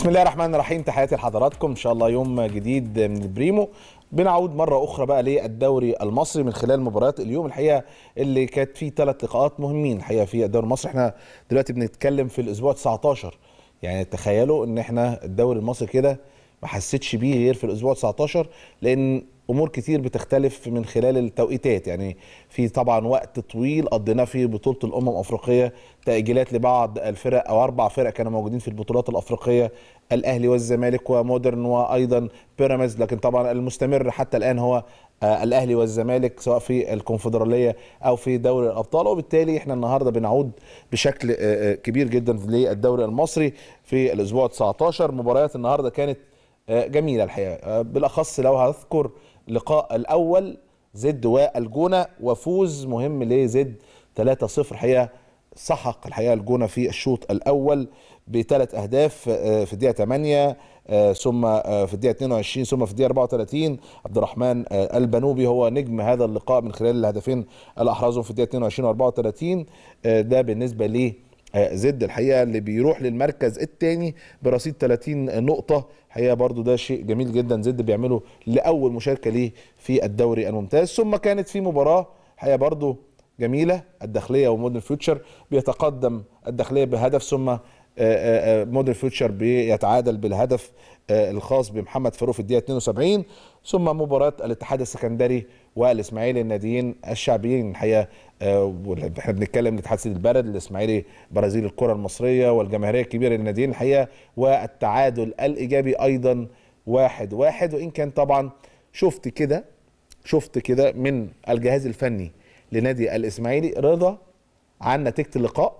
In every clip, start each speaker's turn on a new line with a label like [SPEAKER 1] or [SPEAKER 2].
[SPEAKER 1] بسم الله الرحمن الرحيم تحياتي لحضراتكم ان شاء الله يوم جديد من البريمو بنعود مره اخرى بقى للدوري المصري من خلال مباريات اليوم الحقيقه اللي كانت فيه ثلاث لقاءات مهمين الحقيقه في الدوري المصري احنا دلوقتي بنتكلم في الاسبوع 19 يعني تخيلوا ان احنا الدوري المصري كده ما حسيتش بيه غير في الاسبوع 19 لان امور كتير بتختلف من خلال التوقيتات يعني في طبعا وقت طويل قضيناه في بطوله الامم الافريقيه تاجيلات لبعض الفرق او اربع فرق كانوا موجودين في البطولات الافريقيه الاهلي والزمالك ومودرن وايضا بيراميدز لكن طبعا المستمر حتى الان هو آه الاهلي والزمالك سواء في الكونفدراليه او في دوري الابطال وبالتالي احنا النهارده بنعود بشكل آه كبير جدا للدوري المصري في الاسبوع 19 مباريات النهارده كانت آه جميله الحقيقه بالاخص لو هذكر لقاء الاول زد والجونه وفوز مهم لزد 3-0 الحقيقه سحق الحقيقه الجونه في الشوط الاول بثلاث اهداف في الدقيقه 8 ثم في الدقيقه 22 ثم في الدقيقه 34 عبد الرحمن البنوبي هو نجم هذا اللقاء من خلال الهدفين اللي احرزهم في الدقيقه 22 و 34 ده بالنسبه ليه زد الحقيقه اللي بيروح للمركز الثاني برصيد 30 نقطه الحقيقه برضو ده شيء جميل جدا زد بيعمله لاول مشاركه ليه في الدوري الممتاز ثم كانت في مباراه الحقيقه برضو جميله الداخليه ومودرن فيوتشر بيتقدم الداخليه بهدف ثم مودرن فيوتشر بيتعادل بالهدف الخاص بمحمد فاروق في الدقيقه 72 ثم مباراه الاتحاد السكندري والاسماعيلي الناديين الشعبيين الحقيقه احنا بنتكلم الاتحاد سيد البلد الاسماعيلي برازيل الكره المصريه والجماهيريه الكبيره للناديين الحقيقه والتعادل الايجابي ايضا واحد واحد وان كان طبعا شفت كده شفت كده من الجهاز الفني لنادي الاسماعيلي رضا عن نتيجه اللقاء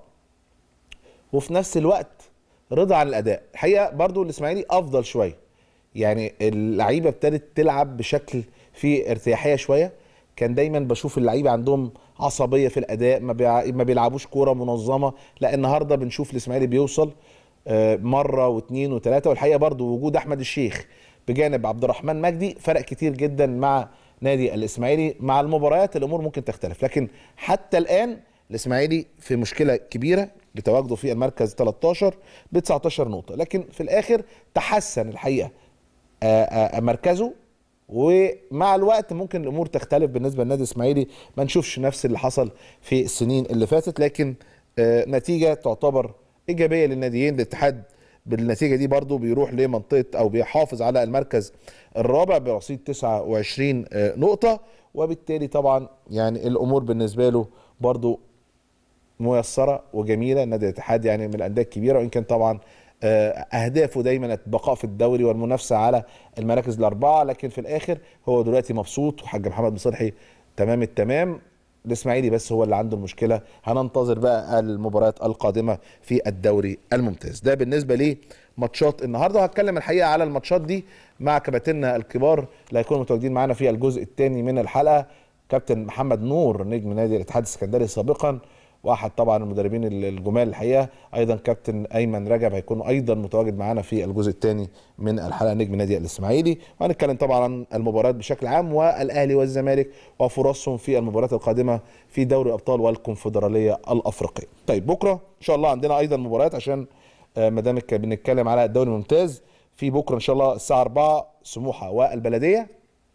[SPEAKER 1] وفي نفس الوقت رضا عن الاداء الحقيقه برضو الاسماعيلي افضل شويه يعني اللعيبه ابتدت تلعب بشكل فيه ارتياحيه شويه كان دايما بشوف اللعيبه عندهم عصبيه في الاداء ما, بيع... ما بيلعبوش كوره منظمه لا النهارده بنشوف الاسماعيلي بيوصل مره واثنين وثلاثه والحقيقه برضو وجود احمد الشيخ بجانب عبد الرحمن مجدي فرق كتير جدا مع نادي الاسماعيلي مع المباريات الامور ممكن تختلف لكن حتى الان الاسماعيلي في مشكله كبيره لتواجده في المركز 13 ب 19 نقطه لكن في الاخر تحسن الحقيقه آآ آآ مركزه ومع الوقت ممكن الامور تختلف بالنسبه للنادي الاسماعيلي ما نشوفش نفس اللي حصل في السنين اللي فاتت لكن نتيجه تعتبر ايجابيه للناديين الاتحاد بالنتيجه دي برضو بيروح لمنطقه او بيحافظ على المركز الرابع برصيد 29 نقطه وبالتالي طبعا يعني الامور بالنسبه له برضو ميسره وجميله النادي الاتحاد يعني من الانديه الكبيره وان كان طبعا اهدافه دايما البقاء في الدوري والمنافسه على المراكز الاربعه لكن في الاخر هو دلوقتي مبسوط وحاج محمد مصلحي تمام التمام الاسماعيلي بس هو اللي عنده المشكله هننتظر بقى المباريات القادمه في الدوري الممتاز ده بالنسبه لماتشات النهارده وهتكلم الحقيقه على الماتشات دي مع كباتننا الكبار اللي هيكونوا متواجدين معانا في الجزء الثاني من الحلقه كابتن محمد نور نجم نادي الاتحاد السكندري سابقا واحد طبعا المدربين الجمال الحقيقه ايضا كابتن ايمن رجب هيكون ايضا متواجد معانا في الجزء الثاني من الحلقه نجم نادي الاسماعيلي وهنتكلم طبعا عن المباريات بشكل عام والاهلي والزمالك وفرصهم في المباريات القادمه في دوري الابطال والكونفدراليه الافريقيه. طيب بكره ان شاء الله عندنا ايضا مباريات عشان ما دام بنتكلم على الدوري الممتاز في بكره ان شاء الله الساعه 4 سموحه والبلديه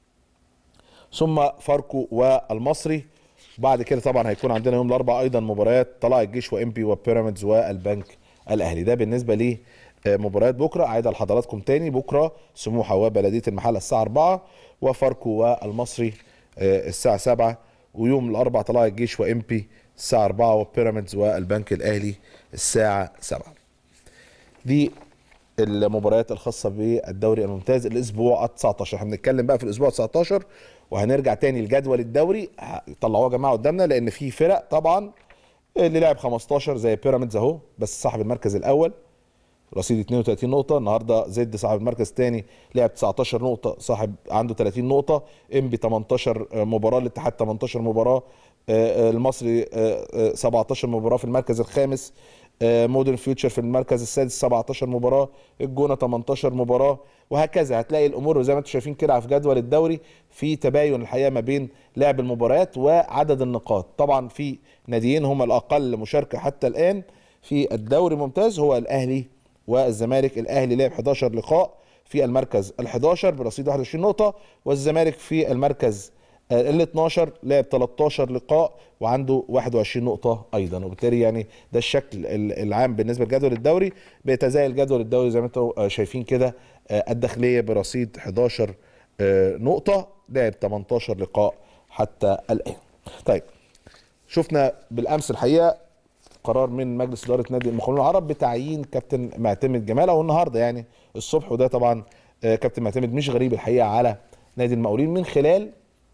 [SPEAKER 1] ثم فاركو والمصري بعد كده طبعا هيكون عندنا يوم الاربعاء ايضا مباريات طلائع الجيش وامبي وبيراميدز والبنك الاهلي ده بالنسبه لي مباريات بكره عايده لحضراتكم تاني بكره سموحه وبلديه المحله الساعه 4 وفاركو والمصري الساعه 7 ويوم الاربعاء طلائع الجيش وامبي الساعه 4 وبيراميدز والبنك الاهلي الساعه 7 دي المباريات الخاصه بالدوري الممتاز الاسبوع 19 احنا بنتكلم بقى في الاسبوع 19 وهنرجع تاني لجدول الدوري طلعوه يا جماعه قدامنا لان في فرق طبعا اللي لعب 15 زي بيراميدز اهو بس صاحب المركز الاول رصيد 32 نقطة النهارده زد صاحب المركز الثاني لعب 19 نقطة صاحب عنده 30 نقطة انبي 18 مباراة الاتحاد 18 مباراة المصري 17 مباراة في المركز الخامس مودرن فيوتشر في المركز السادس 17 مباراه الجونه 18 مباراه وهكذا هتلاقي الامور زي ما انتم شايفين كده في جدول الدوري في تباين الحقيقه ما بين لعب المباريات وعدد النقاط طبعا في ناديين هم الاقل مشاركه حتى الان في الدوري الممتاز هو الاهلي والزمالك الاهلي لعب 11 لقاء في المركز ال11 برصيد 21 نقطه والزمالك في المركز ال 12 لعب 13 لقاء وعنده 21 نقطة أيضا وبالتالي يعني ده الشكل العام بالنسبة لجدول الدوري بيتزايل جدول الدوري زي ما انتم شايفين كده الداخلية برصيد 11 نقطة لعب 18 لقاء حتى الآن طيب شفنا بالأمس الحقيقة قرار من مجلس إدارة نادي المقاولون العرب بتعيين كابتن معتمد جمال أو النهاردة يعني الصبح وده طبعا كابتن معتمد مش غريب الحقيقة على نادي المقاولين من خلال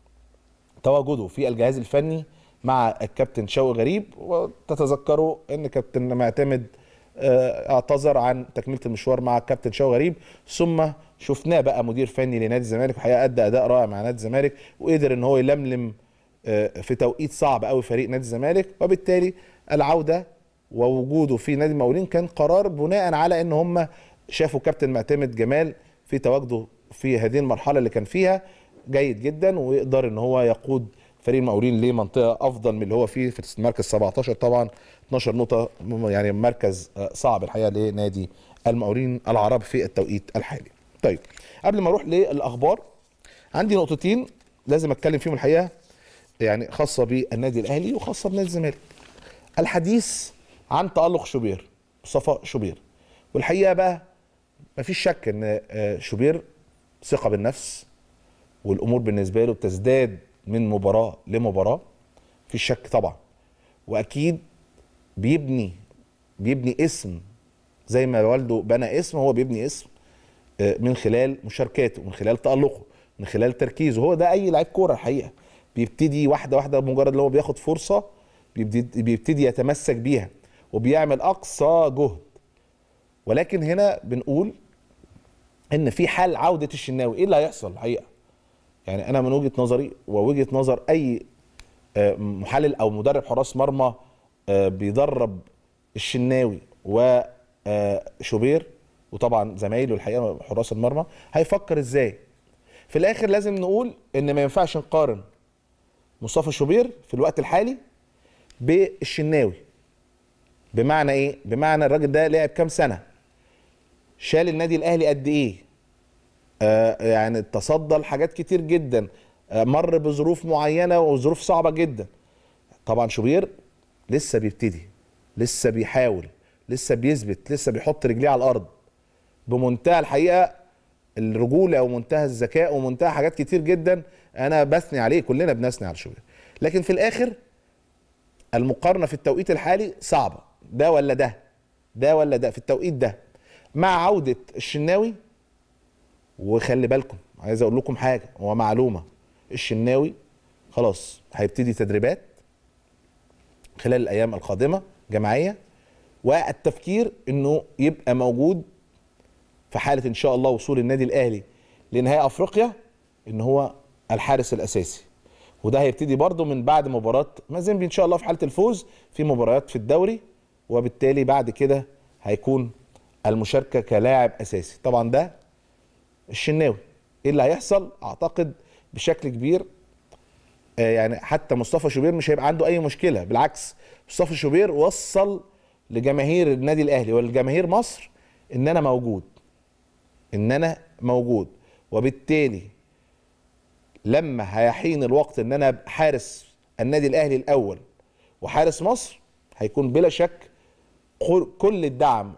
[SPEAKER 1] تواجده في الجهاز الفني مع الكابتن شوقي غريب وتتذكروا ان كابتن معتمد اعتذر عن تكمله المشوار مع الكابتن شوقي غريب ثم شفناه بقى مدير فني لنادي الزمالك الحقيقه ادى اداء رائع مع نادي الزمالك وقدر ان هو يلملم في توقيت صعب قوي فريق نادي الزمالك وبالتالي العوده ووجوده في نادي المقاولين كان قرار بناء على ان هم شافوا كابتن معتمد جمال في تواجده في هذه المرحله اللي كان فيها جيد جدا ويقدر ان هو يقود فريق المقاولين لمنطقه افضل من اللي هو فيه في المركز 17 طبعا 12 نقطه يعني مركز صعب الحقيقه لنادي المقاولين العرب في التوقيت الحالي. طيب قبل ما اروح للاخبار عندي نقطتين لازم اتكلم فيهم الحقيقه يعني خاصه بالنادي الاهلي وخاصه بنادي الزمالك. الحديث عن تالق شوبير مصطفى شوبير والحقيقه بقى مفيش شك ان شوبير ثقه بالنفس والامور بالنسبه له بتزداد من مباراه لمباراه في شك طبعا واكيد بيبني بيبني اسم زي ما والده بنى اسم هو بيبني اسم من خلال مشاركاته من خلال تالقه من خلال تركيزه هو ده اي لعيب كوره الحقيقه بيبتدي واحده واحده بمجرد ان هو بياخد فرصه بيبتدي, بيبتدي يتمسك بيها وبيعمل اقصى جهد ولكن هنا بنقول ان في حال عوده الشناوي ايه اللي هيحصل الحقيقه يعني انا من وجهه نظري ووجهه نظر اي محلل او مدرب حراس مرمى بيدرب الشناوي وشوبير وطبعا زمايله الحقيقه حراس المرمى هيفكر ازاي في الاخر لازم نقول ان ما ينفعش نقارن مصطفى شوبير في الوقت الحالي بالشناوي بمعنى ايه بمعنى الراجل ده لعب كام سنه شال النادي الاهلي قد ايه آه يعني تصدى لحاجات كتير جدا آه مر بظروف معينه وظروف صعبه جدا طبعا شوبير لسه بيبتدي لسه بيحاول لسه بيثبت لسه بيحط رجليه على الارض بمنتهى الحقيقه الرجوله ومنتهى الذكاء ومنتهى حاجات كتير جدا انا بثني عليه كلنا بنثني على شوبير لكن في الاخر المقارنه في التوقيت الحالي صعبه ده ولا ده ده ولا ده في التوقيت ده مع عوده الشناوي وخلي بالكم عايز اقول لكم حاجه هو معلومه الشناوي خلاص هيبتدي تدريبات خلال الايام القادمه جماعيه والتفكير انه يبقى موجود في حاله ان شاء الله وصول النادي الاهلي لنهائي افريقيا ان هو الحارس الاساسي وده هيبتدي برضه من بعد مباراه مازيمبي ان شاء الله في حاله الفوز في مباريات في الدوري وبالتالي بعد كده هيكون المشاركه كلاعب اساسي طبعا ده الشناوي ايه اللي هيحصل اعتقد بشكل كبير آه يعني حتى مصطفى شوبير مش هيبقى عنده اي مشكله بالعكس مصطفى شوبير وصل لجماهير النادي الاهلي ولجماهير مصر ان انا موجود ان انا موجود وبالتالي لما هيحين الوقت ان انا ابقى حارس النادي الاهلي الاول وحارس مصر هيكون بلا شك كل الدعم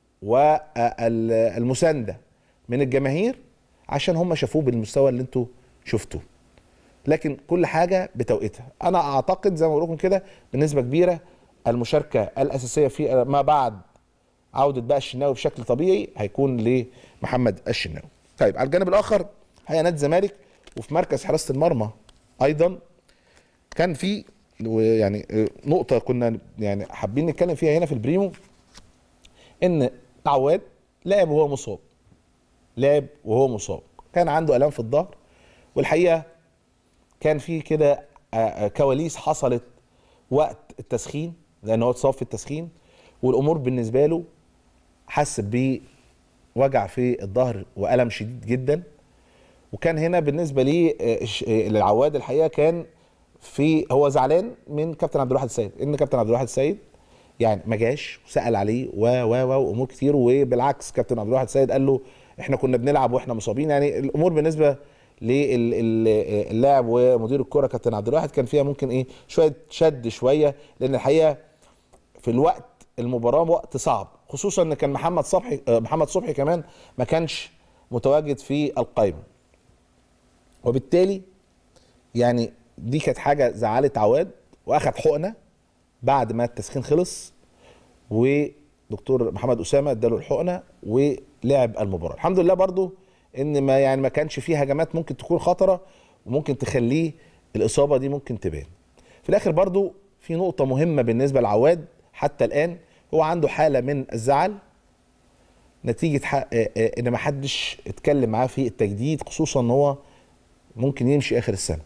[SPEAKER 1] والمسانده من الجماهير عشان هم شافوه بالمستوى اللي انتوا شفتوه لكن كل حاجه بتوقيتها انا اعتقد زي ما بقول لكم كده بنسبه كبيره المشاركه الاساسيه في ما بعد عوده بقى الشناوي بشكل طبيعي هيكون لمحمد الشناوي طيب على الجانب الاخر هي نادي الزمالك وفي مركز حراسه المرمى ايضا كان في يعني نقطه كنا يعني حابين نتكلم فيها هنا في البريمو ان عواد لعب وهو مصاب لعب وهو مصاب كان عنده الام في الظهر والحقيقه كان في كده كواليس حصلت وقت التسخين لان هو اتصاب في التسخين والامور بالنسبه له حس بوجع في الظهر والم شديد جدا وكان هنا بالنسبه لي للعواد الحقيقه كان في هو زعلان من كابتن عبد الواحد السيد ان كابتن عبد الواحد السيد يعني ما جاش وسال عليه و و و وامور كتير وبالعكس كابتن عبد الواحد سيد قال له احنا كنا بنلعب واحنا مصابين يعني الامور بالنسبه للاعب ومدير الكره كابتن عبد الواحد كان فيها ممكن ايه شويه شد شويه لان الحقيقه في الوقت المباراه وقت صعب خصوصا ان كان محمد صبحي آه، محمد صبحي كمان ما كانش متواجد في القائمه وبالتالي يعني دي كانت حاجه زعلت عواد واخد حقنه بعد ما التسخين خلص ودكتور محمد اسامه اداله الحقنه ولعب المباراه الحمد لله برضو ان ما يعني ما كانش فيه هجمات ممكن تكون خطره وممكن تخليه الاصابه دي ممكن تبان في الاخر برضو في نقطه مهمه بالنسبه لعواد حتى الان هو عنده حاله من الزعل نتيجه آه، آه، ان ما حدش اتكلم معاه في التجديد خصوصا ان هو ممكن يمشي اخر السنه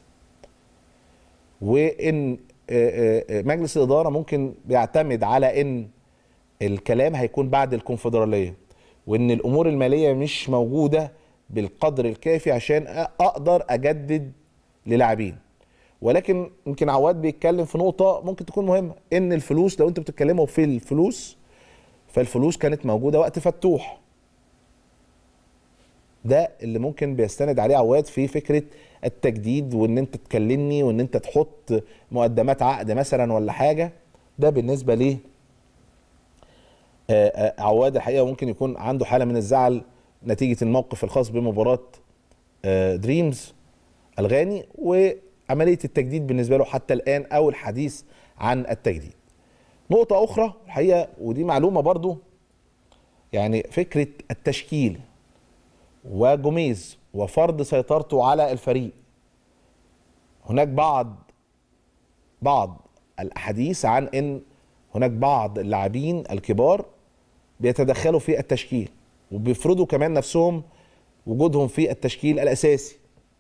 [SPEAKER 1] وان آه، مجلس الاداره ممكن بيعتمد على ان الكلام هيكون بعد الكونفدراليه وان الامور الماليه مش موجوده بالقدر الكافي عشان اقدر اجدد للاعبين ولكن يمكن عواد بيتكلم في نقطه ممكن تكون مهمه ان الفلوس لو انتوا بتتكلموا في الفلوس فالفلوس كانت موجوده وقت فتوح ده اللي ممكن بيستند عليه عواد في فكره التجديد وان انت تكلمني وان انت تحط مقدمات عقد مثلا ولا حاجه ده بالنسبه ليه آه، آه، عواد الحقيقه ممكن يكون عنده حاله من الزعل نتيجه الموقف الخاص بمباراه آه، دريمز الغاني وعمليه التجديد بالنسبه له حتى الان او الحديث عن التجديد. نقطه اخرى الحقيقه ودي معلومه برضو يعني فكره التشكيل وجوميز وفرض سيطرته على الفريق هناك بعض بعض الاحاديث عن ان هناك بعض اللاعبين الكبار بيتدخلوا في التشكيل وبيفرضوا كمان نفسهم وجودهم في التشكيل الاساسي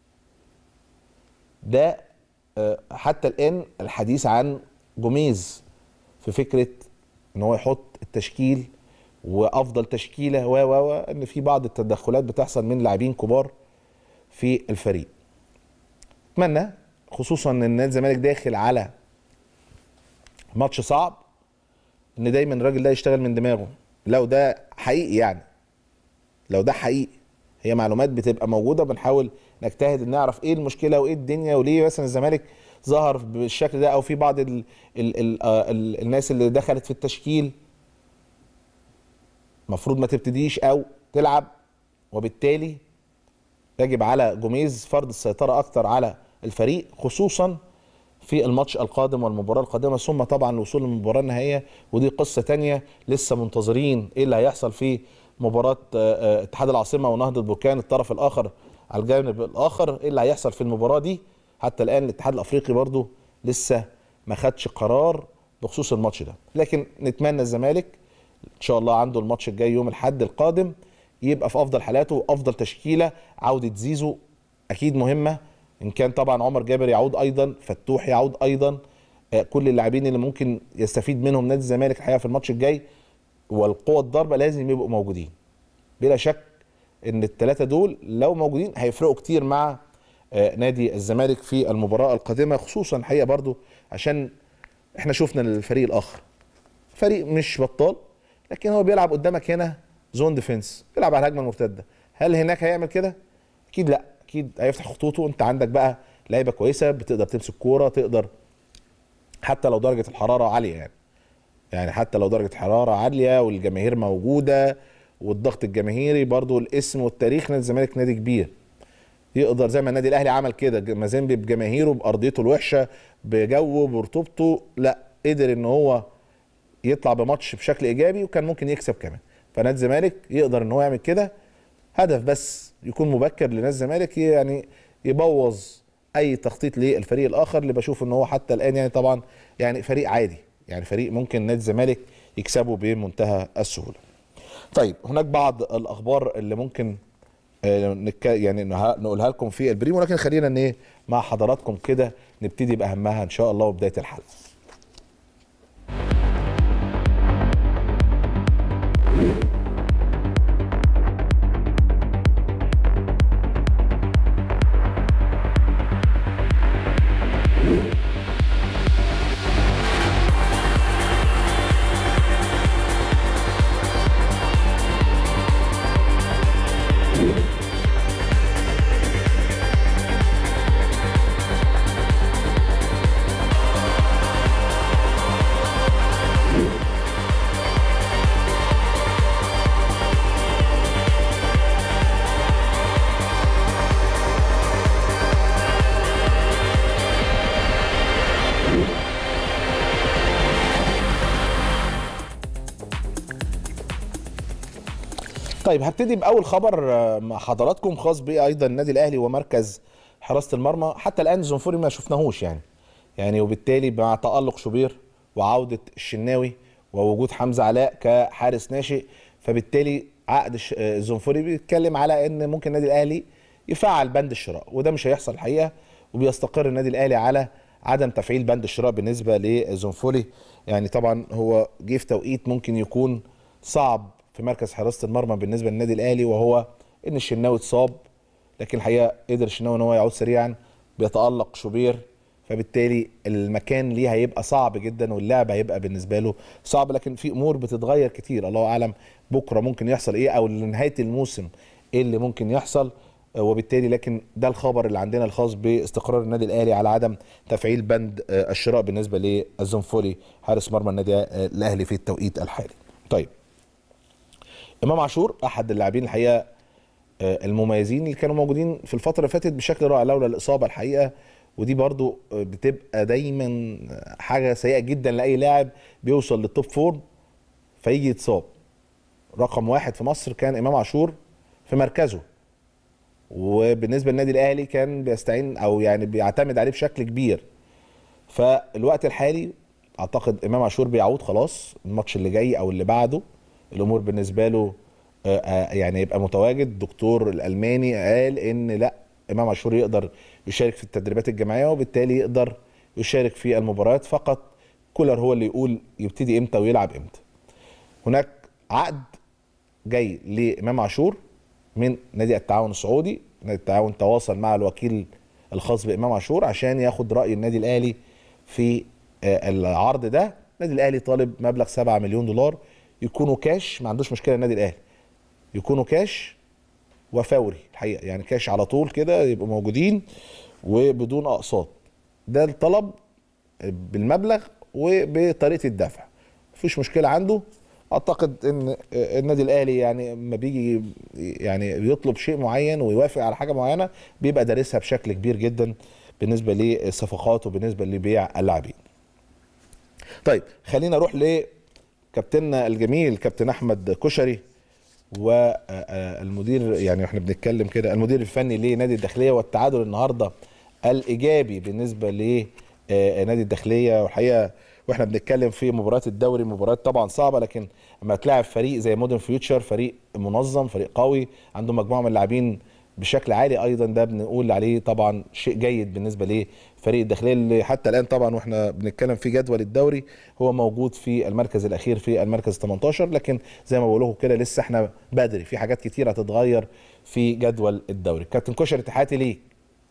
[SPEAKER 1] ده آه، حتى الان الحديث عن جوميز في فكره ان هو يحط التشكيل وافضل تشكيله و و ان في بعض التدخلات بتحصل من لاعبين كبار في الفريق اتمنى خصوصا ان نادي الزمالك داخل على ماتش صعب ان دايما الراجل ده يشتغل من دماغه لو ده حقيقي يعني لو ده حقيقي هي معلومات بتبقى موجوده بنحاول نجتهد ان نعرف ايه المشكله وايه الدنيا وليه مثلا الزمالك ظهر بالشكل ده او في بعض ال ال ال آه، ال الناس اللي دخلت في التشكيل المفروض ما تبتديش او تلعب وبالتالي يجب على جوميز فرض السيطره اكتر على الفريق خصوصا في الماتش القادم والمباراه القادمه ثم طبعا الوصول للمباراه النهائيه ودي قصه تانية لسه منتظرين ايه اللي هيحصل في مباراه آه، آه، اتحاد العاصمه ونهضه بركان الطرف الاخر على الجانب الاخر ايه اللي هيحصل في المباراه دي حتى الان الاتحاد الافريقي برضو لسه ما خدش قرار بخصوص الماتش ده لكن نتمنى الزمالك ان شاء الله عنده الماتش الجاي يوم الاحد القادم يبقى في افضل حالاته وافضل تشكيله عوده زيزو اكيد مهمه ان كان طبعا عمر جابر يعود ايضا فتوح يعود ايضا آه، كل اللاعبين اللي ممكن يستفيد منهم نادي الزمالك الحقيقه في الماتش الجاي والقوة الضربة لازم يبقوا موجودين بلا شك ان الثلاثة دول لو موجودين هيفرقوا كتير مع آه، نادي الزمالك في المباراة القادمة خصوصا الحقيقة برضو عشان احنا شفنا الفريق الاخر فريق مش بطال لكن هو بيلعب قدامك هنا زون ديفنس بيلعب على الهجمة المرتدة هل هناك هيعمل كده؟ اكيد لا اكيد هيفتح خطوطه انت عندك بقى لعيبه كويسه بتقدر تمسك كوره تقدر حتى لو درجه الحراره عاليه يعني يعني حتى لو درجه حراره عاليه والجماهير موجوده والضغط الجماهيري برضو الاسم والتاريخ نادي الزمالك نادي كبير يقدر زي ما النادي الاهلي عمل كده مازيمبي بجماهيره بارضيته الوحشه بجوه برطوبته لا قدر ان هو يطلع بماتش بشكل ايجابي وكان ممكن يكسب كمان فنادي الزمالك يقدر ان هو يعمل كده هدف بس يكون مبكر لنادي الزمالك يعني يبوظ اي تخطيط للفريق الاخر اللي بشوف ان هو حتى الان يعني طبعا يعني فريق عادي يعني فريق ممكن نادي الزمالك يكسبه بمنتهى السهوله. طيب هناك بعض الاخبار اللي ممكن آه، يعني نقولها لكم في البريم ولكن خلينا ان ايه مع حضراتكم كده نبتدي باهمها ان شاء الله وبدايه الحلقه. طيب هبتدي باول خبر آه، مع حضراتكم خاص بايضا النادي الاهلي ومركز حراسه المرمى حتى الان زنفوري ما شفناهوش يعني يعني وبالتالي مع تالق شوبير وعوده الشناوي ووجود حمزه علاء كحارس ناشئ فبالتالي عقد الش- آه، الزنفوري بيتكلم على ان ممكن النادي الاهلي يفعل بند الشراء وده مش هيحصل الحقيقه وبيستقر النادي الاهلي على عدم تفعيل بند الشراء بالنسبه لزنفولي يعني طبعا هو جه في توقيت ممكن يكون صعب في مركز حراسه المرمى بالنسبه للنادي الاهلي وهو ان الشناوي اتصاب لكن الحقيقه قدر الشناوي ان هو يعود سريعا بيتالق شوبير فبالتالي المكان ليه هيبقى صعب جدا واللعب هيبقى بالنسبه له صعب لكن في امور بتتغير كتير الله اعلم بكره ممكن يحصل ايه او لنهايه الموسم ايه اللي ممكن يحصل آه، وبالتالي لكن ده الخبر اللي عندنا الخاص باستقرار النادي الاهلي على عدم تفعيل بند آه، الشراء بالنسبه للزنفولي حارس مرمى النادي آه، الاهلي في التوقيت الحالي. طيب امام عاشور احد اللاعبين الحقيقه آه، المميزين اللي كانوا موجودين في الفتره اللي فاتت بشكل رائع لولا الاصابه الحقيقه ودي برضو آه، بتبقى دايما آه، حاجه سيئه جدا لاي لاعب بيوصل للتوب فورم فيجي يتصاب رقم واحد في مصر كان امام عاشور في مركزه وبالنسبه للنادي الاهلي كان بيستعين او يعني بيعتمد عليه بشكل كبير فالوقت الحالي اعتقد امام عاشور بيعود خلاص الماتش اللي جاي او اللي بعده الامور بالنسبه له آه، آه، يعني يبقى متواجد الدكتور الالماني قال ان لا امام عاشور يقدر يشارك في التدريبات الجماعيه وبالتالي يقدر يشارك في المباريات فقط كولر هو اللي يقول يبتدي امتى ويلعب امتى هناك عقد جاي لامام عاشور من نادي التعاون السعودي نادي التعاون تواصل مع الوكيل الخاص بامام عاشور عشان ياخد راي النادي الاهلي في آه، العرض ده النادي الاهلي طالب مبلغ 7 مليون دولار يكونوا كاش ما عندوش مشكله النادي الاهلي يكونوا كاش وفوري الحقيقه يعني كاش على طول كده يبقوا موجودين وبدون اقساط ده الطلب بالمبلغ وبطريقه الدفع مفيش مشكله عنده اعتقد ان النادي الاهلي يعني لما بيجي يعني بيطلب شيء معين ويوافق على حاجه معينه بيبقى دارسها بشكل كبير جدا بالنسبه للصفقات وبالنسبه لبيع اللاعبين. طيب خلينا نروح لكابتننا الجميل كابتن احمد كشري والمدير يعني احنا بنتكلم كده المدير الفني لنادي الداخليه والتعادل النهارده الايجابي بالنسبه لنادي الداخليه والحقيقه واحنا بنتكلم في مباريات الدوري مباريات طبعا صعبه لكن لما تلاعب فريق زي مودرن فيوتشر فريق منظم فريق قوي عنده مجموعه من اللاعبين بشكل عالي ايضا ده بنقول عليه طبعا شيء جيد بالنسبه لفريق الداخليه اللي حتى الان طبعا واحنا بنتكلم في جدول الدوري هو موجود في المركز الاخير في المركز 18 لكن زي ما بقول لكم كده لسه احنا بدري في حاجات كتير هتتغير في جدول الدوري كابتن كشري تحياتي ليك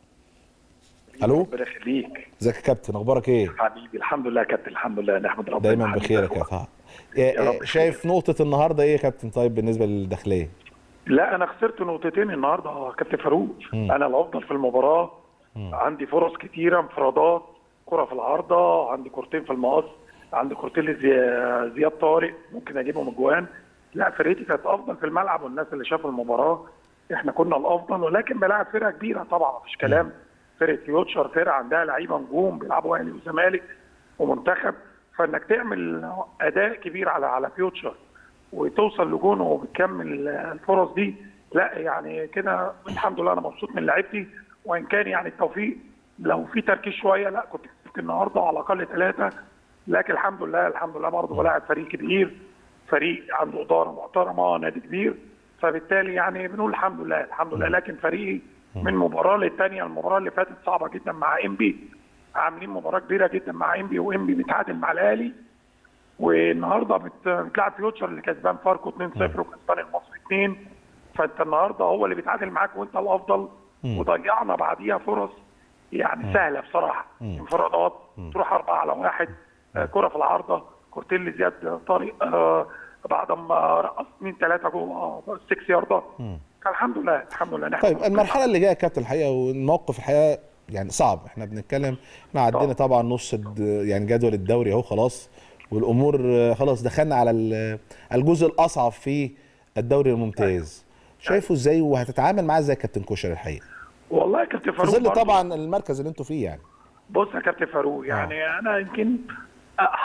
[SPEAKER 1] الو
[SPEAKER 2] ربنا يخليك
[SPEAKER 1] ازيك يا كابتن اخبارك ايه
[SPEAKER 2] حبيبي الحمد لله يا كابتن الحمد لله نحمد ربنا
[SPEAKER 1] دايما
[SPEAKER 2] حبيبي.
[SPEAKER 1] بخير يا كابتن
[SPEAKER 2] يا رب
[SPEAKER 1] إيه- شايف نقطه النهارده ايه يا كابتن طيب بالنسبه للداخليه
[SPEAKER 2] لا انا خسرت نقطتين النهارده يا كابتن فاروق انا الافضل في المباراه عندي فرص كتيره انفرادات كره في العارضه عندي كورتين في المقص عندي كورتين لزي- زياد طارق ممكن اجيبهم اجوان لا فرقتي كانت افضل في الملعب والناس اللي شافوا المباراه احنا كنا الافضل ولكن بلاعب فرقه كبيره طبعا مفيش كلام فرقه فيوتشر فرقه عندها لعيبه نجوم بيلعبوا اهلي وزمالك ومنتخب فانك تعمل اداء كبير على على فيوتشر وتوصل لجون وبتكمل الفرص دي لا يعني كده الحمد لله انا مبسوط من لعيبتي وان كان يعني التوفيق لو في تركيز شويه لا كنت كسبت النهارده على الاقل ثلاثه لكن الحمد لله الحمد لله برضه بلاعب فريق كبير فريق عنده اداره محترمه نادي كبير فبالتالي يعني بنقول الحمد لله الحمد لله لكن فريقي من مباراه للثانيه المباراه اللي فاتت صعبه جدا مع انبي عاملين مباراه كبيره جدا مع انبي وانبي متعادل مع الاهلي والنهارده بت- بتلعب فيوتشر اللي كسبان فاركو 2-0 وكسبان المصري 2 فانت النهارده هو اللي بيتعادل معاك وانت الافضل وضيعنا بعديها فرص يعني سهله بصراحه انفرادات تروح أربعة على واحد آه، كره في العارضه كورتين لزياد طارق آه، بعد ما رقص اثنين ثلاثه جوه 6 ياردة فالحمد لله الحمد لله نحن
[SPEAKER 1] طيب المرحله اللي جايه يا كابتن الحقيقه والموقف الحقيقه يعني صعب احنا بنتكلم احنا عدينا طبعا نص الد- يعني جدول الدوري اهو خلاص والامور آه، خلاص دخلنا على ال- الجزء الاصعب في الدوري الممتاز شايفه ازاي وهتتعامل معاه ازاي يا كابتن كوشر الحقيقه
[SPEAKER 2] والله يا كابتن
[SPEAKER 1] في
[SPEAKER 2] فاروق
[SPEAKER 1] ظل
[SPEAKER 2] برضه-
[SPEAKER 1] طبعا المركز اللي انتوا فيه يعني
[SPEAKER 2] بص يا كابتن فاروق يعني انا يمكن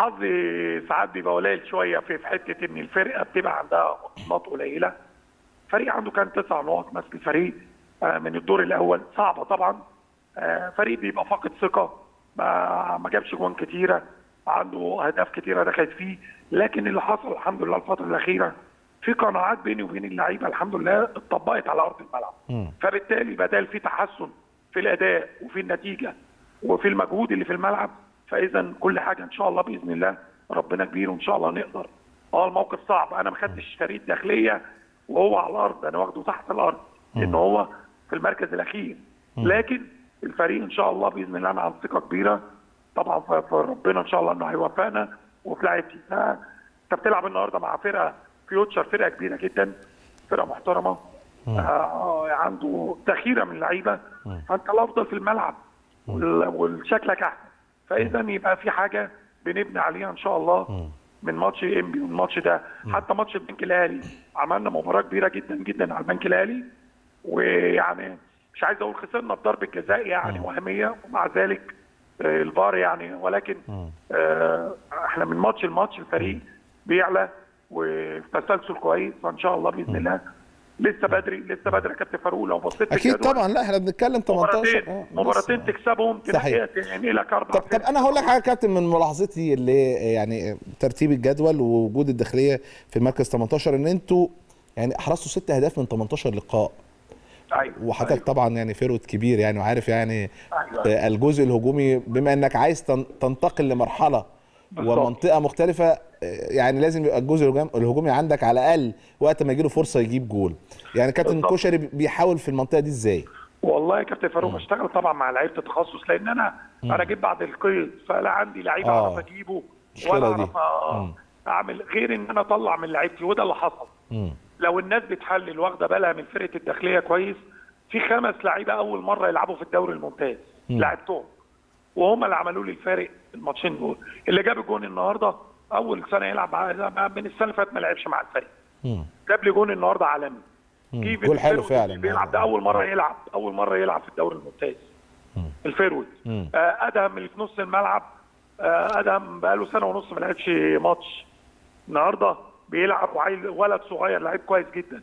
[SPEAKER 2] حظي ساعات بيبقى قليل شويه في في حته ان الفرقه بتبقى عندها نقط قليله فريق عنده كان تسع نقط ماسك الفريق آه، من الدور الاول صعبه طبعا آه، فريق بيبقى فاقد ثقه ما ما جابش جوان كتيره عنده اهداف كتيره دخلت فيه لكن اللي حصل الحمد لله الفتره الاخيره في قناعات بيني وبين اللعيبه الحمد لله اتطبقت على ارض الملعب فبالتالي بدل في تحسن في الاداء وفي النتيجه وفي المجهود اللي في الملعب فاذا كل حاجه ان شاء الله باذن الله ربنا كبير وان شاء الله نقدر اه الموقف صعب انا ما خدتش فريق داخليه وهو على الارض انا واخده تحت الارض لان هو في المركز الاخير لكن الفريق ان شاء الله باذن الله انا عن ثقه كبيره طبعا ف- فربنا ان شاء الله انه هيوفقنا وفي لعيبتي ف- انت بتلعب النهارده مع فرقه فيوتشر فرقه كبيره جدا فرقه محترمه آه عنده ذخيره من اللعيبه فانت الافضل في الملعب وال- وشكلك احسن فاذا يبقى في حاجه بنبني عليها ان شاء الله من ماتش انبي والماتش ده حتى ماتش البنك الاهلي عملنا مباراه كبيره جدا جدا على البنك الاهلي ويعني مش عايز اقول خسرنا بضربه جزاء يعني وهميه ومع ذلك آه، الفار يعني ولكن آه، احنا من ماتش لماتش الفريق بيعلى وفي تسلسل كويس فان شاء الله باذن الله لسه بدري لسه بدري يا كابتن فاروق لو بصيت
[SPEAKER 1] اكيد
[SPEAKER 2] للجدول،
[SPEAKER 1] طبعا لا احنا بنتكلم 18
[SPEAKER 2] مباراتين
[SPEAKER 1] آه،
[SPEAKER 2] مباراتين
[SPEAKER 1] لسه.
[SPEAKER 2] تكسبهم
[SPEAKER 1] صحيح.
[SPEAKER 2] تنقي يعني لك اربع
[SPEAKER 1] طب طب انا هقول لك حاجه يا كابتن من ملاحظتي اللي يعني ترتيب الجدول ووجود الداخليه في المركز 18 ان انتوا يعني احرزتوا ست اهداف من 18 لقاء
[SPEAKER 2] ايوه
[SPEAKER 1] وحضرتك
[SPEAKER 2] أيوة.
[SPEAKER 1] طبعا يعني فيرود كبير يعني وعارف يعني
[SPEAKER 2] أيوة.
[SPEAKER 1] آه، الجزء الهجومي بما انك عايز تن- تنتقل لمرحله
[SPEAKER 2] بالظبط.
[SPEAKER 1] ومنطقه مختلفه آه، يعني لازم يبقى الجزء الهجوم- الهجومي عندك على الاقل وقت ما يجيله فرصه يجيب جول يعني كابتن
[SPEAKER 2] بالظبط.
[SPEAKER 1] كوشري بيحاول في المنطقه دي ازاي
[SPEAKER 2] والله يا كابتن فاروق بشتغل طبعا مع لعيبه التخصص لان انا انا جيت بعد القيد فلا عندي لعيبه
[SPEAKER 1] آه.
[SPEAKER 2] اعرف اجيبه
[SPEAKER 1] المشكلة
[SPEAKER 2] ولا
[SPEAKER 1] دي.
[SPEAKER 2] اعرف آه، اعمل غير ان انا اطلع من لعيبتي وده اللي حصل
[SPEAKER 1] مم.
[SPEAKER 2] لو الناس بتحلل واخده بالها من فرقه الداخليه كويس في خمس لعيبه اول مره يلعبوا في الدوري الممتاز لعبتهم وهم اللي عملوا لي الفارق الماتشين دول اللي جاب الجون النهارده اول سنه يلعب مع من السنه اللي فاتت ما لعبش مع الفريق
[SPEAKER 1] مم.
[SPEAKER 2] جاب لي جون النهارده عالمي جه
[SPEAKER 1] جول حلو
[SPEAKER 2] الفيرود
[SPEAKER 1] فعلا.
[SPEAKER 2] اللي بيلعب ده اول مره يلعب اول مره يلعب في الدوري الممتاز الفيرود
[SPEAKER 1] مم.
[SPEAKER 2] آه ادهم اللي في نص الملعب آه ادهم بقاله سنه ونص ما لعبش ماتش النهارده بيلعب وعيل ولد صغير لعيب كويس جدا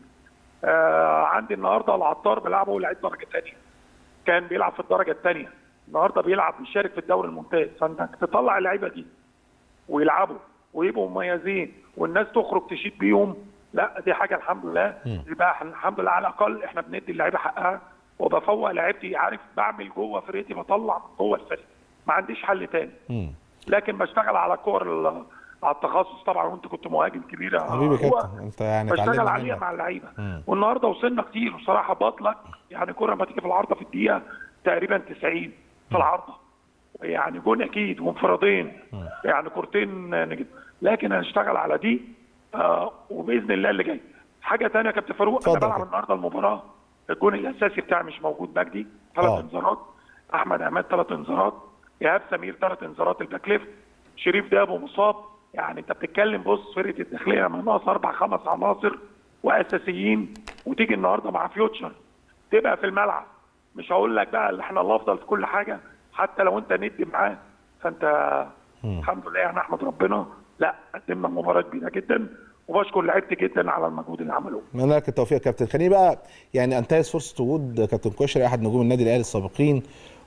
[SPEAKER 2] آه عندي النهارده العطار بيلعبه لعيب درجه ثانيه كان بيلعب في الدرجه الثانيه النهارده بيلعب بيشارك في الدوري الممتاز فانت تطلع اللعيبه دي ويلعبوا ويبقوا مميزين والناس تخرج تشيد بيهم لا دي حاجه الحمد لله يبقى احنا الحمد لله على الاقل احنا بندي اللعيبه حقها وبفوق لعيبتي عارف بعمل جوه فرقتي بطلع من جوه الفريق ما عنديش حل تاني
[SPEAKER 1] مم.
[SPEAKER 2] لكن بشتغل على كور ال- على التخصص طبعا وانت كنت مهاجم كبير يا
[SPEAKER 1] حبيبي
[SPEAKER 2] هو.
[SPEAKER 1] كابتن انت يعني
[SPEAKER 2] بشتغل
[SPEAKER 1] اتعلمنا
[SPEAKER 2] عليها
[SPEAKER 1] منك.
[SPEAKER 2] مع اللعيبه
[SPEAKER 1] مم.
[SPEAKER 2] والنهارده وصلنا كتير وصراحه بطلق يعني كره ما تيجي في العارضه في الدقيقه تقريبا 90 في العارضه يعني جون اكيد وانفرادين يعني كورتين نجد لكن هنشتغل على دي آه وباذن الله اللي جاي حاجه ثانيه يا كابتن فاروق انا
[SPEAKER 1] اتفضل.
[SPEAKER 2] بلعب النهارده المباراه الجون الاساسي بتاعي مش موجود مجدي ثلاث
[SPEAKER 1] آه.
[SPEAKER 2] انذارات احمد عماد ثلاث انذارات ايهاب سمير ثلاث انذارات الباك ليفت شريف دابو مصاب يعني انت بتتكلم بص فرقه الداخليه من ناقص اربع خمس عناصر واساسيين وتيجي النهارده مع فيوتشر تبقى في الملعب مش هقول لك بقى اللي احنا الافضل في كل حاجه حتى لو انت ند معاه فانت الحمد لله يعني احمد ربنا لا قدمنا مباراه كبيره جدا وبشكر لعيبتي جدا على المجهود اللي عملوه
[SPEAKER 1] اتمنى لك التوفيق يا كابتن خليني بقى يعني انتهز فرصه وجود كابتن كوشري احد نجوم النادي الاهلي السابقين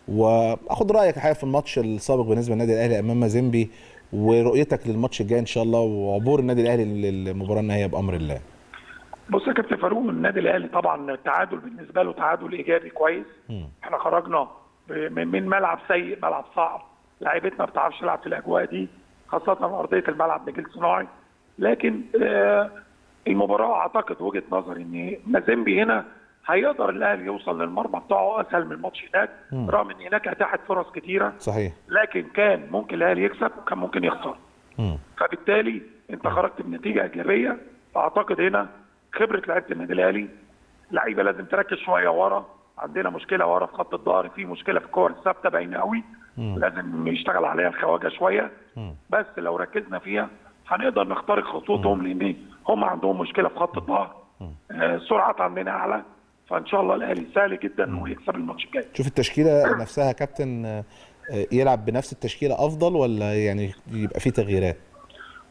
[SPEAKER 1] واخد رايك الحقيقه في الماتش السابق بالنسبه للنادي الاهلي امام مازيمبي ورؤيتك للماتش الجاي ان شاء الله وعبور النادي الاهلي للمباراه النهائيه بامر الله
[SPEAKER 2] بص يا كابتن فاروق النادي الاهلي طبعا التعادل بالنسبه له تعادل ايجابي كويس احنا خرجنا ب- من من ملعب سيء ملعب صعب لعيبتنا ما بتعرفش تلعب في الاجواء دي خاصه ارضيه الملعب نجيل صناعي لكن آه المباراه اعتقد وجهه نظري ان مازيمبي هنا هيقدر الاهلي يوصل للمرمى بتاعه اسهل من الماتش هناك رغم ان هناك اتاحت فرص كتيره
[SPEAKER 1] صحيح
[SPEAKER 2] لكن كان ممكن الاهلي يكسب وكان ممكن يخسر
[SPEAKER 1] مم.
[SPEAKER 2] فبالتالي انت خرجت بنتيجه ايجابيه فاعتقد هنا خبره لعيبه النادي الاهلي لعيبه لازم تركز شويه ورا عندنا مشكله ورا في خط الظهر في مشكله في الكور الثابته باينه قوي لازم يشتغل عليها الخواجه شويه بس لو ركزنا فيها هنقدر نخترق خطوطهم لان هم عندهم مشكله في خط الظهر آه، السرعات عندنا اعلى فان شاء الله الاهلي سهل جدا ويكسب الماتش الجاي
[SPEAKER 1] شوف التشكيله نفسها يا كابتن آه، يلعب بنفس التشكيله افضل ولا يعني يبقى في تغييرات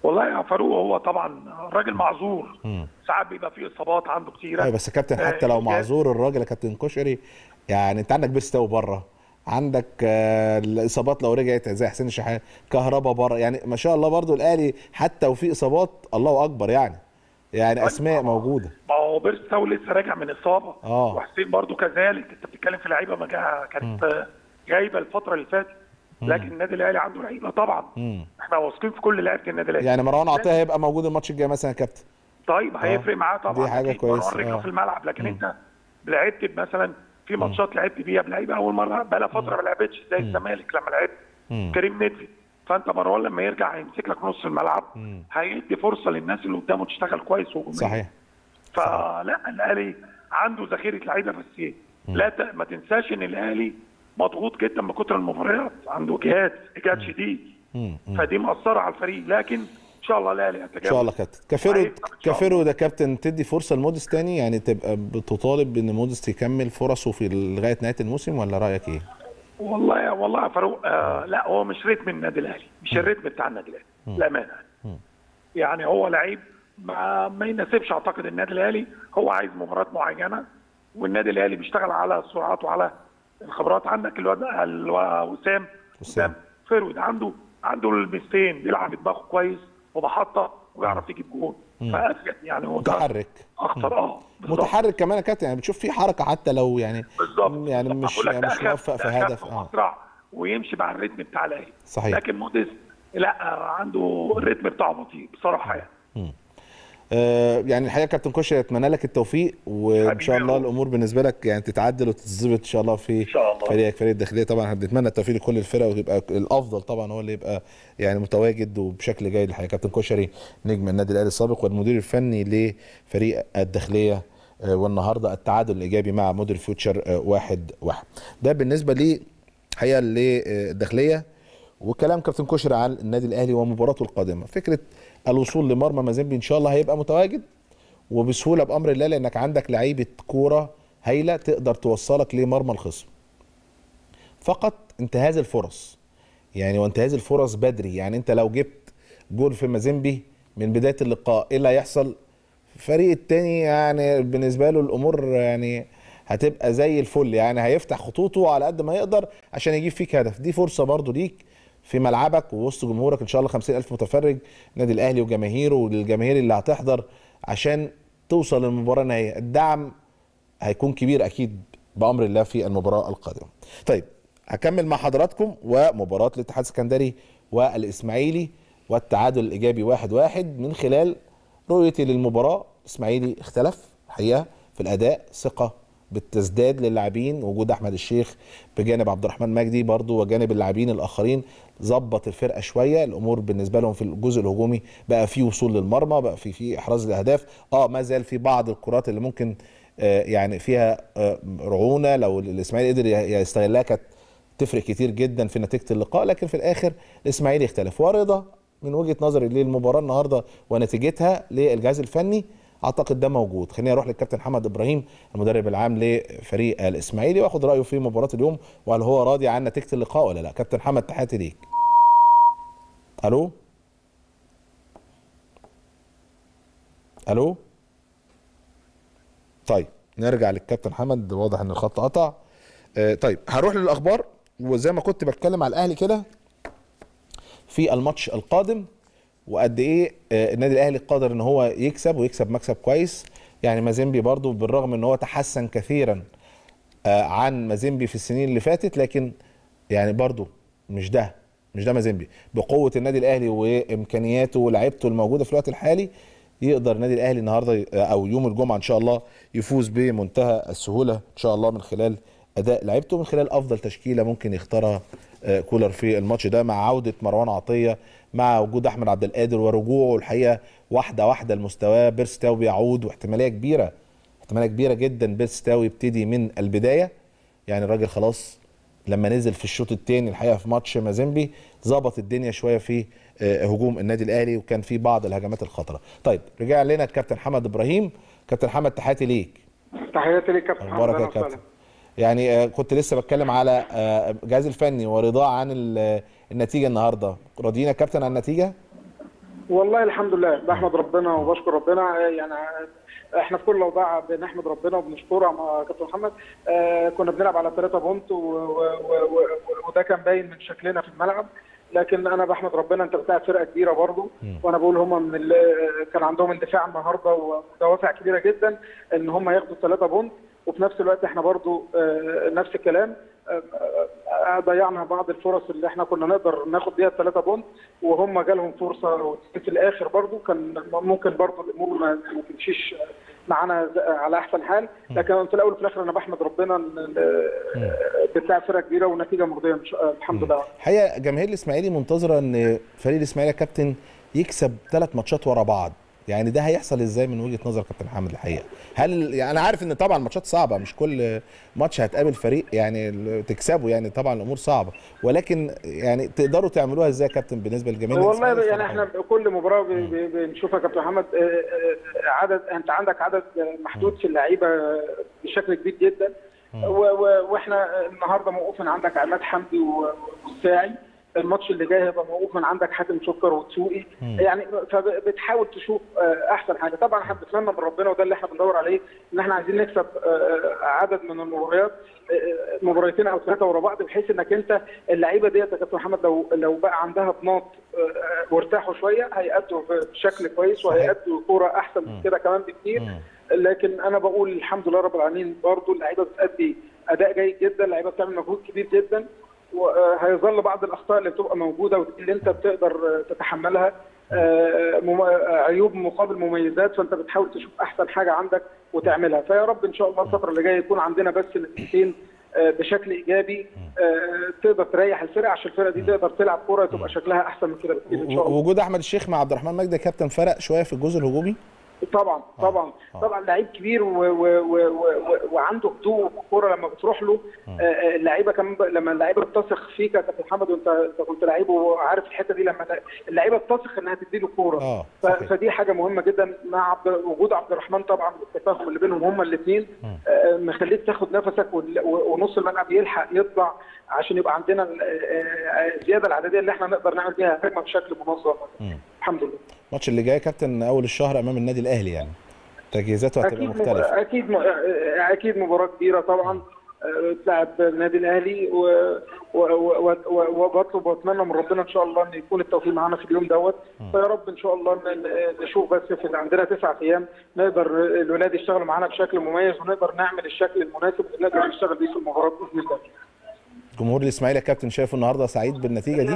[SPEAKER 2] والله يا فاروق هو طبعا راجل معذور ساعات بيبقى فيه اصابات عنده كتيره
[SPEAKER 1] ايوه بس يا كابتن
[SPEAKER 2] آه،
[SPEAKER 1] حتى لو
[SPEAKER 2] إنجاز-
[SPEAKER 1] معذور الراجل يا كابتن كشري يعني انت عندك بيستو بره عندك آه، الاصابات لو رجعت زي حسين الشحات كهربا بره يعني ما شاء الله برضو الاهلي حتى وفي اصابات الله اكبر يعني يعني اسماء موجوده
[SPEAKER 2] ما هو بيرستاو لسه راجع من اصابه
[SPEAKER 1] آه.
[SPEAKER 2] وحسين برضو كذلك انت بتتكلم في لعيبه ما جا- كانت آه، جايبه الفتره اللي فاتت لكن النادي الاهلي عنده لعيبه طبعا
[SPEAKER 1] مم.
[SPEAKER 2] احنا واثقين في كل لعيبه النادي الاهلي
[SPEAKER 1] يعني مروان عطيه هيبقى موجود الماتش الجاي مثلا يا كابتن
[SPEAKER 2] طيب هيفرق معاه طبعا
[SPEAKER 1] دي حاجة
[SPEAKER 2] أكيد.
[SPEAKER 1] كويسة،
[SPEAKER 2] مروان رجع
[SPEAKER 1] آه.
[SPEAKER 2] في الملعب لكن انت لعبت مثلا في ماتشات لعبت بيها بلعيبه اول مره بقى لها فتره ما لعبتش زي الزمالك لما لعبت كريم ندفي فانت مروان لما يرجع هيمسك لك نص الملعب هيدي فرصه للناس اللي قدامه تشتغل كويس هجوميا
[SPEAKER 1] صحيح
[SPEAKER 2] فلا الاهلي عنده ذخيره لعيبه بس لا ت... ما تنساش ان الاهلي مضغوط جدا من كتر المباريات عنده اجهاد اجهاد شديد
[SPEAKER 1] مم.
[SPEAKER 2] فدي مأثره على الفريق لكن ان شاء الله الاهلي يتجاوز
[SPEAKER 1] ان شاء الله كابتن كافيرو
[SPEAKER 2] هيكسب إن شاء
[SPEAKER 1] كافيرو ده كابتن تدي فرصه لموديس تاني يعني تبقى بتطالب بان موديس يكمل فرصه في لغايه نهايه الموسم ولا رايك ايه؟
[SPEAKER 2] والله يا والله يا فاروق آه لا هو مش ريتم النادي الاهلي مش الريتم بتاع النادي الاهلي للامانه يعني هو لعيب ما, ما يناسبش اعتقد النادي الاهلي هو عايز مباريات معينه والنادي الاهلي بيشتغل على السرعات وعلى الخبرات عندك الواد الو- وسام
[SPEAKER 1] وسام.
[SPEAKER 2] فيرود عنده عنده الميزتين بيلعب بدماغه كويس ومحطه ويعرف يجيب جول فافيد يعني هو ده
[SPEAKER 1] متحرك
[SPEAKER 2] اخطر اه بالظبط.
[SPEAKER 1] متحرك كمان يا كابتن يعني بتشوف في حركه حتى لو يعني
[SPEAKER 2] بالظبط
[SPEAKER 1] يعني
[SPEAKER 2] بالظبط.
[SPEAKER 1] مش
[SPEAKER 2] بقول لك ده
[SPEAKER 1] مش
[SPEAKER 2] أخف-
[SPEAKER 1] موفق في
[SPEAKER 2] ده
[SPEAKER 1] هدف
[SPEAKER 2] أخف
[SPEAKER 1] اه
[SPEAKER 2] واسرع ويمشي مع الريتم بتاع الاهلي
[SPEAKER 1] صحيح.
[SPEAKER 2] لكن موديس لا عنده الريتم بتاعه بطيء بصراحه يعني
[SPEAKER 1] آه، يعني الحقيقه كابتن كوشي اتمنى لك التوفيق وان شاء
[SPEAKER 2] حبيبي
[SPEAKER 1] الله
[SPEAKER 2] يا
[SPEAKER 1] الامور بالنسبه لك يعني تتعدل وتتظبط ان شاء الله في
[SPEAKER 2] إن شاء الله.
[SPEAKER 1] فريقك فريق الداخليه طبعا بنتمنى التوفيق لكل الفرق ويبقى الافضل طبعا هو اللي يبقى يعني متواجد وبشكل جيد الحقيقه كابتن كوشري نجم النادي الاهلي السابق والمدير الفني لفريق الداخليه آه، والنهارده التعادل الايجابي مع موديل فيوتشر آه، واحد واحد ده بالنسبه لي الحقيقه للداخليه وكلام كابتن كشري عن النادي الاهلي ومباراته القادمه فكره الوصول لمرمى مازيمبي ان شاء الله هيبقى متواجد وبسهوله بامر الله لانك عندك لعيبه كوره هايله تقدر توصلك لمرمى الخصم فقط انتهاز الفرص يعني وانتهاز الفرص بدري يعني انت لو جبت جول في مازيمبي من بدايه اللقاء ايه اللي هيحصل الفريق التاني يعني بالنسبه له الامور يعني هتبقى زي الفل يعني هيفتح خطوطه على قد ما يقدر عشان يجيب فيك هدف دي فرصه برضو ليك في ملعبك ووسط جمهورك ان شاء الله 50000 متفرج النادي الاهلي وجماهيره والجماهير اللي هتحضر عشان توصل للمباراه النهائيه الدعم هيكون كبير اكيد بامر الله في المباراه القادمه. طيب هكمل مع حضراتكم ومباراه الاتحاد السكندري والاسماعيلي والتعادل الايجابي واحد واحد من خلال رؤيتي للمباراه الاسماعيلي اختلف الحقيقه في الاداء ثقه بالتزداد للاعبين وجود احمد الشيخ بجانب عبد الرحمن مجدي برضو وجانب اللاعبين الاخرين ظبط الفرقه شويه الامور بالنسبه لهم في الجزء الهجومي بقى في وصول للمرمى بقى في في احراز الاهداف اه ما زال في بعض الكرات اللي ممكن آه يعني فيها آه رعونه لو الاسماعيلي قدر يستغلها كانت تفرق كتير جدا في نتيجه اللقاء لكن في الاخر الاسماعيلي اختلف ورضا من وجهه نظري للمباراه النهارده ونتيجتها للجهاز الفني اعتقد ده موجود خليني اروح للكابتن محمد ابراهيم المدرب العام لفريق الاسماعيلي واخد رايه في مباراه اليوم وهل هو راضي عن نتيجه اللقاء ولا لا كابتن محمد تحياتي ليك الو الو طيب نرجع للكابتن محمد واضح ان الخط قطع آه طيب هروح للاخبار وزي ما كنت بتكلم على الاهلي كده في الماتش القادم وقد ايه آه النادي الاهلي قادر ان هو يكسب ويكسب مكسب كويس يعني مازيمبي برضو بالرغم ان هو تحسن كثيرا آه عن مازيمبي في السنين اللي فاتت لكن يعني برضو مش ده مش ده مازيمبي بقوه النادي الاهلي وامكانياته ولاعيبته الموجوده في الوقت الحالي يقدر النادي الاهلي النهارده او يوم الجمعه ان شاء الله يفوز بمنتهى السهوله ان شاء الله من خلال اداء لعيبته من خلال افضل تشكيله ممكن يختارها كولر في الماتش ده مع عوده مروان عطيه مع وجود احمد عبد القادر ورجوعه الحقيقه واحده واحده لمستواه بيرستاو بيعود واحتماليه كبيره احتماليه كبيره جدا بيرستاو يبتدي من البدايه يعني الراجل خلاص لما نزل في الشوط الثاني الحقيقه في ماتش مازيمبي ظبط الدنيا شويه في هجوم النادي الاهلي وكان في بعض الهجمات الخطره. طيب رجع لنا الكابتن حمد ابراهيم كابتن حمد تحياتي ليك.
[SPEAKER 3] تحياتي ليك كابتن
[SPEAKER 1] اخبارك يا كابتن؟ يعني كنت لسه بتكلم على الجهاز الفني ورضاه عن النتيجه النهارده، راضيين يا كابتن عن النتيجه؟
[SPEAKER 3] والله الحمد لله بحمد ربنا وبشكر ربنا يعني احنا في كل اوضاع بنحمد ربنا وبنشكره مع كابتن محمد آه كنا بنلعب على 3 بونت و- و- و- وده كان باين من شكلنا في الملعب لكن انا بحمد ربنا انت بتاع فرقه كبيره برضه وانا بقول هم من ال- كان عندهم اندفاع النهارده ودوافع كبيره جدا ان هم ياخدوا 3 بونت وفي نفس الوقت احنا برضه آه نفس الكلام آه، آه، ضيعنا بعض الفرص اللي احنا كنا نقدر ناخد بيها الثلاثه بونت وهم جالهم فرصه في الاخر برضو كان ممكن برضو الامور ما ما تمشيش معانا على احسن حال لكن في الاول وفي الاخر انا بحمد ربنا ان ال- بتاع فرقه كبيره ونتيجه مرضيه إن شاء- الحمد لله
[SPEAKER 1] الحقيقه جماهير الاسماعيلي منتظره ان فريق الاسماعيلي يا كابتن يكسب ثلاث ماتشات ورا بعض يعني ده هيحصل ازاي من وجهه نظر كابتن محمد الحقيقه هل يعني انا عارف ان طبعا ماتشات صعبه مش كل ماتش هتقابل فريق يعني ال- تكسبه يعني طبعا الامور صعبه ولكن يعني تقدروا تعملوها ازاي يا كابتن بالنسبه للجماهير
[SPEAKER 3] والله
[SPEAKER 1] الإسماعيلي
[SPEAKER 3] يعني احنا كل مباراه ب- ب- بنشوفها يا كابتن محمد آه، آه، عدد انت عندك عدد محدود في اللعيبه بشكل كبير جدا و- و- واحنا النهارده موقوف من عندك عماد حمدي و- والساعي الماتش اللي جاي هيبقى موقوف من عندك حاتم سكر وتسوقي يعني فبتحاول تشوف آه، احسن حاجه طبعا احنا بنتمنى من ربنا وده اللي احنا بندور عليه ان احنا عايزين نكسب آه، عدد من المباريات آه، مباراتين او ثلاثه ورا بعض بحيث انك انت اللعيبه ديت يا كابتن محمد لو لو بقى عندها بناط آه، وارتاحوا شويه هيأدوا بشكل كويس
[SPEAKER 1] صحيح.
[SPEAKER 3] وهيأدوا كوره احسن من كده كمان بكتير لكن انا بقول الحمد لله رب العالمين برضو اللعيبه بتأدي اداء جيد جدا اللعيبه بتعمل مجهود كبير جدا وهيظل بعض الاخطاء اللي بتبقى موجوده واللي انت بتقدر تتحملها آه، مم- عيوب مقابل مميزات فانت بتحاول تشوف احسن حاجه عندك وتعملها فيا رب ان شاء الله الفتره اللي جايه يكون عندنا بس نتيجتين آه، بشكل ايجابي آه، تقدر تريح الفرقه عشان الفرقه دي تقدر تلعب كوره تبقى شكلها احسن من كده بكتير ان شاء الله
[SPEAKER 1] وجود احمد الشيخ مع عبد الرحمن مجدي كابتن فرق شويه في الجزء الهجومي
[SPEAKER 3] طبعا طبعا طبعا لعيب كبير و و و و وعنده هدوء الكوره لما بتروح له آه، آه، اللعيبه كمان ب- لما اللعيبه بتثق فيك يا كابتن محمد وانت انت كنت لعيب وعارف الحته دي لما اللعيبه بتثق انها تدي له كوره
[SPEAKER 1] آه،
[SPEAKER 3] ف-
[SPEAKER 1] صحيح.
[SPEAKER 3] فدي حاجه مهمه جدا مع عبد وجود عبد الرحمن طبعا والتفاهم اللي بينهم هما الاثنين مخليك تاخد نفسك وال- و- ونص الملعب يلحق يطلع عشان يبقى عندنا ال- آه، آه، الزياده العدديه اللي احنا نقدر نعمل بيها هجمه بشكل منظم الحمد لله
[SPEAKER 1] الماتش اللي جاي يا كابتن اول الشهر امام النادي الاهلي يعني تجهيزاته هتبقى
[SPEAKER 3] اكيد مب...
[SPEAKER 1] مختلفه
[SPEAKER 3] اكيد م... اكيد مباراه كبيره طبعا آه، تلعب النادي الاهلي و... و... و... و... وبطلب واتمنى من ربنا ان شاء الله ان يكون التوفيق معانا في اليوم دوت فيا رب ان شاء الله ن- نشوف بس في عندنا تسعة ايام نقدر الولاد يشتغلوا معانا بشكل مميز ونقدر نعمل الشكل المناسب اللي نقدر نشتغل بيه في المباراه باذن الله.
[SPEAKER 1] جمهور الاسماعيلي يا كابتن شايفه النهارده سعيد بالنتيجه دي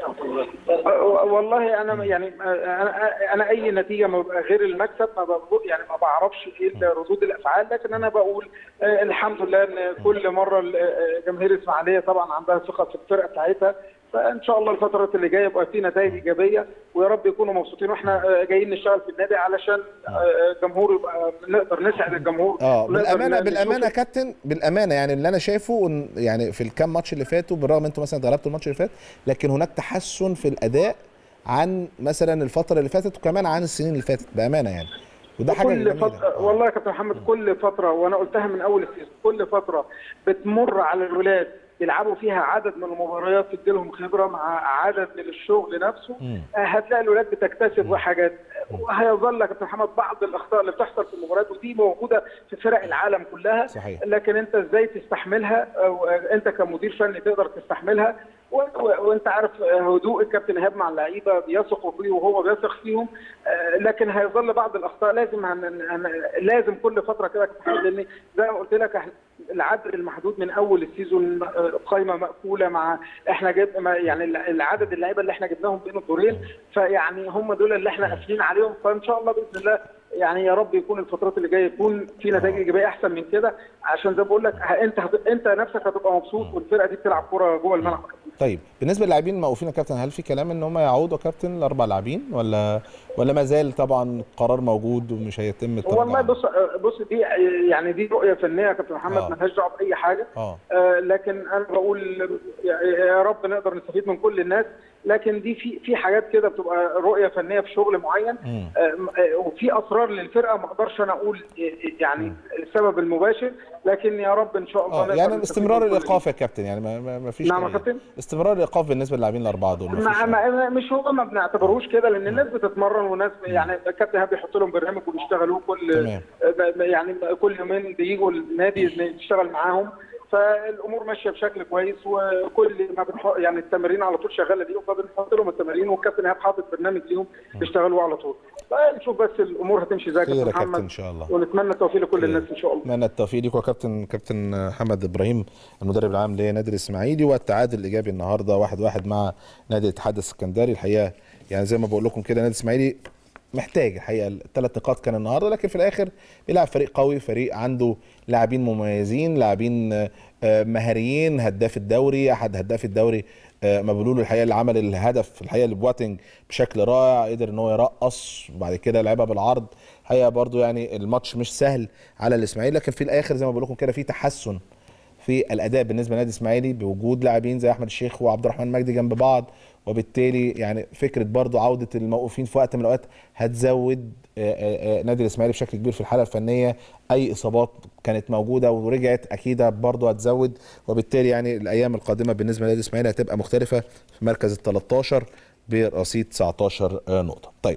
[SPEAKER 3] أه، والله انا يعني انا انا اي نتيجه ما ببقى غير المكسب ما بقول يعني ما بعرفش ايه ردود الافعال لكن انا بقول آه، الحمد لله ان كل مره ال- آه، جماهير الاسماعيليه طبعا عندها ثقه في الفرقه بتاعتها فان شاء الله الفترات اللي جايه يبقى في نتائج ايجابيه ويا رب يكونوا مبسوطين واحنا آه، جايين نشتغل في النادي علشان آه، جمهور يبقى نقدر نسعد الجمهور
[SPEAKER 1] اه
[SPEAKER 3] ونقدر
[SPEAKER 1] بالامانه
[SPEAKER 3] نشوف-
[SPEAKER 1] بالامانه يا كابتن بالامانه يعني اللي انا شايفه إن- يعني في الكام ماتش اللي فاتوا بالرغم انتوا مثلا اتغلبتوا الماتش اللي فات لكن هناك تحسن في الاداء عن مثلا الفتره اللي فاتت وكمان عن السنين اللي فاتت بامانه يعني وده حاجه
[SPEAKER 3] كل
[SPEAKER 1] جميله
[SPEAKER 3] فترة والله يا كابتن محمد كل فترة وأنا قلتها من أول السيزون كل فترة بتمر على الولاد يلعبوا فيها عدد من المباريات تديلهم خبرة مع عدد من الشغل نفسه آه، هتلاقي الولاد بتكتسب حاجات وهيظل يا كابتن محمد بعض الأخطاء اللي بتحصل في المباريات ودي موجودة في فرق العالم كلها
[SPEAKER 1] صحيح.
[SPEAKER 3] لكن أنت إزاي تستحملها أو أنت كمدير فني تقدر تستحملها و- و- وانت عارف هدوء الكابتن ايهاب مع اللعيبه بيثقوا فيه وهو بيثق فيهم آه، لكن هيظل بعض الاخطاء لازم هن... هن... لازم كل فتره كده لان زي ما قلت لك إحنا العدد المحدود من اول السيزون آه، قايمه مقفوله مع احنا جب... ما- يعني العدد اللعيبه اللي احنا جبناهم بين الدورين فيعني هم دول اللي احنا قافلين عليهم فان شاء الله باذن الله يعني يا رب يكون الفترات اللي جايه يكون في نتائج ايجابيه احسن من كده عشان زي ما بقول لك ه- انت هت... انت نفسك هتبقى مبسوط والفرقه دي بتلعب كوره جوه الملعب
[SPEAKER 1] طيب بالنسبه للاعبين الموقوفين يا كابتن هل في كلام ان هم يعودوا يا كابتن الاربع لاعبين ولا ولا ما زال طبعا قرار موجود ومش هيتم التراجع
[SPEAKER 3] والله
[SPEAKER 1] عنه؟
[SPEAKER 3] بص بص دي يعني دي رؤيه فنيه يا كابتن محمد
[SPEAKER 1] آه.
[SPEAKER 3] مالهاش دعوه باي حاجه
[SPEAKER 1] اه
[SPEAKER 3] آه لكن انا بقول يا- يا رب نقدر نستفيد من كل الناس لكن دي في في حاجات كده بتبقى رؤيه فنيه في شغل معين
[SPEAKER 1] مم.
[SPEAKER 3] آه، آه، وفي اسرار للفرقه ما اقدرش انا اقول آه، يعني السبب المباشر لكن يا رب ان شاء الله
[SPEAKER 1] اه
[SPEAKER 3] نقدر
[SPEAKER 1] يعني
[SPEAKER 3] نستفيد
[SPEAKER 1] استمرار
[SPEAKER 3] من كل
[SPEAKER 1] الايقاف يا كابتن يعني ما, ما, ما فيش
[SPEAKER 3] نعم يا
[SPEAKER 1] تغيير.
[SPEAKER 3] كابتن؟
[SPEAKER 1] استمرار الايقاف بالنسبه للاعبين الاربعه دول مفيش
[SPEAKER 3] ما
[SPEAKER 1] يعني.
[SPEAKER 3] ما مش هو ما بنعتبروش كده لان الناس بتتمرن وناس يعني الكابتن ايهاب بيحط لهم برنامج وبيشتغلوه كل
[SPEAKER 1] تمام.
[SPEAKER 3] يعني كل يومين بيجوا النادي نشتغل معاهم فالامور ماشيه بشكل كويس وكل ما بنحط يعني التمارين على طول شغاله ليهم فبنحط لهم التمارين والكابتن ايهاب حاطط برنامج ليهم يشتغلوا على طول فنشوف بس الامور هتمشي ازاي
[SPEAKER 1] خير يا كابتن
[SPEAKER 3] محمد
[SPEAKER 1] ان شاء الله
[SPEAKER 3] ونتمنى التوفيق لكل الناس ان شاء الله
[SPEAKER 1] اتمنى التوفيق ليك وكابتن كابتن محمد ابراهيم المدرب العام لنادي الاسماعيلي والتعادل الايجابي النهارده واحد واحد مع نادي الاتحاد السكندري الحقيقه يعني زي ما بقول لكم كده نادي الاسماعيلي محتاج الحقيقه الثلاث نقاط كان النهارده لكن في الاخر بيلعب فريق قوي فريق عنده لاعبين مميزين لاعبين آه، مهاريين هداف الدوري احد هداف الدوري آه، مبلول الحقيقه اللي عمل الهدف الحقيقه لبواتنج بشكل رائع قدر ان هو يرقص وبعد كده لعبها بالعرض الحقيقه برضو يعني الماتش مش سهل على الاسماعيلي لكن في الاخر زي ما بقول لكم كده في تحسن في الاداء بالنسبه للنادي الاسماعيلي بوجود لاعبين زي احمد الشيخ وعبد الرحمن مجدي جنب بعض وبالتالي يعني فكره برضو عوده الموقوفين في وقت من الاوقات هتزود آه، آه، آه، نادي الاسماعيلي بشكل كبير في الحاله الفنيه اي اصابات كانت موجوده ورجعت اكيد برضو هتزود وبالتالي يعني الايام القادمه بالنسبه لنادي الاسماعيلي هتبقى مختلفه في مركز ال 13 برصيد 19 نقطه طيب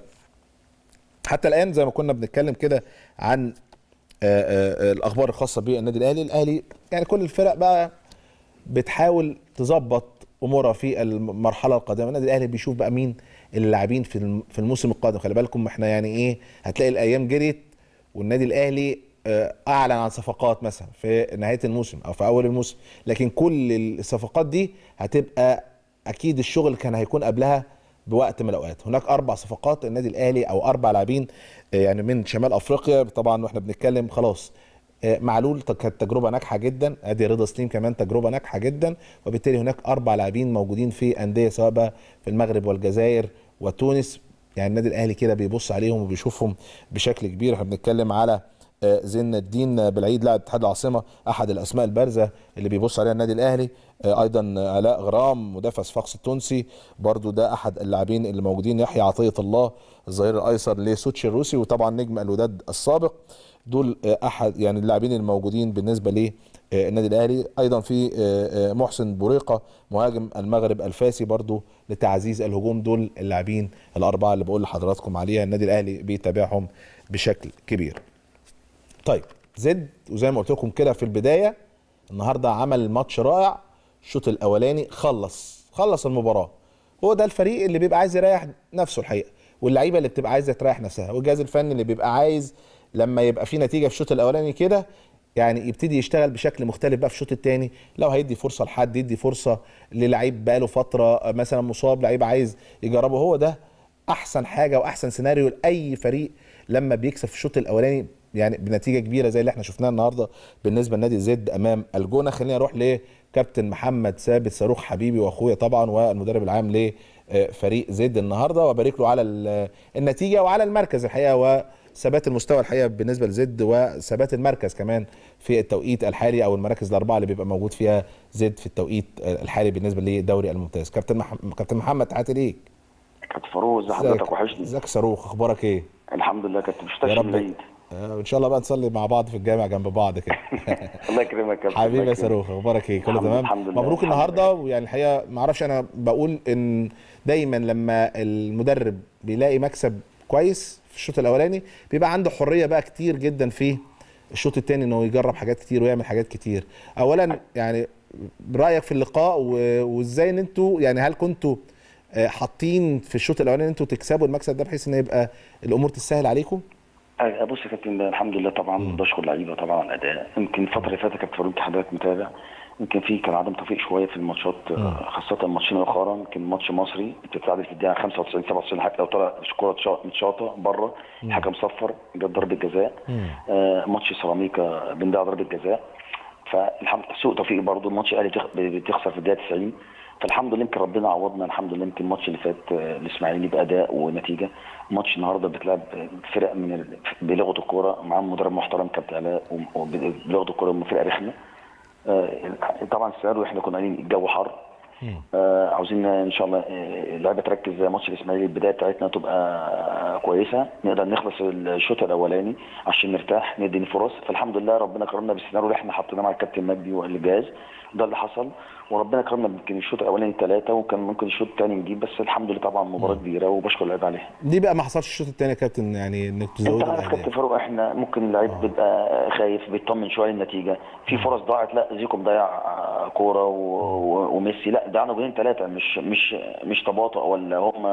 [SPEAKER 1] حتى الان زي ما كنا بنتكلم كده عن آه، آه، الاخبار الخاصه بالنادي الاهلي الاهلي يعني كل الفرق بقى بتحاول تظبط امورها في المرحله القادمه النادي الاهلي بيشوف بقى مين اللاعبين في الم- في الموسم القادم خلي بالكم احنا يعني ايه هتلاقي الايام جريت والنادي الاهلي آه، اعلن عن صفقات مثلا في نهايه الموسم او في اول الموسم لكن كل الصفقات دي هتبقى اكيد الشغل كان هيكون قبلها بوقت من الاوقات هناك اربع صفقات النادي الاهلي او اربع لاعبين آه، يعني من شمال افريقيا طبعا واحنا بنتكلم خلاص آه، معلول ت- كانت تجربه ناجحه جدا ادي رضا سليم كمان تجربه ناجحه جدا وبالتالي هناك اربع لاعبين موجودين في انديه سواء بقى في المغرب والجزائر وتونس يعني النادي الاهلي كده بيبص عليهم وبيشوفهم بشكل كبير احنا بنتكلم على آه، زين الدين بالعيد لاعب اتحاد العاصمه احد الاسماء البارزه اللي بيبص عليها النادي الاهلي آه، ايضا آه، علاء غرام مدافع صفاقس التونسي برضو ده احد اللاعبين اللي موجودين يحيى عطيه الله الظهير الايسر لسوتشي الروسي وطبعا نجم الوداد السابق دول آه، احد يعني اللاعبين الموجودين بالنسبه ليه آه، النادي الاهلي ايضا في آه، آه، محسن بوريقه مهاجم المغرب الفاسي برضو لتعزيز الهجوم دول اللاعبين الاربعه اللي بقول لحضراتكم عليها النادي الاهلي بيتابعهم بشكل كبير طيب زد وزي ما قلت لكم كده في البدايه النهارده عمل ماتش رائع الشوط الاولاني خلص خلص المباراه هو ده الفريق اللي بيبقى عايز يريح نفسه الحقيقه واللعيبه اللي بتبقى عايزه تريح نفسها والجهاز الفني اللي بيبقى عايز لما يبقى في نتيجه في الشوط الاولاني كده يعني يبتدي يشتغل بشكل مختلف بقى في الشوط الثاني لو هيدي فرصه لحد يدي فرصه للعيب بقاله فتره مثلا مصاب لعيب عايز يجربه هو ده احسن حاجه واحسن سيناريو لاي فريق لما بيكسب في الشوط الاولاني يعني بنتيجه كبيره زي اللي احنا شفناها النهارده بالنسبه لنادي زد امام الجونه خلينا نروح لكابتن محمد ثابت صاروخ حبيبي واخويا طبعا والمدرب العام لفريق زد النهارده وابارك له على ال- النتيجه وعلى المركز الحقيقه وثبات المستوى الحقيقه بالنسبه لزد وثبات المركز كمان في التوقيت الحالي او المراكز الاربعه اللي بيبقى موجود فيها زد في التوقيت الحالي بالنسبه للدوري الممتاز كابتن مح... كابتن محمد تحياتي ليك
[SPEAKER 4] كابتن فاروق ازي حضرتك وحشني
[SPEAKER 1] ازيك يا صاروخ اخبارك ايه
[SPEAKER 4] الحمد لله كابتن مش
[SPEAKER 1] يا
[SPEAKER 4] تاشي
[SPEAKER 1] رب
[SPEAKER 4] العيد
[SPEAKER 1] آه، ان شاء الله بقى نصلي مع بعض في الجامع جنب بعض كده
[SPEAKER 4] الله يكرمك يا كابتن
[SPEAKER 1] حبيبي
[SPEAKER 4] الله
[SPEAKER 1] يا
[SPEAKER 4] يكرمك.
[SPEAKER 1] صاروخ اخبارك ايه كله
[SPEAKER 4] الحمد-
[SPEAKER 1] تمام
[SPEAKER 4] الحمد لله،
[SPEAKER 1] مبروك
[SPEAKER 4] الحمد
[SPEAKER 1] النهارده ويعني الحقيقه ما اعرفش انا بقول ان دايما لما المدرب بيلاقي مكسب كويس في الشوط الاولاني بيبقى عنده حريه بقى كتير جدا في الشوط الثاني انه يجرب حاجات كتير ويعمل حاجات كتير اولا يعني رايك في اللقاء و- وازاي ان انتوا يعني هل كنتوا آه، حاطين في الشوط الاولاني ان انتوا تكسبوا المكسب ده بحيث ان يبقى الامور تسهل عليكم
[SPEAKER 4] آه، بص يا كابتن الحمد لله طبعا بشكر اللعيبه طبعا على الاداء يمكن الفتره اللي فاتت كابتن فاروق حضرتك متابع يمكن في كان عدم توفيق شويه في الماتشات آه، خاصه الماتشين الاخرى يمكن ماتش مصري بتتعادل في الدقيقه 95 97 حتى لو طلع الكوره اتشا- متشاطه بره الحكم صفر جت ضربه جزاء آه، ماتش سيراميكا بنضيع ضربه جزاء فالحمد سوء توفيق برضه الماتش الاهلي بتخ- بتخسر في الدقيقه 90 فالحمد لله يمكن ربنا عوضنا الحمد لله يمكن الماتش اللي فات آه، الاسماعيلي باداء ونتيجه ماتش النهارده بتلعب فرق من ال- بلغه الكوره معاهم مدرب محترم كابتن علاء وبلغه الكوره هم فرقه رخمه آه، طبعا السيناريو احنا كنا قايلين الجو حر آه عاوزين ان شاء الله آه، اللعيبه تركز زي ماتش الاسماعيلي البدايه بتاعتنا تبقى آه، كويسه نقدر نخلص الشوط الاولاني عشان نرتاح ندي فرص فالحمد لله ربنا كرمنا بالسيناريو اللي احنا حطيناه مع الكابتن مجدي والجهاز ده اللي حصل وربنا كرمنا يمكن الشوط الاولاني ثلاثه وكان ممكن الشوط الثاني نجيب بس الحمد لله طبعا مباراه كبيره وبشكر اللعيبه عليها
[SPEAKER 1] ليه بقى ما حصلش الشوط الثاني يا كابتن يعني انك
[SPEAKER 4] انت
[SPEAKER 1] تزودوا
[SPEAKER 4] عارف كابتن
[SPEAKER 1] الاهداف
[SPEAKER 4] فاروق احنا ممكن اللعيب بيبقى خايف بيطمن شويه النتيجه في فرص ضاعت لا زيكو مضيع آه، كوره و- و- وميسي لا ضيعنا جولين ثلاثه مش مش مش تباطؤ ولا هم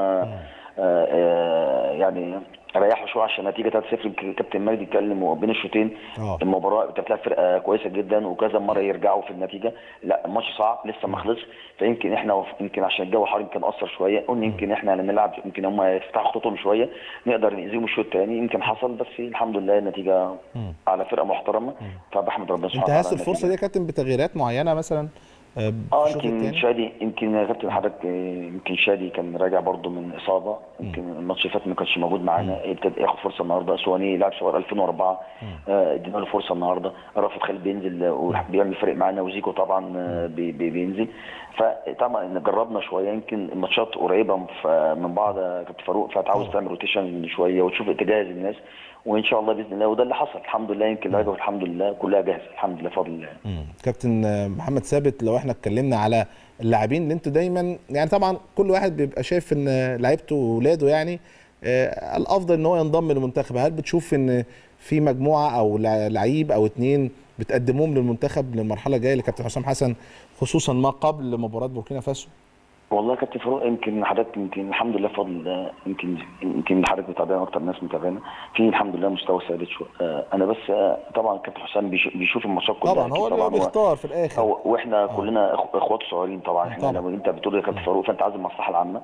[SPEAKER 4] آه، آه، يعني ريحوا شويه عشان النتيجه 3-0 يمكن كابتن مجدي اتكلم بين الشوطين
[SPEAKER 1] اه.
[SPEAKER 4] المباراه انت بتلعب فرقه كويسه جدا وكذا مره يرجعوا في النتيجه لا الماتش صعب لسه ما خلصش فيمكن احنا يمكن عشان الجو حار يمكن اثر شويه قلنا يمكن احنا لما نلعب يمكن هم يفتحوا خطوطهم شويه نقدر نأذيهم الشوط الثاني يمكن حصل بس الحمد لله النتيجه على فرقه محترمه فبحمد ربنا سبحانه وتعالى
[SPEAKER 1] انتهز
[SPEAKER 4] على
[SPEAKER 1] الفرصه دي
[SPEAKER 4] النتيجة.
[SPEAKER 1] يا كابتن بتغييرات معينه مثلا آه، في
[SPEAKER 4] اه
[SPEAKER 1] الشوط
[SPEAKER 4] يمكن
[SPEAKER 1] الثاني
[SPEAKER 4] شادي يمكن يا كابتن حضرتك آه، يمكن شادي كان راجع برضه من اصابه يمكن الماتش اللي فات ما كانش موجود معانا ابتدى ياخد فرصه النهارده اسواني لاعب صغير 2004 آه، ادينا له فرصه النهارده رافض خالد بينزل آه، وبيعمل فرق معانا وزيكو طبعا آه، بي- بي- بينزل فطبعا جربنا شويه يمكن الماتشات قريبه ف- من بعض يا كابتن فاروق فهتعوز تعمل روتيشن شويه وتشوف تجهز الناس وان شاء الله باذن الله وده اللي حصل الحمد لله يمكن اللعيبه الحمد لله كلها جاهزه الحمد لله بفضل الله
[SPEAKER 1] مم. كابتن آه، محمد ثابت لو احنا اتكلمنا على اللاعبين اللي انتوا دايما يعني طبعا كل واحد بيبقى شايف ان لعيبته واولاده يعني آه، الافضل ان هو ينضم للمنتخب هل بتشوف ان في مجموعه او لع- لعيب او اتنين بتقدموهم للمنتخب للمرحله الجايه لكابتن حسام حسن خصوصا ما قبل مباراه بوركينا فاسو
[SPEAKER 4] والله يا كابتن فاروق يمكن حضرتك يمكن الحمد لله بفضل الله يمكن يمكن حضرتك متابعنا اكتر ناس متابعنا في الحمد لله مستوى ثابت شويه آه، انا بس آه، طبعا كابتن حسام بيش- بيشوف الماتشات كلها
[SPEAKER 1] طبعا
[SPEAKER 4] أكيد
[SPEAKER 1] هو اللي
[SPEAKER 4] طبعا
[SPEAKER 1] بيختار في الاخر
[SPEAKER 4] هو واحنا كلنا أخ- اخوات صغيرين طبعا احنا
[SPEAKER 1] طبعا.
[SPEAKER 4] لما انت بتقول يا كابتن فاروق فانت عايز المصلحه العامه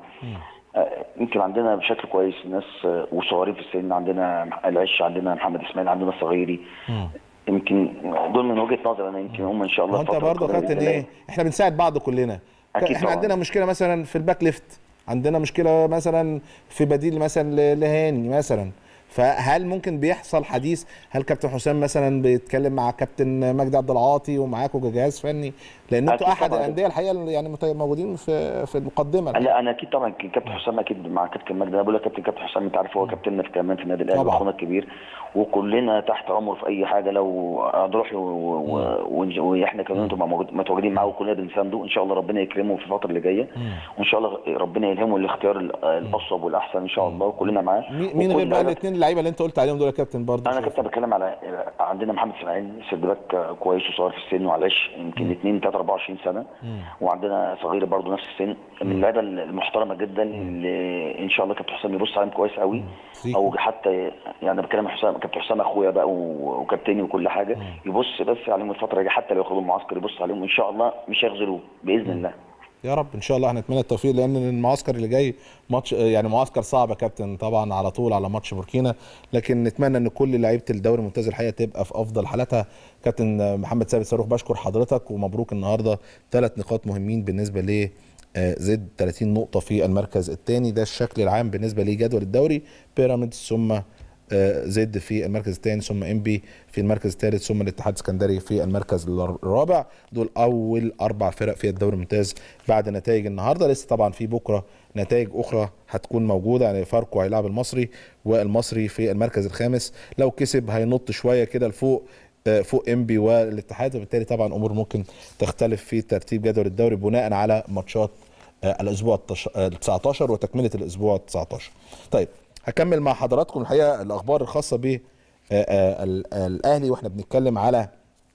[SPEAKER 4] آه، يمكن عندنا بشكل كويس ناس آه، وصغيرين في السن عندنا العش عندنا محمد اسماعيل عندنا صغيري يمكن دول من وجهه نظري انا يمكن هم ان شاء الله
[SPEAKER 1] هو انت
[SPEAKER 4] الفترة
[SPEAKER 1] برضه يا
[SPEAKER 4] القادمة
[SPEAKER 1] كابتن
[SPEAKER 4] بإذن الله
[SPEAKER 1] ايه احنا بنساعد بعض كلنا
[SPEAKER 4] أكيد
[SPEAKER 1] احنا
[SPEAKER 4] طبعاً.
[SPEAKER 1] عندنا مشكله مثلا في الباك ليفت عندنا مشكله مثلا في بديل مثلا ل- لهاني مثلا فهل ممكن بيحصل حديث هل كابتن حسام مثلا بيتكلم مع كابتن مجدي عبد العاطي ومعاكم كجهاز فني لان انتوا
[SPEAKER 4] أكيد
[SPEAKER 1] احد
[SPEAKER 4] طبعاً.
[SPEAKER 1] الانديه الحقيقه اللي يعني مت- موجودين في في المقدمه
[SPEAKER 4] لا انا اكيد طبعا كابتن حسام اكيد مع كابتن مجدي انا بقول لك كابتن كابتن حسام انت عارف هو كابتننا في كمان في النادي الاهلي
[SPEAKER 1] طبعاً.
[SPEAKER 4] واخونا الكبير وكلنا تحت امره في اي حاجه لو هنروح له و- و- ونج- واحنا كمان نبقى موجود- متواجدين معاه وكلنا بنسانده ان شاء الله ربنا يكرمه في الفتره اللي جايه وان شاء الله ربنا يلهمه الاختيار ال- الاصوب والاحسن ان شاء الله وكلنا معاه
[SPEAKER 1] مين مين
[SPEAKER 4] وكل
[SPEAKER 1] غير بقى
[SPEAKER 4] لعيبة-
[SPEAKER 1] الاثنين اللعيبه اللي انت قلت عليهم دول يا كابتن برضه
[SPEAKER 4] انا كنت بتكلم على عندنا محمد اسماعيل سيرد باك كويس وصغير في السن وعلى العش يمكن 2 3 24 سنه وعندنا صغير برضه نفس السن من اللعيبه المحترمه جدا اللي ان شاء الله كابتن حسام يبص عليهم كويس قوي
[SPEAKER 1] سيكو.
[SPEAKER 4] او حتى يعني بتكلم حسام كابتن حسام اخويا بقى و- وكابتني وكل حاجه يبص بس عليهم الفتره دي حتى لو ياخدوا المعسكر يبص عليهم وان شاء الله مش هيخذلوه باذن الله
[SPEAKER 1] يا رب ان شاء الله هنتمنى التوفيق لان المعسكر اللي جاي ماتش يعني معسكر صعب يا كابتن طبعا على طول على ماتش بوركينا لكن نتمنى ان كل لعيبه الدوري الممتاز الحقيقه تبقى في افضل حالاتها كابتن محمد ثابت صاروخ بشكر حضرتك ومبروك النهارده ثلاث نقاط مهمين بالنسبه ل آه، زد 30 نقطه في المركز الثاني ده الشكل العام بالنسبه لجدول الدوري بيراميدز ثم آه، زد في المركز الثاني ثم ام بي في المركز الثالث ثم الاتحاد السكندري في المركز الرابع دول اول اربع فرق في الدوري الممتاز بعد نتائج النهارده لسه طبعا في بكره نتائج اخرى هتكون موجوده يعني فاركو هيلاعب المصري والمصري في المركز الخامس لو كسب هينط شويه كده لفوق آه، فوق انبي والاتحاد وبالتالي طبعا امور ممكن تختلف في ترتيب جدول الدوري بناء على ماتشات آه، الاسبوع ال 19 وتكمله الاسبوع ال 19 طيب هكمل مع حضراتكم الحقيقه الاخبار الخاصه ب آه، آه، ال- الاهلي واحنا بنتكلم على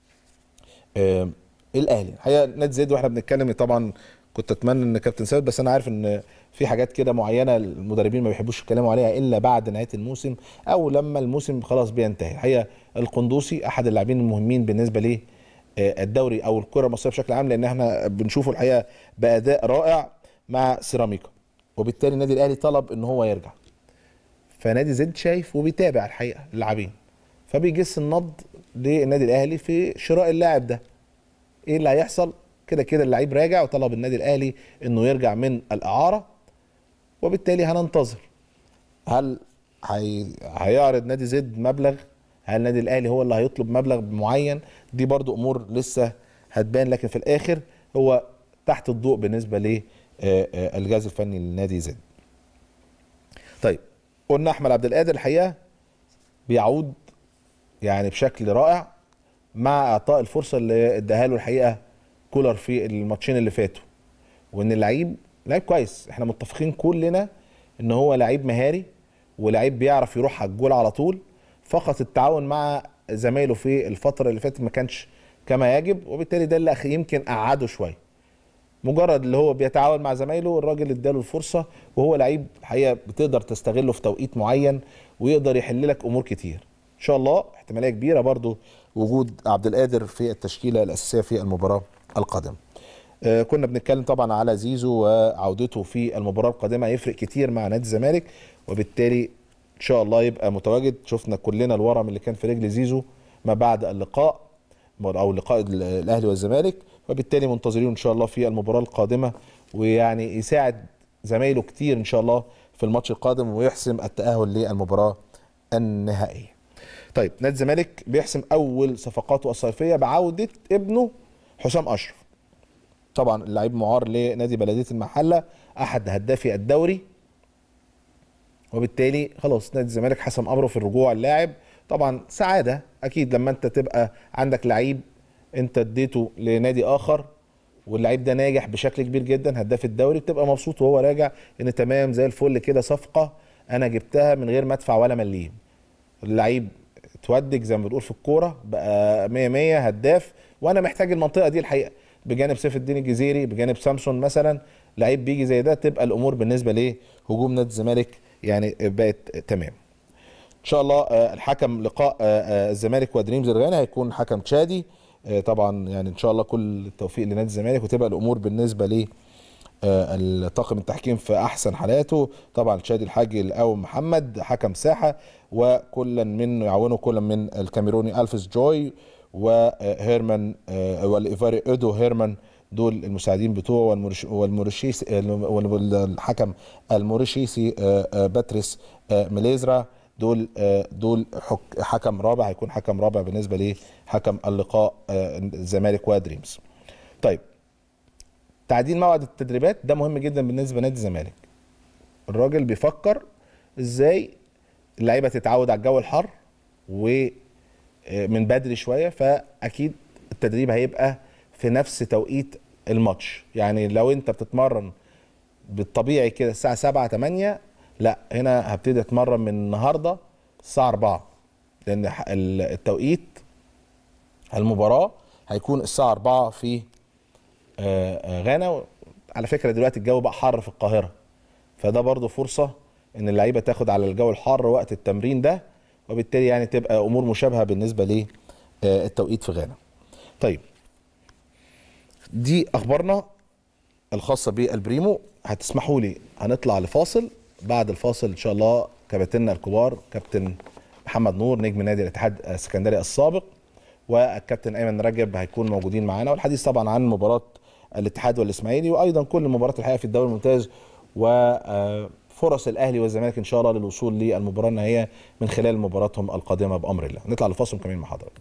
[SPEAKER 1] آه، الاهلي الحقيقه نادي زد واحنا بنتكلم طبعا كنت اتمنى ان كابتن ثابت بس انا عارف ان في حاجات كده معينه المدربين ما بيحبوش يتكلموا عليها الا بعد نهايه الموسم او لما الموسم خلاص بينتهي الحقيقه القندوسي احد اللاعبين المهمين بالنسبه ليه آه، الدوري او الكره المصريه بشكل عام لان احنا بنشوفه الحقيقه باداء رائع مع سيراميكا وبالتالي النادي الاهلي طلب ان هو يرجع فنادي زد شايف وبيتابع الحقيقه اللاعبين فبيجس النبض للنادي الاهلي في شراء اللاعب ده ايه اللي هيحصل كده كده اللعيب راجع وطلب النادي الاهلي انه يرجع من الاعاره وبالتالي هننتظر هل هي... هيعرض نادي زد مبلغ هل النادي الاهلي هو اللي هيطلب مبلغ معين دي برضو امور لسه هتبان لكن في الاخر هو تحت الضوء بالنسبه للجهاز الفني للنادي زد طيب قلنا احمد عبد القادر الحقيقه بيعود يعني بشكل رائع مع اعطاء الفرصه اللي اداها له الحقيقه كولر في الماتشين اللي فاتوا وان اللعيب لعيب كويس احنا متفقين كلنا ان هو لعيب مهاري ولعيب بيعرف يروح على الجول على طول فقط التعاون مع زمايله في الفتره اللي فاتت ما كانش كما يجب وبالتالي ده اللي أخ- يمكن قعده شويه مجرد اللي هو بيتعاون مع زمايله الراجل اداله الفرصه وهو لعيب الحقيقه بتقدر تستغله في توقيت معين ويقدر يحل لك امور كتير ان شاء الله احتماليه كبيره برضو وجود عبد القادر في التشكيله الاساسيه في المباراه القادمه آه، كنا بنتكلم طبعا على زيزو وعودته في المباراه القادمه هيفرق كتير مع نادي الزمالك وبالتالي ان شاء الله يبقى متواجد شفنا كلنا الورم اللي كان في رجل زيزو ما بعد اللقاء او لقاء ال- الاهلي والزمالك وبالتالي منتظرين ان شاء الله في المباراه القادمه ويعني يساعد زمايله كتير ان شاء الله في الماتش القادم ويحسم التاهل للمباراه النهائيه. طيب نادي الزمالك بيحسم اول صفقاته الصيفيه بعوده ابنه حسام اشرف. طبعا اللعيب معار لنادي بلديه المحله احد هدافي الدوري وبالتالي خلاص نادي الزمالك حسم امره في الرجوع اللاعب طبعا سعاده اكيد لما انت تبقى عندك لعيب انت اديته لنادي اخر واللعيب ده ناجح بشكل كبير جدا هداف الدوري بتبقى مبسوط وهو راجع ان تمام زي الفل كده صفقه انا جبتها من غير ما ادفع ولا مليم اللعيب اتودج زي ما بنقول في الكوره بقى 100 100 هداف وانا محتاج المنطقه دي الحقيقه بجانب سيف الدين الجزيري بجانب سامسون مثلا لعيب بيجي زي ده تبقى الامور بالنسبه لهجوم نادي الزمالك يعني بقت تمام ان شاء الله آه، الحكم لقاء آه، آه، الزمالك ودريمز الغانا هيكون حكم تشادي آه، طبعا يعني ان شاء الله كل التوفيق لنادي الزمالك وتبقى الامور بالنسبه ل آه، الطاقم التحكيم في احسن حالاته طبعا شادي الحاج الاو محمد حكم ساحه وكلا من يعاونه كل من الكاميروني الفيس جوي وهيرمان آه، والايفاري اودو هيرمان دول المساعدين بتوعه والمرش والموريشيسي والحكم الموريشيسي آه، آه، باتريس آه، ميليزرا دول آه، دول حك- حكم رابع هيكون حكم رابع بالنسبه لحكم اللقاء آه، الزمالك ودريمز. طيب تعديل موعد التدريبات ده مهم جدا بالنسبه لنادي الزمالك. الراجل بيفكر ازاي اللعيبه تتعود على الجو الحر و آه، من بدري شويه فاكيد التدريب هيبقى في نفس توقيت الماتش يعني لو انت بتتمرن بالطبيعي كده الساعه 7 8 لا هنا هبتدي اتمرن من النهارده الساعه 4 لان ح- ال- التوقيت المباراه هيكون الساعه 4 في آه، آه، غانا على فكره دلوقتي الجو بقى حر في القاهره فده برضو فرصه ان اللعيبه تاخد على الجو الحار وقت التمرين ده وبالتالي يعني تبقى امور مشابهه بالنسبه للتوقيت في غانا. طيب دي اخبارنا الخاصه بالبريمو هتسمحوا لي هنطلع لفاصل بعد الفاصل ان شاء الله كباتننا الكبار كابتن محمد نور نجم نادي الاتحاد السكندري السابق والكابتن ايمن رجب هيكون موجودين معانا والحديث طبعا عن مباراه الاتحاد والاسماعيلي وايضا كل مباريات الحقيقه في الدوري الممتاز وفرص الاهلي والزمالك ان شاء الله للوصول للمباراه النهائيه من خلال مباراتهم القادمه بامر الله نطلع لفاصل كمان مع حضراتكم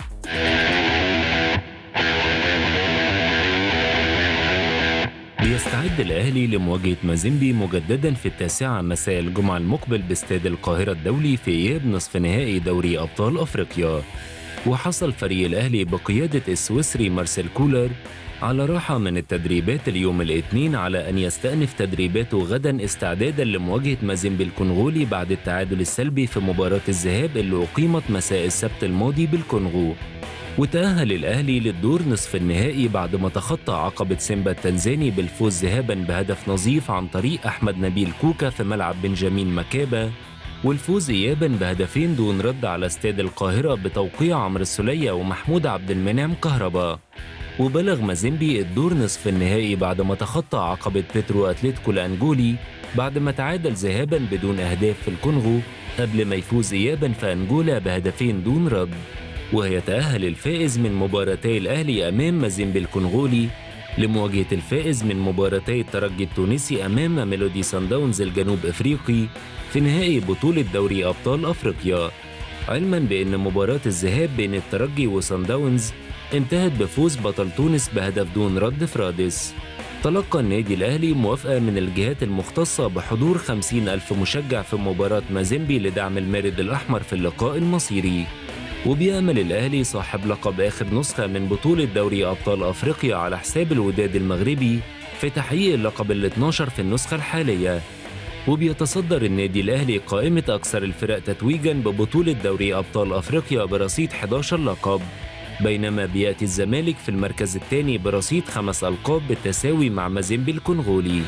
[SPEAKER 5] بيستعد الأهلي لمواجهة مازيمبي مجددا في التاسعة مساء الجمعة المقبل باستاد القاهرة الدولي في إياب نصف نهائي دوري أبطال أفريقيا وحصل فريق الأهلي بقيادة السويسري مارسيل كولر على راحة من التدريبات اليوم الاثنين على أن يستأنف تدريباته غدا استعدادا لمواجهة مازيمبي الكونغولي بعد التعادل السلبي في مباراة الذهاب اللي أقيمت مساء السبت الماضي بالكونغو وتأهل الأهلي للدور نصف النهائي بعد ما تخطى عقبة سيمبا التنزاني بالفوز ذهابا بهدف نظيف عن طريق أحمد نبيل كوكا في ملعب بنجامين مكابا والفوز إيابا بهدفين دون رد على استاد القاهرة بتوقيع عمرو السولية ومحمود عبد المنعم كهربا وبلغ مازيمبي الدور نصف النهائي بعد ما تخطى عقبة بيترو أتلتيكو الأنجولي بعد ما تعادل ذهابا بدون أهداف في الكونغو قبل ما يفوز إيابا في أنجولا بهدفين دون رد ويتأهل الفائز من مباراتي الأهلي أمام مازيمبي الكونغولي لمواجهة الفائز من مباراتي الترجي التونسي أمام ميلودي سان داونز الجنوب أفريقي في نهائي بطولة دوري أبطال أفريقيا علما بأن مباراة الذهاب بين الترجي وسان داونز انتهت بفوز بطل تونس بهدف دون رد في رادس تلقى النادي الأهلي موافقة من الجهات المختصة بحضور 50 ألف مشجع في مباراة مازيمبي لدعم المارد الأحمر في اللقاء المصيري وبيأمل الأهلي صاحب لقب آخر نسخة من بطولة دوري أبطال أفريقيا على حساب الوداد المغربي في تحقيق اللقب ال 12 في النسخة الحالية وبيتصدر النادي الأهلي قائمة أكثر الفرق تتويجا ببطولة دوري أبطال أفريقيا برصيد 11 لقب بينما بيأتي الزمالك في المركز الثاني برصيد خمس ألقاب بالتساوي مع مازيمبي الكونغولي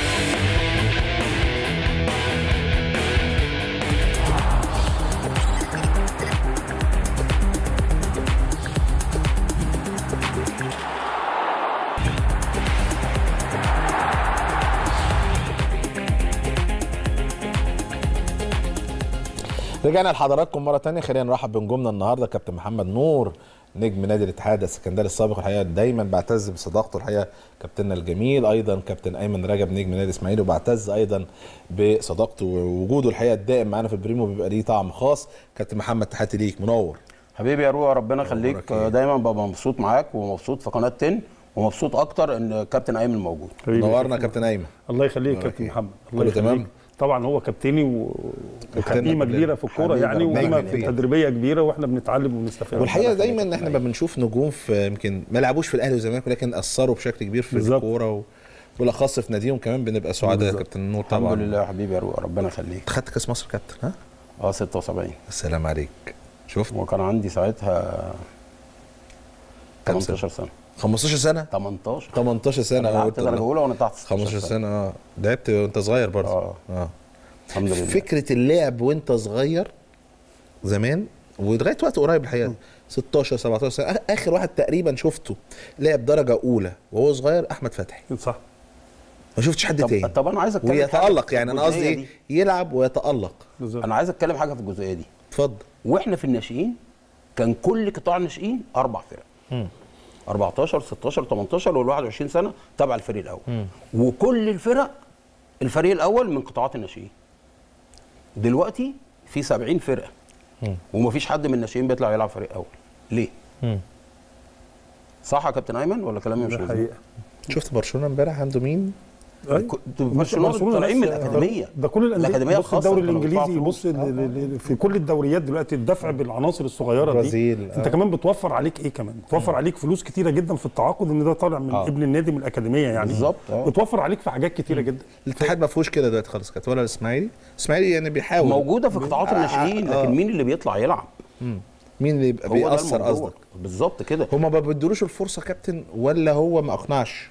[SPEAKER 1] رجعنا لحضراتكم مره تانية خلينا نرحب بنجومنا النهارده كابتن محمد نور نجم نادي الاتحاد السكندري السابق الحقيقه دايما بعتز بصداقته الحقيقه كابتننا الجميل ايضا كابتن ايمن رجب نجم نادي اسماعيلي وبعتز ايضا بصداقته ووجوده الحقيقه الدائم معانا في البريمو بيبقى ليه طعم خاص كابتن محمد تحياتي ليك منور
[SPEAKER 6] حبيبي يا روح ربنا يخليك
[SPEAKER 1] أخبارك إيه؟
[SPEAKER 6] دايما ببقى مبسوط معاك ومبسوط في قناه 10 ومبسوط اكتر ان كابتن ايمن موجود
[SPEAKER 7] حبيبي.
[SPEAKER 1] نورنا كابتن ايمن
[SPEAKER 7] الله يخليك
[SPEAKER 1] نورك
[SPEAKER 7] كابتن
[SPEAKER 1] إيه؟
[SPEAKER 7] محمد
[SPEAKER 1] كله
[SPEAKER 7] الله
[SPEAKER 1] تمام؟
[SPEAKER 7] يخليك طبعا هو كابتني و...
[SPEAKER 1] كابتننا
[SPEAKER 7] وقيمه
[SPEAKER 1] كلنا.
[SPEAKER 7] كبيره في الكوره
[SPEAKER 6] حبيبي
[SPEAKER 7] يعني
[SPEAKER 6] ربنا
[SPEAKER 7] وقيمه
[SPEAKER 1] يخليك.
[SPEAKER 7] تدريبيه كبيره واحنا بنتعلم ونستفاد
[SPEAKER 1] والحقيقه
[SPEAKER 6] ربنا
[SPEAKER 1] دايما
[SPEAKER 6] يخليك.
[SPEAKER 1] احنا ما بنشوف نجوم في يمكن ما لعبوش في الاهلي والزمالك ولكن اثروا بشكل كبير في
[SPEAKER 7] بالظبط.
[SPEAKER 1] الكوره و... بالاخص في ناديهم كمان بنبقى سعداء يا
[SPEAKER 7] بالظبط.
[SPEAKER 1] كابتن نور طبعا
[SPEAKER 6] الحمد لله يا حبيبي يا روح ربنا يخليك
[SPEAKER 1] أنت خدت كاس مصر كابتن ها
[SPEAKER 6] اه 76
[SPEAKER 1] السلام عليك شفت
[SPEAKER 6] وكان عندي ساعتها
[SPEAKER 1] كام سنة؟
[SPEAKER 6] 18 سنه
[SPEAKER 1] 15 سنه
[SPEAKER 6] 18
[SPEAKER 1] 18 سنه
[SPEAKER 6] انا
[SPEAKER 1] أنا
[SPEAKER 6] لعبت
[SPEAKER 1] قلت
[SPEAKER 6] درجه
[SPEAKER 1] لا.
[SPEAKER 6] اولى وانا تحت
[SPEAKER 1] 15 سنه اه لعبت وانت صغير برضه
[SPEAKER 6] آه.
[SPEAKER 1] اه
[SPEAKER 6] الحمد لله
[SPEAKER 1] فكره اللعب وانت صغير زمان ولغايه وقت قريب الحقيقه 16 17 سنه آخ- اخر واحد تقريبا شفته لعب درجه اولى وهو صغير احمد فتحي
[SPEAKER 7] صح
[SPEAKER 1] ما شفتش حد
[SPEAKER 6] طب,
[SPEAKER 1] تاني
[SPEAKER 6] طب انا عايز اتكلم حاجة
[SPEAKER 1] ويتالق
[SPEAKER 6] في
[SPEAKER 1] يعني انا
[SPEAKER 6] الجزئية
[SPEAKER 1] قصدي
[SPEAKER 6] دي.
[SPEAKER 1] يلعب ويتالق
[SPEAKER 7] بالظبط
[SPEAKER 6] انا عايز اتكلم حاجه في الجزئيه دي
[SPEAKER 1] اتفضل
[SPEAKER 6] واحنا في الناشئين كان كل قطاع الناشئين اربع فرق 14 16 18 وال 21 سنه تبع الفريق الاول وكل الفرق الفريق الاول من قطاعات الناشئين دلوقتي في 70 فرقه ومفيش حد من الناشئين بيطلع يلعب فريق اول ليه صح يا كابتن ايمن ولا كلامي مش
[SPEAKER 7] ده
[SPEAKER 6] مظبوط
[SPEAKER 7] حقيقه
[SPEAKER 1] شفت برشلونه امبارح عنده مين
[SPEAKER 7] أيوة.
[SPEAKER 6] ك- برشلونه طالعين من
[SPEAKER 7] بس-
[SPEAKER 6] الاكاديميه
[SPEAKER 7] ده كل الانديه
[SPEAKER 6] الاكاديميه
[SPEAKER 7] بص
[SPEAKER 6] الخاصه
[SPEAKER 7] الدوري
[SPEAKER 6] كانوا بيدفعوا
[SPEAKER 7] الانجليزي
[SPEAKER 6] فلوس.
[SPEAKER 7] بص ل- ل- ل- في كل الدوريات دلوقتي الدفع بالعناصر الصغيره دي
[SPEAKER 1] برازيل،
[SPEAKER 7] انت
[SPEAKER 1] آه.
[SPEAKER 7] كمان بتوفر عليك ايه كمان بتوفر عليك فلوس كتيره جدا في التعاقد ان ده طالع من
[SPEAKER 6] آه.
[SPEAKER 7] ابن النادي من الاكاديميه يعني
[SPEAKER 6] بالظبط، آه.
[SPEAKER 7] بتوفر عليك في حاجات كتيره جدا
[SPEAKER 1] الاتحاد ما فيهوش كده دلوقتي خالص كانت ولا الاسماعيلي الاسماعيلي يعني بيحاول
[SPEAKER 6] موجوده في قطاعات الناشئين
[SPEAKER 1] آه.
[SPEAKER 6] لكن مين اللي بيطلع يلعب
[SPEAKER 1] مين اللي يبقى
[SPEAKER 6] هو ده
[SPEAKER 1] بيأثر
[SPEAKER 6] الموضوع.
[SPEAKER 1] قصدك
[SPEAKER 6] بالظبط كده
[SPEAKER 1] هما ما بيدولوش الفرصه كابتن ولا هو ما اقنعش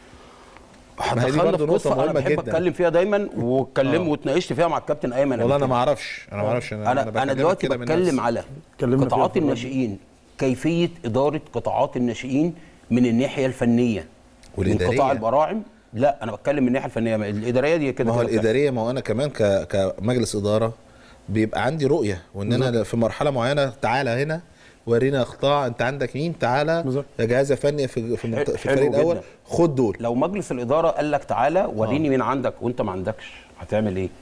[SPEAKER 1] ما هي دي
[SPEAKER 6] هتدخلنا
[SPEAKER 1] برضه
[SPEAKER 6] في
[SPEAKER 1] نقطة
[SPEAKER 6] قصه انا
[SPEAKER 1] مهمة
[SPEAKER 6] بحب
[SPEAKER 1] جدا.
[SPEAKER 6] اتكلم فيها دايما واتكلم
[SPEAKER 1] آه.
[SPEAKER 6] واتناقشت فيها مع الكابتن ايمن
[SPEAKER 1] والله
[SPEAKER 6] قبل
[SPEAKER 1] انا ما
[SPEAKER 6] كده.
[SPEAKER 1] اعرفش انا ما اعرفش
[SPEAKER 6] انا انا
[SPEAKER 1] بكلمك
[SPEAKER 6] دلوقتي
[SPEAKER 1] كده من
[SPEAKER 6] بتكلم
[SPEAKER 1] نفسي.
[SPEAKER 6] على
[SPEAKER 7] اتكلمنا فيها
[SPEAKER 6] قطاعات
[SPEAKER 7] في الراديو.
[SPEAKER 6] الناشئين كيفيه اداره قطاعات الناشئين من الناحيه الفنيه من
[SPEAKER 1] والإدارية.
[SPEAKER 6] قطاع البراعم لا انا بتكلم من الناحيه الفنيه الاداريه دي كده
[SPEAKER 1] ما هو
[SPEAKER 6] كده بتحصل.
[SPEAKER 1] الاداريه ما هو انا كمان ك... كمجلس اداره بيبقى عندي رؤيه وان انا في مرحله معينه تعالى هنا ورينا اخطاء انت عندك مين تعالى
[SPEAKER 7] بالظبط.
[SPEAKER 1] يا جهاز فني في في, المنط... في
[SPEAKER 6] حلو
[SPEAKER 1] الفريق الاول
[SPEAKER 6] جدا.
[SPEAKER 1] خد دول
[SPEAKER 6] لو مجلس الاداره قال لك تعالى وريني مين عندك وانت ما عندكش هتعمل ايه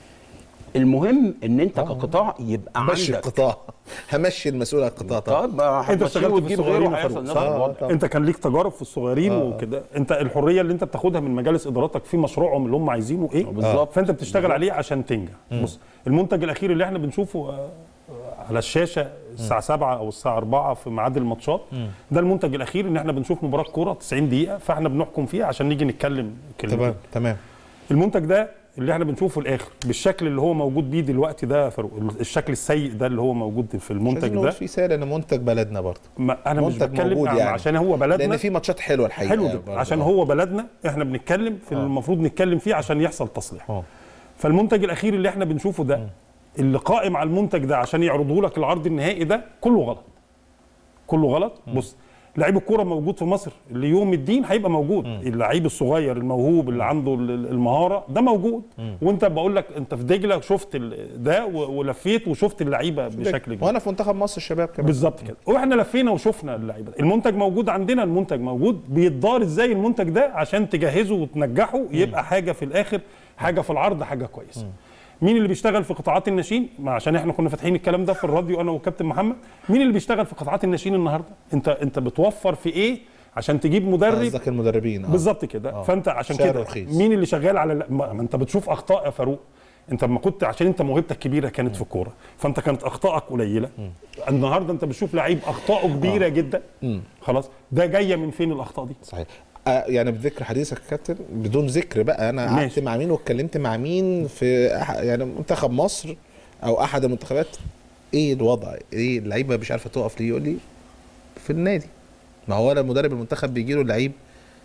[SPEAKER 6] المهم ان انت كقطاع يبقى
[SPEAKER 1] همشي
[SPEAKER 6] عندك
[SPEAKER 1] القطاع همشي المسؤول عن القطاع طبعا
[SPEAKER 6] طب ما
[SPEAKER 7] انت
[SPEAKER 6] هتمشيه
[SPEAKER 7] اشتغلت في
[SPEAKER 6] وتجيب غيره
[SPEAKER 7] الصغيرين يا
[SPEAKER 6] هيحصل
[SPEAKER 7] فاروق
[SPEAKER 6] نفس
[SPEAKER 7] صح؟
[SPEAKER 6] الوضع
[SPEAKER 1] طبعا.
[SPEAKER 7] انت كان ليك تجارب في الصغيرين وكده انت الحريه اللي انت بتاخدها من مجالس اداراتك في مشروعهم اللي هم عايزينه ايه
[SPEAKER 6] بالظبط.
[SPEAKER 7] فانت بتشتغل عليه عشان تنجح بص المنتج الاخير اللي احنا بنشوفه آه، على الشاشه الساعه 7 او الساعه 4 في ميعاد الماتشات ده المنتج الاخير ان احنا بنشوف مباراه كوره 90 دقيقه فاحنا بنحكم فيها عشان نيجي نتكلم كلمتين
[SPEAKER 1] تمام تمام
[SPEAKER 7] المنتج ده اللي احنا بنشوفه الاخر بالشكل اللي هو موجود بيه دلوقتي ده يا فاروق الشكل السيء ده اللي هو موجود في
[SPEAKER 1] مش
[SPEAKER 7] المنتج
[SPEAKER 1] عايزين نقول
[SPEAKER 7] ده
[SPEAKER 1] في سهل ان منتج بلدنا برضه
[SPEAKER 7] ما انا مش
[SPEAKER 1] منتج
[SPEAKER 7] بتكلم
[SPEAKER 1] موجود
[SPEAKER 7] عن-
[SPEAKER 1] يعني
[SPEAKER 7] عشان هو بلدنا
[SPEAKER 1] لان في ماتشات حلوه الحقيقه
[SPEAKER 7] حلو جدا
[SPEAKER 1] برضه.
[SPEAKER 7] عشان
[SPEAKER 1] آه.
[SPEAKER 7] هو بلدنا احنا بنتكلم في المفروض نتكلم فيه عشان يحصل تصليح
[SPEAKER 1] آه.
[SPEAKER 7] فالمنتج الاخير اللي احنا بنشوفه ده اللي قائم على المنتج ده عشان يعرضوا لك العرض النهائي ده كله غلط كله غلط بص لعيب الكوره موجود في مصر ليوم الدين هيبقى موجود اللعيب الصغير الموهوب اللي عنده ال- ال- المهاره ده موجود وانت بقول لك انت في دجله شفت ال- ده و- ولفيت وشفت اللعيبه بشكل كبير
[SPEAKER 1] وانا في منتخب مصر الشباب كمان
[SPEAKER 7] بالظبط كده واحنا لفينا وشفنا اللعيبه المنتج موجود عندنا المنتج موجود بيتدار ازاي المنتج ده عشان تجهزه وتنجحه يبقى حاجه في الاخر حاجه في العرض حاجه كويسه مين اللي بيشتغل في قطاعات الناشئين ما عشان احنا كنا فاتحين الكلام ده في الراديو انا وكابتن محمد مين اللي بيشتغل في قطاعات الناشئين النهارده انت انت بتوفر في ايه عشان تجيب مدرب
[SPEAKER 1] قصدك المدربين آه.
[SPEAKER 7] بالظبط كده
[SPEAKER 1] آه.
[SPEAKER 7] فانت عشان
[SPEAKER 1] سعر
[SPEAKER 7] كده
[SPEAKER 1] رخيص.
[SPEAKER 7] مين اللي شغال على ما ما انت بتشوف اخطاء يا فاروق انت لما كنت عشان انت موهبتك كبيره كانت في الكوره فانت كانت اخطائك قليله النهارده انت بتشوف لعيب اخطائه كبيره جدا خلاص ده جايه من فين الاخطاء دي
[SPEAKER 1] صحيح آه يعني بذكر حديثك يا كابتن بدون ذكر بقى انا قعدت
[SPEAKER 7] ماشي.
[SPEAKER 1] مع مين واتكلمت مع مين في أح يعني منتخب مصر او احد المنتخبات ايه الوضع ايه اللعيبه مش عارفه تقف ليه يقول لي في النادي ما هو لما مدرب المنتخب بيجي له لعيب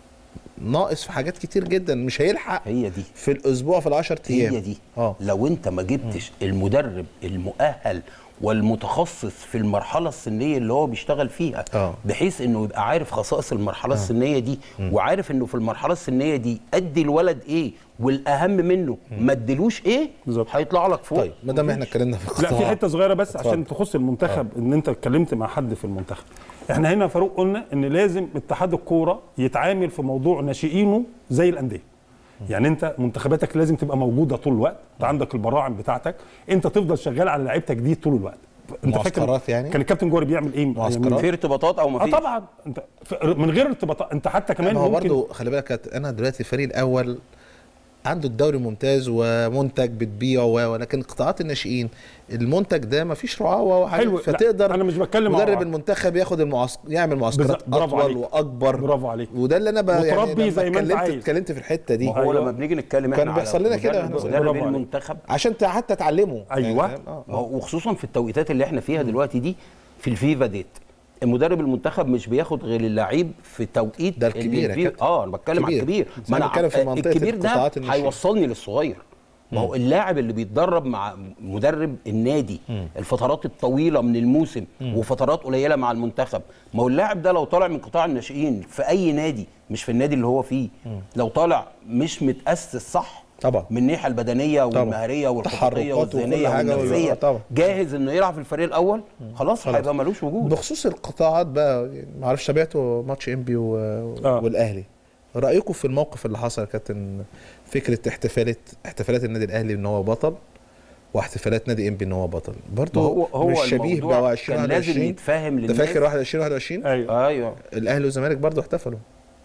[SPEAKER 1] ناقص في حاجات كتير جدا مش هيلحق
[SPEAKER 6] هي دي
[SPEAKER 1] في الاسبوع في العشر ايام
[SPEAKER 6] هي دي
[SPEAKER 1] اه
[SPEAKER 6] لو انت ما جبتش المدرب المؤهل والمتخصص في المرحله السنيه اللي هو بيشتغل فيها
[SPEAKER 1] آه.
[SPEAKER 6] بحيث انه يبقى عارف خصائص المرحله السنيه دي وعارف انه في المرحله السنيه دي ادي الولد ايه والاهم منه ما اديلوش ايه
[SPEAKER 7] بالظبط.
[SPEAKER 6] هيطلع لك فوق
[SPEAKER 1] طيب ما دام احنا اتكلمنا في
[SPEAKER 7] لا
[SPEAKER 1] القطاع
[SPEAKER 7] في حته صغيره بس
[SPEAKER 1] اتفضل.
[SPEAKER 7] عشان تخص المنتخب ان انت اتكلمت مع حد في المنتخب احنا هنا يا فاروق قلنا ان لازم اتحاد الكوره يتعامل في موضوع ناشئينه زي الانديه يعني انت منتخباتك لازم تبقى موجوده طول الوقت انت عندك البراعم بتاعتك انت تفضل شغال على لعيبتك دي طول الوقت انت
[SPEAKER 1] معسكرات يعني؟
[SPEAKER 7] كان الكابتن جوهري بيعمل ايه
[SPEAKER 1] معسكرات؟
[SPEAKER 6] في ارتباطات او ما
[SPEAKER 7] اه
[SPEAKER 6] فيش
[SPEAKER 7] طبعا انت ف- من غير ارتباطات انت حتى كمان
[SPEAKER 1] ما هو
[SPEAKER 7] ممكن
[SPEAKER 1] برضه خلي بالك يا- انا دلوقتي الفريق الاول عنده الدوري ممتاز ومنتج بتبيعه و- ولكن قطاعات الناشئين المنتج ده ما فيش رعاه وحاجة
[SPEAKER 7] حلو. لا،
[SPEAKER 1] فتقدر
[SPEAKER 7] أنا مش بتكلم على
[SPEAKER 1] مدرب
[SPEAKER 7] رعاة.
[SPEAKER 1] المنتخب ياخد المعسك... يعمل معسكرات
[SPEAKER 7] بالظبط. برافو
[SPEAKER 1] اطول
[SPEAKER 7] عليك.
[SPEAKER 1] واكبر
[SPEAKER 7] برافو عليك.
[SPEAKER 1] وده اللي انا ب... يعني
[SPEAKER 7] وتربي
[SPEAKER 1] لما
[SPEAKER 7] زي ما أنت
[SPEAKER 1] اتكلمت
[SPEAKER 7] عايز.
[SPEAKER 1] اتكلمت في الحته دي
[SPEAKER 6] ما هو
[SPEAKER 1] أيوة.
[SPEAKER 6] لما بنيجي نتكلم
[SPEAKER 1] كان
[SPEAKER 6] احنا
[SPEAKER 1] بيحصل لنا
[SPEAKER 6] على
[SPEAKER 1] كده
[SPEAKER 6] مدرب-
[SPEAKER 1] واحنا
[SPEAKER 7] صغيرين.
[SPEAKER 6] مدرب
[SPEAKER 7] برافو عليك.
[SPEAKER 6] المنتخب
[SPEAKER 1] عشان ت- حتى تعلمه
[SPEAKER 7] أيوة.
[SPEAKER 1] فاهم؟ آه.
[SPEAKER 6] ما هو وخصوصا في التوقيتات اللي احنا فيها دلوقتي دي في الفيفا ديت المدرب المنتخب مش بياخد غير اللعيب في توقيت
[SPEAKER 1] ده الكبير
[SPEAKER 6] اللي
[SPEAKER 1] يا
[SPEAKER 6] فيه-
[SPEAKER 1] كابتن.
[SPEAKER 6] اه انا بتكلم على
[SPEAKER 1] كبير.
[SPEAKER 6] الكبير
[SPEAKER 1] بس أنا بتكلم في منطقة
[SPEAKER 6] الكبير ده
[SPEAKER 1] القطاعات الناشئة.
[SPEAKER 6] هيوصلني للصغير ما هو اللاعب اللي بيتدرب مع مدرب النادي الفترات الطويله من الموسم وفترات قليله مع المنتخب ما هو اللاعب ده لو طالع من قطاع الناشئين في اي نادي مش في النادي اللي هو فيه لو طالع مش متاسس صح
[SPEAKER 1] طبعا.
[SPEAKER 6] من الناحيه البدنيه والمهاريه والخططيه
[SPEAKER 1] تحركات وكل
[SPEAKER 6] والذهنيه
[SPEAKER 1] حاجة وال-
[SPEAKER 6] والنفسيه
[SPEAKER 1] طبعا.
[SPEAKER 6] جاهز انه يلعب في الفريق الاول خلاص هيبقى ملوش وجود
[SPEAKER 1] بخصوص القطاعات بقى ما اعرفش تابعتوا ماتش انبي و...
[SPEAKER 7] آه.
[SPEAKER 1] والاهلي رايكم في الموقف اللي حصل يا كابتن فكره احتفالات احتفالات النادي الاهلي ان هو بطل واحتفالات نادي انبي ان هو بطل برضه
[SPEAKER 6] هو هو
[SPEAKER 1] مش شبيه
[SPEAKER 6] الموضوع
[SPEAKER 1] بقى
[SPEAKER 6] كان لازم
[SPEAKER 1] 2021
[SPEAKER 6] يتفهم
[SPEAKER 1] انت
[SPEAKER 6] للناس
[SPEAKER 1] فاكر 21 21
[SPEAKER 7] ايوه
[SPEAKER 6] ايوه
[SPEAKER 1] الاهلي والزمالك برضه احتفلوا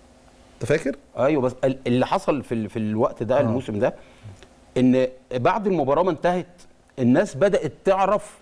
[SPEAKER 1] انت فاكر
[SPEAKER 6] ايوه بس ال- اللي حصل في ال- في الوقت ده الموسم ده ان بعد المباراه ما انتهت الناس بدات تعرف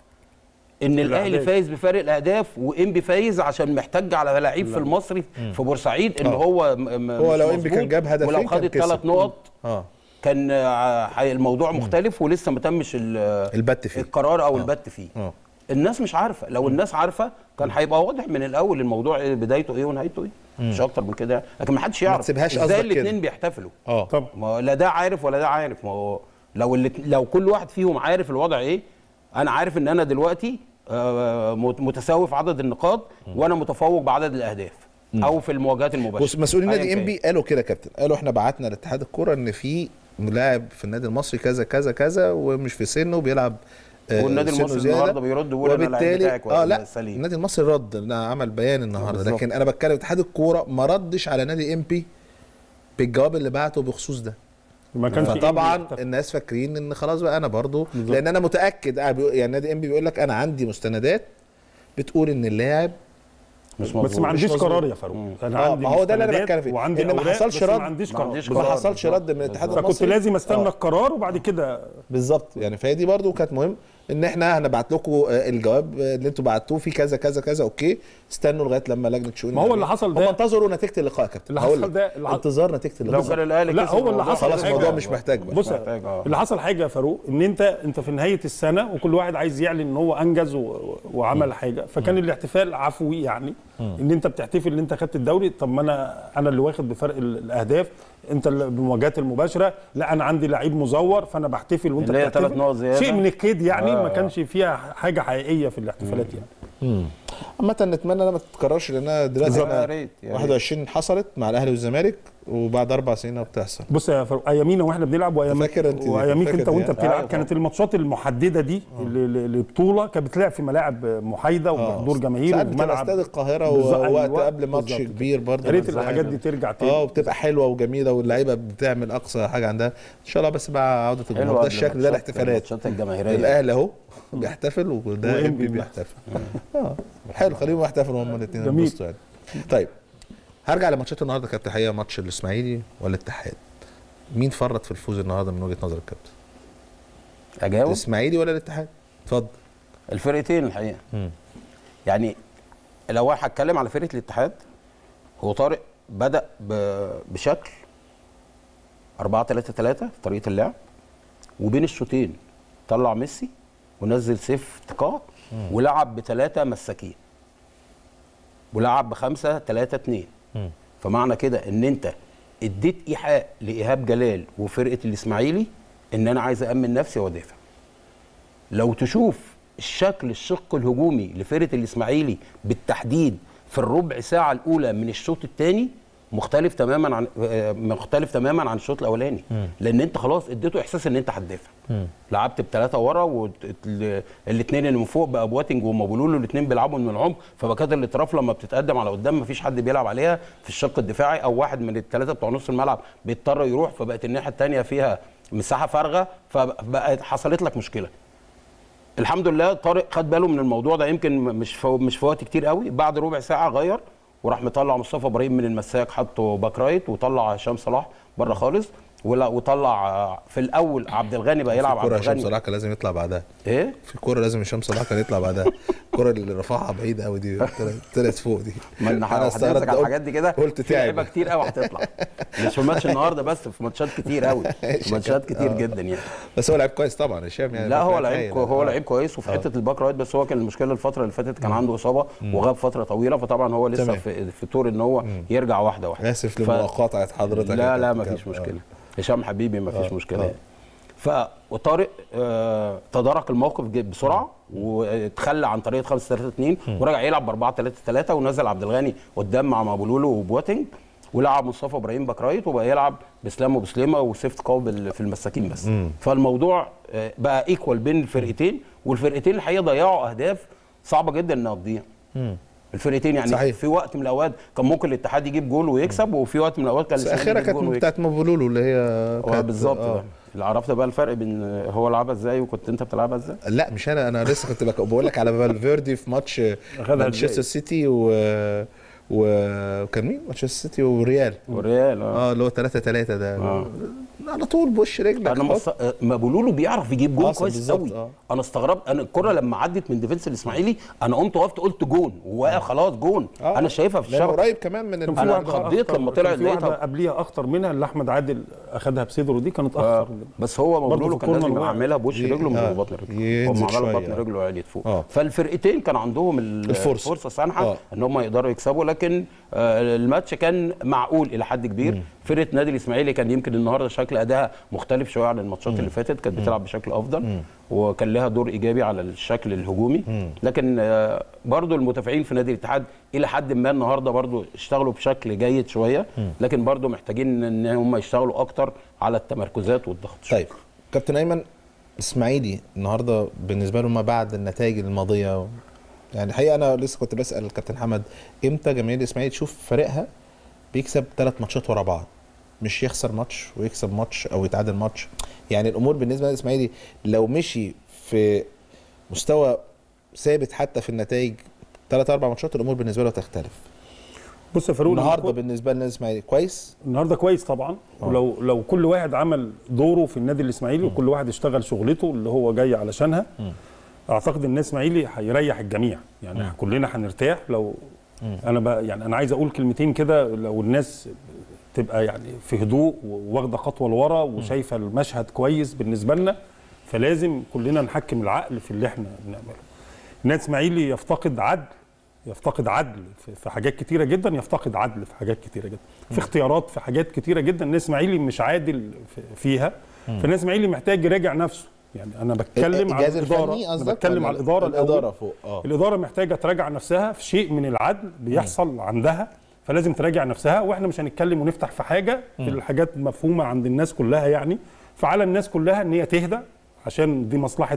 [SPEAKER 6] ان الاهلي
[SPEAKER 7] الأهداف.
[SPEAKER 6] فايز بفارق الاهداف وانبي فايز عشان محتاج على لعيب في المصري في بورسعيد ان
[SPEAKER 1] آه.
[SPEAKER 6] هو م- م-
[SPEAKER 1] هو
[SPEAKER 6] مش
[SPEAKER 1] لو إنبي كان
[SPEAKER 6] مظبوط،
[SPEAKER 1] جاب هدفين
[SPEAKER 6] ولو خد
[SPEAKER 1] كان كسب.
[SPEAKER 6] الثلاث نقط
[SPEAKER 1] اه
[SPEAKER 6] كان آه، حي- الموضوع مختلف ولسه ما تمش ال-
[SPEAKER 1] البت فيه
[SPEAKER 6] القرار او البت فيه
[SPEAKER 1] اه
[SPEAKER 6] الناس مش عارفه لو الناس عارفه كان هيبقى واضح من الاول الموضوع إيه بدايته ايه ونهايته ايه مش اكتر من كده لكن ما حدش يعرف
[SPEAKER 1] تسيبهاش قصدك
[SPEAKER 6] ازاي
[SPEAKER 1] كده.
[SPEAKER 6] الاثنين بيحتفلوا
[SPEAKER 1] اه
[SPEAKER 7] طب
[SPEAKER 6] ما هو لا ده عارف ولا ده عارف ما هو لو اللي لو كل واحد فيهم عارف الوضع ايه انا عارف ان انا دلوقتي آه، مت- متساوي في عدد النقاط وانا متفوق بعدد الاهداف او في المواجهات المباشره
[SPEAKER 1] بص مسؤولين
[SPEAKER 6] أياً
[SPEAKER 1] نادي
[SPEAKER 6] كان.
[SPEAKER 1] انبي قالوا كده يا كابتن قالوا احنا بعتنا لاتحاد الكوره ان في لاعب في النادي المصري كذا كذا كذا ومش في سنه وبيلعب آه،
[SPEAKER 6] والنادي
[SPEAKER 1] سنه
[SPEAKER 6] المصري
[SPEAKER 1] زيادة.
[SPEAKER 6] النهارده بيرد بيقول انا اللعيب
[SPEAKER 1] وبالتالي
[SPEAKER 6] بتاعك
[SPEAKER 1] اه لا
[SPEAKER 6] سليم
[SPEAKER 1] النادي المصري رد إنه عمل بيان النهارده
[SPEAKER 6] بالظبط.
[SPEAKER 1] لكن انا بتكلم اتحاد الكوره ما ردش على نادي امبي بالجواب اللي بعته بخصوص ده
[SPEAKER 7] ما كانش
[SPEAKER 1] فطبعا
[SPEAKER 7] إيه يحتفل.
[SPEAKER 1] الناس فاكرين ان خلاص بقى انا برضو لان انا متاكد آه، بيقول- يعني نادي انبي بيقول لك انا عندي مستندات بتقول ان اللاعب
[SPEAKER 6] مش
[SPEAKER 7] بس
[SPEAKER 6] مظبوط
[SPEAKER 7] ما عنديش
[SPEAKER 1] مظبوط.
[SPEAKER 7] قرار يا فاروق انا
[SPEAKER 1] آه،
[SPEAKER 7] عندي
[SPEAKER 1] ما هو ده اللي انا
[SPEAKER 7] مستندات
[SPEAKER 1] بتكلم فيه.
[SPEAKER 7] وعندي
[SPEAKER 1] إن ما
[SPEAKER 7] أوراق،
[SPEAKER 1] حصلش
[SPEAKER 7] بس ما
[SPEAKER 1] رد.
[SPEAKER 7] عنديش
[SPEAKER 6] ما
[SPEAKER 7] قرار
[SPEAKER 6] عنديش
[SPEAKER 1] ما
[SPEAKER 6] قرار.
[SPEAKER 1] حصلش رد من الاتحاد
[SPEAKER 7] فكنت
[SPEAKER 1] المصري
[SPEAKER 7] لازم استنى
[SPEAKER 1] آه.
[SPEAKER 7] القرار وبعد كده
[SPEAKER 1] بالظبط يعني فهي دي برضو كانت مهم ان احنا هنبعت لكم آه، الجواب آه، اللي انتوا بعتوه فيه كذا كذا كذا اوكي استنوا لغايه لما لجنه شؤون
[SPEAKER 7] ما هو اللي
[SPEAKER 1] المالية-
[SPEAKER 7] حصل ده-
[SPEAKER 1] هم انتظروا نتيجه اللقاء يا كابتن
[SPEAKER 7] اللي
[SPEAKER 1] هقول
[SPEAKER 7] حصل
[SPEAKER 1] لك.
[SPEAKER 7] ده- اللي حصل-
[SPEAKER 1] انتظار نتيجه
[SPEAKER 6] لو
[SPEAKER 1] اللقاء
[SPEAKER 6] كان الاهلي
[SPEAKER 7] لا
[SPEAKER 6] كسب
[SPEAKER 7] هو اللي
[SPEAKER 6] الموضوع
[SPEAKER 7] حصل
[SPEAKER 1] خلاص
[SPEAKER 7] حاجة-
[SPEAKER 1] الموضوع مش محتاج بقى.
[SPEAKER 7] بص
[SPEAKER 6] محتاج، آه.
[SPEAKER 7] اللي حصل حاجه يا فاروق ان انت انت في نهايه السنه وكل واحد عايز يعلن ان هو انجز و... وعمل حاجه فكان الاحتفال عفوي يعني ان انت بتحتفل ان انت خدت الدوري طب ما انا انا اللي واخد بفرق ال- الاهداف انت اللي بالمواجهات المباشره لا انا عندي لعيب مزور فانا بحتفل وانت
[SPEAKER 6] اللي هي
[SPEAKER 7] بتحتفل
[SPEAKER 6] تلات نقط زيادة.
[SPEAKER 7] شيء من الكيد يعني
[SPEAKER 6] آه،
[SPEAKER 7] ما
[SPEAKER 6] آه.
[SPEAKER 7] كانش فيها حاجه حقيقيه في الاحتفالات يعني
[SPEAKER 1] عامة نتمنى انها ما تتكررش لانها دلوقتي
[SPEAKER 6] بالظبط.
[SPEAKER 1] احنا
[SPEAKER 6] يا ريت، يا ريت.
[SPEAKER 1] 21 حصلت مع الاهلي والزمالك وبعد اربع سنين بتحصل
[SPEAKER 7] بص يا فاروق ايامينا واحنا بنلعب وايام
[SPEAKER 1] فاكر أنت دي؟
[SPEAKER 7] واياميك
[SPEAKER 1] فاكر
[SPEAKER 7] انت
[SPEAKER 1] دي؟
[SPEAKER 7] وانت بتلعب
[SPEAKER 6] أيوة
[SPEAKER 7] كانت الماتشات المحدده دي اللي- اللي- لبطوله كانت بتلعب في ملاعب محايده وبحضور جماهير
[SPEAKER 1] ساعات بتبقى
[SPEAKER 7] وملعب
[SPEAKER 1] استاد القاهره
[SPEAKER 7] بالظبط،
[SPEAKER 1] ووقت
[SPEAKER 7] أيوة،
[SPEAKER 1] قبل ماتش
[SPEAKER 7] بالظبط
[SPEAKER 1] كبير برضه
[SPEAKER 7] يا ريت
[SPEAKER 1] بس
[SPEAKER 7] الحاجات
[SPEAKER 1] يعني.
[SPEAKER 7] دي ترجع تاني
[SPEAKER 1] اه وبتبقى حلوه وجميله واللعيبه بتعمل اقصى حاجه عندها ان شاء الله بس مع عوده الجمهور ده
[SPEAKER 6] قبل
[SPEAKER 1] الشكل ده
[SPEAKER 6] الماتشات-
[SPEAKER 1] الاحتفالات
[SPEAKER 6] الماتشات الجماهيريه
[SPEAKER 1] الاهلي اهو بيحتفل وده
[SPEAKER 7] وإنبي
[SPEAKER 1] انبي
[SPEAKER 7] بيحتفل.
[SPEAKER 1] بيحتفل اه حلو خليهم يحتفلوا هم الاثنين
[SPEAKER 7] جميل.
[SPEAKER 1] ينبسطوا يعني طيب هرجع لماتشات النهارده كابتن حقيقه ماتش الاسماعيلي والاتحاد مين فرط في الفوز النهارده من وجهه نظر الكابتن
[SPEAKER 6] اجاوب
[SPEAKER 1] الاسماعيلي ولا الاتحاد اتفضل
[SPEAKER 6] الفرقتين الحقيقه يعني لو انا هتكلم على فرقه الاتحاد هو طارق بدا ب- بشكل 4 3 3 في طريقه اللعب وبين الشوطين طلع ميسي ونزل سيف تقاع ولعب بثلاثه مساكين ولعب بخمسه 3 2 فمعنى كده ان انت اديت ايحاء لايهاب جلال وفرقه الاسماعيلي ان انا عايز امن نفسي وادافع لو تشوف الشكل الشق الهجومي لفرقه الاسماعيلي بالتحديد في الربع ساعه الاولى من الشوط الثاني مختلف تماما عن آه، مختلف تماما عن الشوط الاولاني لان انت خلاص اديته احساس ان انت هتدافع لعبت بثلاثه ورا والاثنين اللي من فوق بقى بواتنج ومابولولو الاثنين بيلعبوا من العمق فبكاد الاطراف لما بتتقدم على قدام مفيش حد بيلعب عليها في الشق الدفاعي او واحد من الثلاثه بتوع نص الملعب بيضطر يروح فبقت الناحيه الثانيه فيها مساحه فارغه فبقت حصلت لك مشكله الحمد لله طارق خد باله من الموضوع ده يمكن م- مش في مش في وقت كتير قوي بعد ربع ساعه غير وراح مطلع مصطفى ابراهيم من المساك حطه باك رايت وطلع هشام صلاح بره خالص ولا وطلع آه، في الاول عبد الغني بقى يلعب عبد
[SPEAKER 1] كرة هشام
[SPEAKER 6] الغني
[SPEAKER 1] صلاح كان لازم يطلع بعدها
[SPEAKER 6] ايه
[SPEAKER 1] في كرة لازم هشام صلاح كان يطلع بعدها الكرة اللي رفعها بعيد قوي دي طلعت- طلعت فوق دي
[SPEAKER 6] ما انا
[SPEAKER 1] أنا استغربت
[SPEAKER 6] هتمسك على
[SPEAKER 1] قلت-
[SPEAKER 6] الحاجات دي كده
[SPEAKER 1] قلت
[SPEAKER 6] في لعيبه
[SPEAKER 1] تعب
[SPEAKER 6] كتير قوي هتطلع مش في ماتش النهارده بس في ماتشات كتير قوي في ماتشات كتير جدا يعني
[SPEAKER 1] بس هو لعيب كويس طبعا هشام يعني
[SPEAKER 6] لا هو
[SPEAKER 1] باك
[SPEAKER 6] لعيب
[SPEAKER 1] هايل.
[SPEAKER 6] كو هو
[SPEAKER 1] آه.
[SPEAKER 6] لعيب كويس وفي حته الباك رايت بس هو كان المشكله الفتره اللي فاتت كان عنده اصابه وغاب فتره طويله فطبعا هو لسه
[SPEAKER 1] تمام.
[SPEAKER 6] في, في طور ان هو يرجع واحده واحده
[SPEAKER 1] اسف
[SPEAKER 6] ف-
[SPEAKER 1] لمقاطعة حضرتك
[SPEAKER 6] لا
[SPEAKER 1] يا
[SPEAKER 6] لا
[SPEAKER 1] كابتن
[SPEAKER 6] ما فيش
[SPEAKER 1] كابتن.
[SPEAKER 6] مشكله هشام حبيبي ما فيش
[SPEAKER 1] آه،
[SPEAKER 6] مشكله
[SPEAKER 1] آه.
[SPEAKER 6] يعني. ف وطارق آه تدارك الموقف ج- بسرعه وتخلى عن طريقه 5 3 2 ورجع يلعب ب 4 3 3 ونزل عبد الغني قدام مع مابولولو وبواتنج ولعب مصطفى ابراهيم باك رايت وبقى يلعب باسلام وبسليمه وسيفت قوي في المساكين بس فالموضوع آه، بقى ايكوال بين الفرقتين والفرقتين الحقيقه ضيعوا اهداف صعبه جدا انها تضيع الفرقتين يعني
[SPEAKER 1] صحيح.
[SPEAKER 6] في وقت من الاوقات كان ممكن الاتحاد يجيب جول ويكسب وفي وقت من الاوقات كان
[SPEAKER 1] بس
[SPEAKER 6] الإسماعيلي
[SPEAKER 1] اخرها
[SPEAKER 6] يجيب جول
[SPEAKER 1] كانت
[SPEAKER 6] ويكسب.
[SPEAKER 1] بتاعت مبولولو اللي هي
[SPEAKER 6] هو
[SPEAKER 1] كانت-
[SPEAKER 6] بالظبط
[SPEAKER 1] آه.
[SPEAKER 6] ده اللي عرفت بقى الفرق بين هو لعبها ازاي وكنت انت بتلعبها ازاي
[SPEAKER 1] لا مش انا انا لسه كنت بك- بقول لك على فالفيردي في ماتش
[SPEAKER 7] أخدها
[SPEAKER 1] مانشستر
[SPEAKER 7] إزاي؟
[SPEAKER 1] سيتي و وكان مين مانشستر سيتي وريال
[SPEAKER 6] والريال اه
[SPEAKER 1] اه اللي هو 3 3 ده
[SPEAKER 6] آه.
[SPEAKER 1] على طول بوش رجلك
[SPEAKER 6] انا
[SPEAKER 1] حط.
[SPEAKER 6] مص... ما بقولوا له بيعرف يجيب جون
[SPEAKER 1] أصلاً
[SPEAKER 6] كويس
[SPEAKER 1] بالظبط،
[SPEAKER 6] قوي
[SPEAKER 1] آه.
[SPEAKER 6] انا استغربت انا الكره لما عدت من ديفنس الاسماعيلي انا قمت وقفت قلت جون وواقف خلاص جون
[SPEAKER 1] آه.
[SPEAKER 6] انا شايفها في
[SPEAKER 1] لأنه
[SPEAKER 6] الشبكه
[SPEAKER 1] قريب كمان من
[SPEAKER 7] كان في
[SPEAKER 6] أنا
[SPEAKER 7] واحدة
[SPEAKER 6] اتخضيت
[SPEAKER 7] أخطر-
[SPEAKER 6] لما طلع
[SPEAKER 7] كان في واحدة
[SPEAKER 6] لقيتها-
[SPEAKER 7] قبليها اخطر منها اللي احمد عادل اخدها بصدره دي كانت
[SPEAKER 6] آه.
[SPEAKER 7] اخطر
[SPEAKER 6] بس هو
[SPEAKER 7] برضه
[SPEAKER 6] مبلول
[SPEAKER 7] في
[SPEAKER 6] كان لازم
[SPEAKER 7] الكورنر
[SPEAKER 6] يبقى عاملها بوش
[SPEAKER 1] ي-
[SPEAKER 6] رجله من
[SPEAKER 1] آه.
[SPEAKER 6] بطن رجله
[SPEAKER 1] ينزل
[SPEAKER 6] هم عملوا
[SPEAKER 1] شوية.
[SPEAKER 6] بطن رجله وعليت فوق
[SPEAKER 1] آه.
[SPEAKER 6] فالفرقتين كان عندهم ال-
[SPEAKER 1] الفرصة.
[SPEAKER 6] الفرصه سانحه
[SPEAKER 1] آه.
[SPEAKER 6] ان هم يقدروا يكسبوا لكن آه، الماتش كان معقول الى حد كبير فرقه نادي الاسماعيلي كان يمكن النهارده شكل اداها مختلف شويه عن الماتشات اللي فاتت كانت بتلعب بشكل افضل وكان لها دور ايجابي على الشكل الهجومي لكن آه، برضو المدافعين في نادي الاتحاد الى حد ما النهارده برضو اشتغلوا بشكل جيد شويه لكن برضو محتاجين ان هم يشتغلوا اكتر على التمركزات والضغط
[SPEAKER 1] طيب كابتن ايمن اسماعيلي النهارده بالنسبه له ما بعد النتائج الماضيه يعني الحقيقه انا لسه كنت بسال الكابتن حمد امتى جماهير الاسماعيلي تشوف فريقها بيكسب ثلاث ماتشات ورا بعض مش يخسر ماتش ويكسب ماتش او يتعادل ماتش يعني الامور بالنسبه للاسماعيلي لو مشي في مستوى ثابت حتى في النتائج ثلاث اربع ماتشات الامور بالنسبه له تختلف
[SPEAKER 7] بص يا فاروق لما
[SPEAKER 1] النهارده
[SPEAKER 7] كو-
[SPEAKER 1] بالنسبه لنا الاسماعيلي كويس
[SPEAKER 7] النهارده كويس طبعا ولو لو كل واحد عمل دوره في النادي الاسماعيلي وكل واحد اشتغل شغلته اللي هو جاي علشانها اعتقد ان الاسماعيلي هيريح الجميع يعني كلنا هنرتاح لو انا بقى يعني انا عايز اقول كلمتين كده لو الناس تبقى يعني في هدوء وواخده خطوه لورا وشايفه المشهد كويس بالنسبه لنا فلازم كلنا نحكم العقل في اللي احنا بنعمله النادي الاسماعيلي يفتقد عدل يفتقد عدل في- في حاجات كتيره جدا يفتقد عدل في حاجات كتيره جدا في اختيارات في حاجات كتيره جدا الناس اسماعيلي مش عادل في- فيها فالناس اسماعيلي محتاج يراجع نفسه يعني انا بتكلم على
[SPEAKER 1] الجهاز
[SPEAKER 7] الاداره
[SPEAKER 1] الفني
[SPEAKER 7] انا
[SPEAKER 1] قصدك
[SPEAKER 7] بتكلم
[SPEAKER 1] ولا
[SPEAKER 7] على الاداره
[SPEAKER 1] الاداره
[SPEAKER 7] الأول.
[SPEAKER 1] فوق اه
[SPEAKER 7] الاداره محتاجه تراجع نفسها في شيء من العدل بيحصل عندها فلازم تراجع نفسها واحنا مش هنتكلم ونفتح في حاجه في الحاجات مفهومه عند الناس كلها يعني فعلى الناس كلها ان هي تهدى عشان دي مصلحه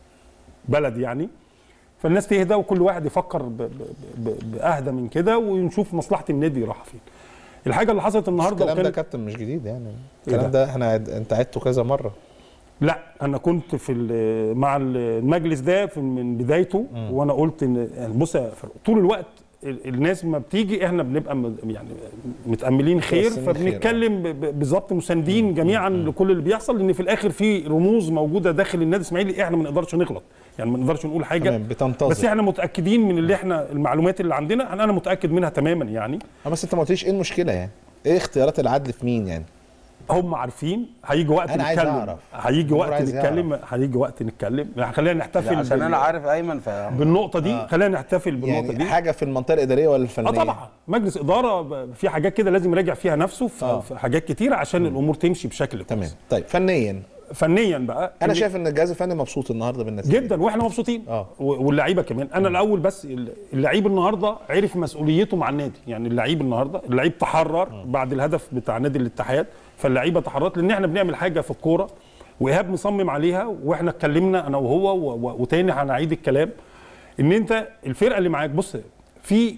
[SPEAKER 7] بلد يعني فالناس تهدى وكل واحد يفكر ب- ب- ب- باهدى من كده ونشوف مصلحه النادي رايحه فين الحاجه اللي حصلت النهارده
[SPEAKER 1] الكلام ده
[SPEAKER 7] وكان
[SPEAKER 1] كابتن مش جديد يعني
[SPEAKER 7] إيه
[SPEAKER 1] الكلام
[SPEAKER 7] ده؟
[SPEAKER 1] ده احنا عد- انت عدته كذا مره
[SPEAKER 7] لا انا كنت في ال- مع المجلس ده في من بدايته وانا قلت ان يعني بص يا فاروق، طول الوقت ال- الناس ما بتيجي احنا بنبقى م- يعني متاملين خير
[SPEAKER 1] متوسمين خير،
[SPEAKER 7] فبنتكلم ب- ب- بالظبط مساندين جميعا لكل اللي بيحصل لان في الاخر في رموز موجوده داخل النادي الاسماعيلي احنا ما نقدرش نغلط يعني ما نقدرش نقول حاجه
[SPEAKER 1] تمام بتنتظر
[SPEAKER 7] بس احنا متاكدين من اللي احنا المعلومات اللي عندنا انا أنا متاكد منها تماما يعني
[SPEAKER 1] آه، بس انت ما قلتليش ايه المشكله يعني ايه اختيارات العدل في مين يعني
[SPEAKER 7] هم عارفين هيجي وقت
[SPEAKER 1] أنا عايز
[SPEAKER 7] نتكلم
[SPEAKER 1] أعرف.
[SPEAKER 7] هيجي
[SPEAKER 1] الجمهور
[SPEAKER 7] وقت
[SPEAKER 1] عايز
[SPEAKER 7] نتكلم هيجي وقت نتكلم خلينا نحتفل
[SPEAKER 6] عشان
[SPEAKER 7] بال-
[SPEAKER 6] انا عارف ايمن ف
[SPEAKER 7] بالنقطه دي
[SPEAKER 1] آه.
[SPEAKER 7] خلينا نحتفل بالنقطه
[SPEAKER 1] يعني
[SPEAKER 7] دي
[SPEAKER 1] حاجه في المنطقه الاداريه ولا الفنيه
[SPEAKER 7] اه طبعا مجلس اداره ب- في حاجات كده لازم يراجع فيها نفسه في,
[SPEAKER 1] آه.
[SPEAKER 7] في حاجات كتيره عشان الامور تمشي بشكل
[SPEAKER 1] تمام
[SPEAKER 7] كويس
[SPEAKER 1] طيب فنيا
[SPEAKER 7] فنيا بقى
[SPEAKER 1] انا
[SPEAKER 7] إن-
[SPEAKER 1] شايف ان الجهاز الفني مبسوط النهارده بالنتيجه
[SPEAKER 7] جدا واحنا مبسوطين
[SPEAKER 1] آه.
[SPEAKER 7] و- واللعيبه كمان انا الاول بس ال- اللعيب النهارده عرف مسؤوليته مع النادي يعني اللعيب النهارده اللعيب تحرر بعد الهدف بتاع نادي الاتحاد فاللعيبه تحررت لان احنا بنعمل حاجه في الكوره وايهاب مصمم عليها واحنا اتكلمنا انا وهو و- و- وتاني هنعيد الكلام ان انت الفرقه اللي معاك بص في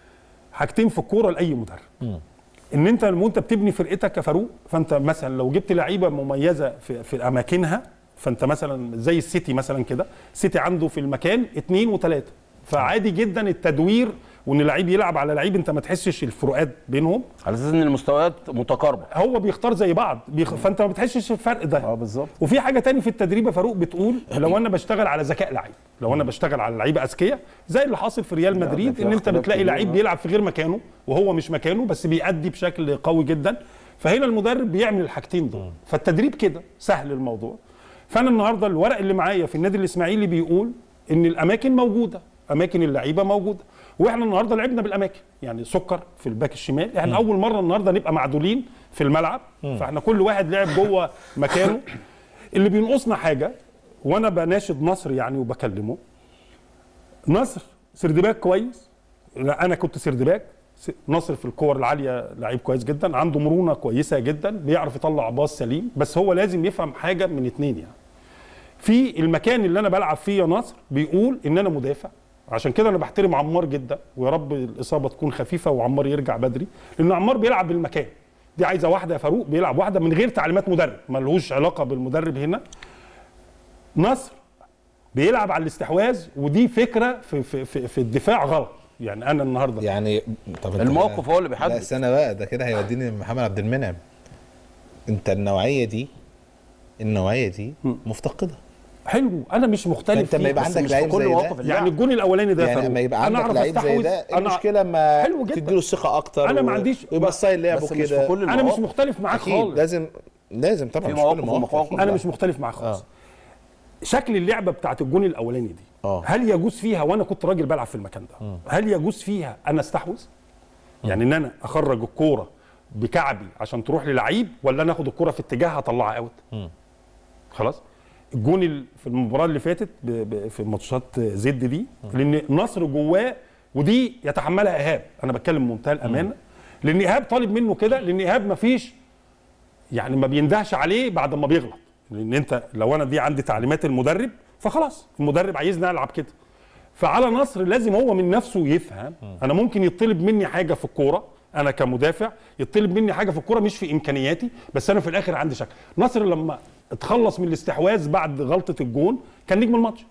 [SPEAKER 7] حاجتين في الكوره لاي مدرب ان انت لما انت بتبني فرقتك كفاروق فانت مثلا لو جبت لعيبه مميزه في, في اماكنها فانت مثلا زي السيتي مثلا كده السيتي عنده في المكان اثنين وثلاثه فعادي جدا التدوير وان لعيب يلعب على لعيب انت ما تحسش الفروقات بينهم
[SPEAKER 6] على اساس ان المستويات متقاربه
[SPEAKER 7] هو بيختار زي بعض بيخ... فانت ما بتحسش الفرق ده
[SPEAKER 6] اه بالظبط
[SPEAKER 7] وفي حاجه تاني في التدريب يا فاروق بتقول لو انا بشتغل على ذكاء لعيب لو انا بشتغل على لعيبه اذكياء زي اللي حاصل في ريال مدريد
[SPEAKER 6] في
[SPEAKER 7] ان انت
[SPEAKER 6] اختلاف
[SPEAKER 7] بتلاقي
[SPEAKER 6] كبير،
[SPEAKER 7] لعيب
[SPEAKER 6] آه.
[SPEAKER 7] بيلعب في غير مكانه وهو مش مكانه بس بيأدي بشكل قوي جدا فهنا المدرب بيعمل الحاجتين دول فالتدريب كده سهل الموضوع فانا النهارده الورق اللي معايا في النادي الاسماعيلي بيقول ان الاماكن موجوده اماكن اللعيبه موجوده واحنا النهارده لعبنا بالاماكن يعني سكر في الباك الشمال احنا اول مره النهارده نبقى معدولين في الملعب فاحنا كل واحد لعب جوه مكانه اللي بينقصنا حاجه وانا بناشد نصر يعني وبكلمه نصر سردباك كويس لا انا كنت سردباك س- نصر في الكور العاليه لعيب كويس جدا عنده مرونه كويسه جدا بيعرف يطلع باص سليم بس هو لازم يفهم حاجه من اتنين يعني في المكان اللي انا بلعب فيه يا نصر بيقول ان انا مدافع عشان كده انا بحترم عمار جدا ويا رب الاصابه تكون خفيفه وعمار يرجع بدري لان عمار بيلعب بالمكان دي عايزه واحده يا فاروق بيلعب واحده من غير تعليمات مدرب ملهوش علاقه بالمدرب هنا نصر بيلعب على الاستحواذ ودي فكره في في في, في الدفاع غلط يعني انا النهارده
[SPEAKER 1] يعني طب انت
[SPEAKER 6] الموقف
[SPEAKER 1] كده-
[SPEAKER 6] هو اللي بيحدد.
[SPEAKER 1] لا استنى بقى ده كده هيوديني محمد عبد المنعم انت النوعيه دي النوعيه دي مفتقده
[SPEAKER 7] حلو انا مش مختلف
[SPEAKER 1] فانت لما
[SPEAKER 7] فيه،
[SPEAKER 1] يبقى
[SPEAKER 7] بس
[SPEAKER 1] عندك
[SPEAKER 7] مش
[SPEAKER 1] لعيب
[SPEAKER 7] في كل
[SPEAKER 1] زي ده
[SPEAKER 7] مواقف يعني الجون الاولاني ده يا
[SPEAKER 1] يعني
[SPEAKER 7] فاروق،
[SPEAKER 1] لما يبقى
[SPEAKER 7] أنا
[SPEAKER 1] عندك
[SPEAKER 7] أعرف
[SPEAKER 1] لعيب زي
[SPEAKER 7] أستحوذ،
[SPEAKER 1] ده إيه
[SPEAKER 7] أنا-
[SPEAKER 1] المشكله ما
[SPEAKER 7] حلو جدا.
[SPEAKER 1] تديله الثقه اكتر
[SPEAKER 7] أنا ما
[SPEAKER 1] و-
[SPEAKER 7] عنديش-
[SPEAKER 1] ويبقى ستايل لعبه
[SPEAKER 6] بس مش في
[SPEAKER 1] كده
[SPEAKER 6] كل
[SPEAKER 7] انا مش
[SPEAKER 6] المواقف.
[SPEAKER 7] مختلف معاك
[SPEAKER 1] اكيد
[SPEAKER 7] خالص
[SPEAKER 1] لازم لازم طبعا
[SPEAKER 6] في
[SPEAKER 1] مش كل
[SPEAKER 6] مواقف
[SPEAKER 1] المواقف
[SPEAKER 6] ومواقف.
[SPEAKER 1] أكيد.
[SPEAKER 7] انا مش مختلف معاك خالص شكل اللعبه بتاعت الجون الاولاني دي
[SPEAKER 1] آه.
[SPEAKER 7] هل يجوز فيها وانا كنت راجل بلعب في المكان ده هل يجوز فيها انا استحوذ يعني ان انا اخرج الكوره بكعبي عشان تروح للعيب ولا انا اخد الكوره في اتجاه اطلعها اوت خلاص الجون ال- في المباراه اللي فاتت ب- ب- في ماتشات زد دي لان نصر جواه ودي يتحملها ايهاب انا بتكلم بمنتهى الامانه لان ايهاب طالب منه كده لان ايهاب ما فيش يعني ما بيندهش عليه بعد ما بيغلط لان انت لو انا دي عندي تعليمات المدرب فخلاص المدرب عايزني العب كده فعلى نصر لازم هو من نفسه يفهم انا ممكن يطلب مني حاجه في الكوره انا كمدافع يطلب مني حاجه في الكوره مش في امكانياتي بس انا في الاخر عندي شك نصر لما اتخلص من الاستحواذ بعد غلطه الجون كان نجم الماتش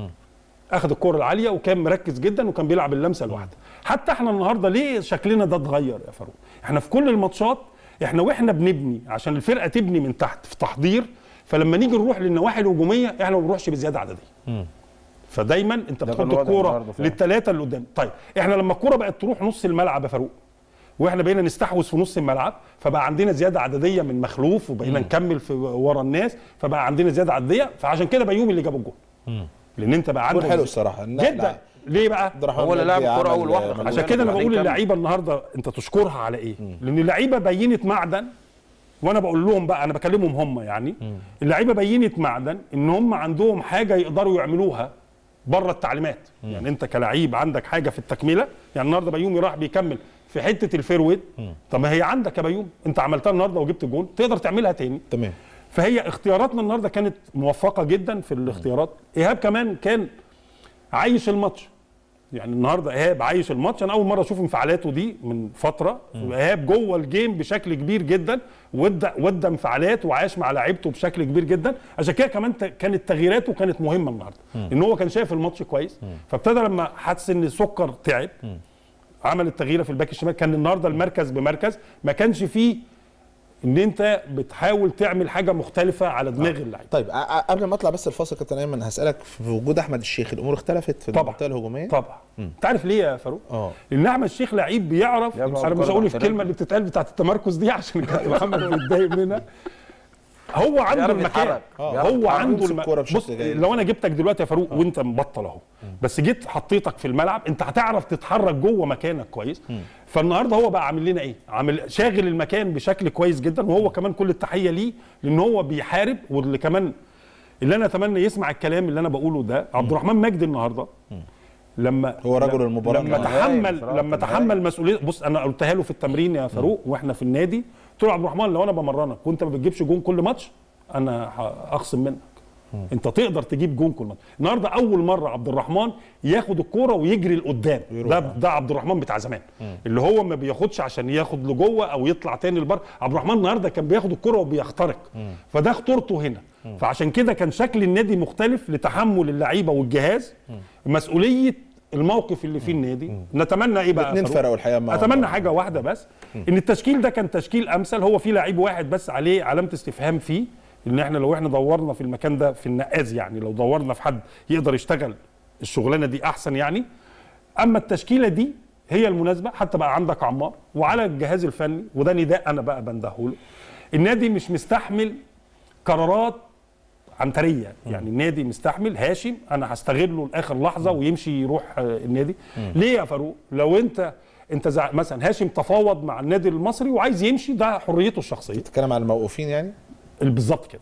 [SPEAKER 7] اخذ الكره العاليه وكان مركز جدا وكان بيلعب اللمسه الواحده حتى احنا النهارده ليه شكلنا ده اتغير يا فاروق احنا في كل الماتشات احنا واحنا بنبني عشان الفرقه تبني من تحت في تحضير فلما نيجي نروح للنواحي الهجوميه احنا ما بنروحش بزياده عدديه فدايما انت
[SPEAKER 6] ده
[SPEAKER 7] بتحط
[SPEAKER 6] كان الوضع
[SPEAKER 7] الكوره
[SPEAKER 6] النهاردة فعلا.
[SPEAKER 7] للثلاثه اللي قدام طيب احنا لما الكوره بقت تروح نص الملعب يا فاروق واحنا بقينا نستحوذ في نص الملعب فبقى عندنا زياده عدديه من مخلوف وبقينا نكمل في ورا الناس فبقى عندنا زياده عدديه فعشان كده بيومي اللي جاب الجول لان انت بقى
[SPEAKER 1] جول
[SPEAKER 7] عندك
[SPEAKER 1] حلو الصراحه لا،
[SPEAKER 7] جدا
[SPEAKER 1] لا.
[SPEAKER 7] ليه بقى
[SPEAKER 1] عبد الرحمن
[SPEAKER 6] هو اللي
[SPEAKER 1] مجدي
[SPEAKER 6] لعب الكرة
[SPEAKER 1] عمل-
[SPEAKER 6] أول واحدة.
[SPEAKER 1] مجهود.
[SPEAKER 7] عشان كده انا
[SPEAKER 6] وبعدين
[SPEAKER 7] بقول
[SPEAKER 6] كمل.
[SPEAKER 7] للعيبه النهارده انت تشكرها على ايه لان اللعيبه بينت معدن وانا بقول لهم بقى انا بكلمهم هم يعني اللعيبه بينت معدن ان هم عندهم حاجه يقدروا يعملوها بره التعليمات يعني انت كلعيب عندك حاجه في التكمله يعني النهارده بيومي راح بيكمل في حته الفيرويد طب ما هي عندك يا بيوم انت عملتها النهارده وجبت جون تقدر تعملها تاني
[SPEAKER 1] تمام
[SPEAKER 7] فهي اختياراتنا النهارده كانت موفقه جدا في الاختيارات ايهاب كمان كان عايش الماتش يعني النهارده ايهاب عايش الماتش انا اول مره اشوف انفعالاته دي من فتره ايهاب جوه الجيم بشكل كبير جدا ودى ودى انفعالات وعاش مع لعيبته بشكل كبير جدا عشان كده كمان ت- كانت تغييراته كانت مهمه النهارده ان هو كان شايف الماتش كويس فابتدى لما حس ان السكر تعب عمل التغييره في الباك الشمال كان النهارده المركز بمركز ما كانش فيه ان انت بتحاول تعمل حاجه مختلفه على دماغ اللعيب
[SPEAKER 1] طيب أ- أ- قبل ما اطلع بس الفاصل كابتن ايمن هسالك في وجود احمد الشيخ الامور اختلفت في
[SPEAKER 7] طبعا.
[SPEAKER 1] المنطقه الهجوميه
[SPEAKER 7] طبعا انت عارف ليه يا فاروق؟
[SPEAKER 1] اه.
[SPEAKER 7] لان احمد الشيخ لعيب بيعرف
[SPEAKER 6] يعرف
[SPEAKER 7] انا مش
[SPEAKER 6] أفكار
[SPEAKER 7] هقول
[SPEAKER 6] الاحتراف.
[SPEAKER 7] الكلمه اللي بتتقال بتاعت التمركز دي عشان كابتن محمد بيتضايق منها هو عنده
[SPEAKER 6] بيعرف
[SPEAKER 7] المكان
[SPEAKER 6] يتحرك.
[SPEAKER 1] آه.
[SPEAKER 7] هو
[SPEAKER 1] بيعرف
[SPEAKER 7] عنده
[SPEAKER 1] يمسك
[SPEAKER 7] الم...
[SPEAKER 1] الكرة بشكل
[SPEAKER 7] بص
[SPEAKER 1] جيد.
[SPEAKER 7] لو انا جبتك دلوقتي يا فاروق وانت مبطل اهو بس جيت حطيتك في الملعب انت هتعرف تتحرك جوه مكانك كويس فالنهارده هو بقى عامل لنا ايه عامل شاغل المكان بشكل كويس جدا وهو كمان كل التحيه ليه لان هو بيحارب واللي كمان اللي انا اتمنى يسمع الكلام اللي انا بقوله ده عبد الرحمن مجدي النهارده لما
[SPEAKER 1] هو رجل
[SPEAKER 7] لما-
[SPEAKER 1] المباراة
[SPEAKER 7] لما
[SPEAKER 1] كمان.
[SPEAKER 7] تحمل
[SPEAKER 6] بصراحة
[SPEAKER 7] لما
[SPEAKER 6] كان
[SPEAKER 7] تحمل مسؤوليه بص انا قلتها له في التمرين يا فاروق واحنا في النادي قلت له يا عبد الرحمن لو انا بمرنك وانت ما بتجيبش جون كل ماتش انا ه- هخصم منك انت تقدر تجيب جون كل ماتش النهارده اول مره عبد الرحمن ياخد الكوره ويجري لقدام ده ده عبد الرحمن بتاع زمان اللي هو ما بياخدش عشان ياخد لجوه او يطلع تاني لبره عبد الرحمن النهارده كان بياخد الكوره وبيخترق فده خطورته هنا فعشان كده كان شكل النادي مختلف لتحمل اللعيبه والجهاز مسؤوليه الموقف اللي فيه النادي نتمنى ايه بقى يا
[SPEAKER 1] الاتنين
[SPEAKER 7] فاروق؟
[SPEAKER 1] فرقوا الحقيقة مع
[SPEAKER 7] اتمنى
[SPEAKER 1] بعض.
[SPEAKER 7] حاجه واحده بس ان التشكيل ده كان تشكيل امثل هو في لعيب واحد بس عليه علامه استفهام فيه ان احنا لو احنا دورنا في المكان ده في النقاز يعني لو دورنا في حد يقدر يشتغل الشغلانه دي احسن يعني اما التشكيله دي هي المناسبه حتى بقى عندك عمار وعلى الجهاز الفني وده نداء انا بقى بندهوله النادي مش مستحمل قرارات عنتريه يعني النادي مستحمل هاشم انا هستغله لاخر لحظه ويمشي يروح آه، النادي ليه يا فاروق لو انت انت زع... مثلا هاشم تفاوض مع النادي المصري وعايز يمشي ده حريته الشخصيه
[SPEAKER 1] تتكلم عن الموقوفين يعني
[SPEAKER 7] بالظبط كده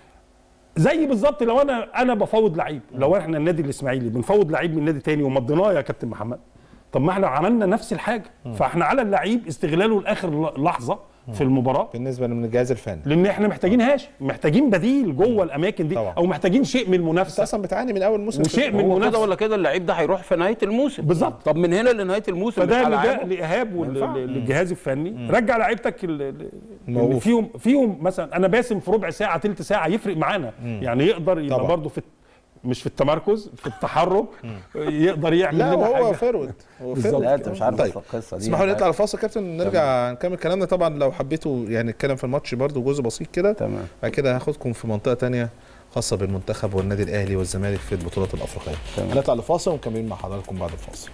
[SPEAKER 7] زي بالظبط لو انا انا بفاوض لعيب لو احنا النادي الاسماعيلي بنفاوض لعيب من نادي تاني ومضيناه يا كابتن محمد طب ما احنا عملنا نفس الحاجه فاحنا على اللعيب استغلاله لاخر ل- لحظه في المباراه
[SPEAKER 1] بالنسبه من الجهاز الفني
[SPEAKER 7] لان احنا محتاجين هاشم محتاجين بديل جوه الاماكن دي
[SPEAKER 1] طبعا.
[SPEAKER 7] او محتاجين شيء من
[SPEAKER 1] انت
[SPEAKER 7] المنافسه
[SPEAKER 1] اصلا بتعاني من اول موسم
[SPEAKER 7] وشيء من
[SPEAKER 6] هو كده
[SPEAKER 7] المنافسه
[SPEAKER 6] ولا كده اللعيب ده هيروح في نهايه الموسم
[SPEAKER 7] بالظبط.
[SPEAKER 6] طب من هنا لنهايه الموسم
[SPEAKER 7] فده
[SPEAKER 6] مش
[SPEAKER 7] اللي
[SPEAKER 6] هلاعبه.
[SPEAKER 7] ده لايهاب
[SPEAKER 1] ينفع.
[SPEAKER 7] وللجهاز الفني رجع لعيبتك ال- ال-
[SPEAKER 1] موقوف.
[SPEAKER 7] اللي فيهم فيهم مثلا انا باسم في ربع ساعه تلت ساعه يفرق معانا يعني يقدر يبقى
[SPEAKER 1] طبعا.
[SPEAKER 7] برضه في مش في التمركز في التحرك يقدر يعمل
[SPEAKER 1] لا
[SPEAKER 7] لنا
[SPEAKER 1] هو
[SPEAKER 7] حاجه
[SPEAKER 1] فيرود هو
[SPEAKER 7] بالظبط.
[SPEAKER 1] فيرود.
[SPEAKER 6] لا انت مش عارف
[SPEAKER 1] طيب
[SPEAKER 6] أصل القصه دي
[SPEAKER 1] اسمحوا لي
[SPEAKER 6] يعني.
[SPEAKER 1] نطلع الفاصل كابتن نرجع نكمل كلامنا طبعا لو حبيتوا يعني نتكلم في الماتش برضو جزء بسيط كده
[SPEAKER 6] تمام.
[SPEAKER 1] بعد كده هاخدكم في منطقه تانية خاصه بالمنتخب والنادي الاهلي والزمالك في البطولات الافريقيه
[SPEAKER 6] تمام.
[SPEAKER 1] هنطلع لفاصل ومكملين مع حضراتكم بعد الفاصل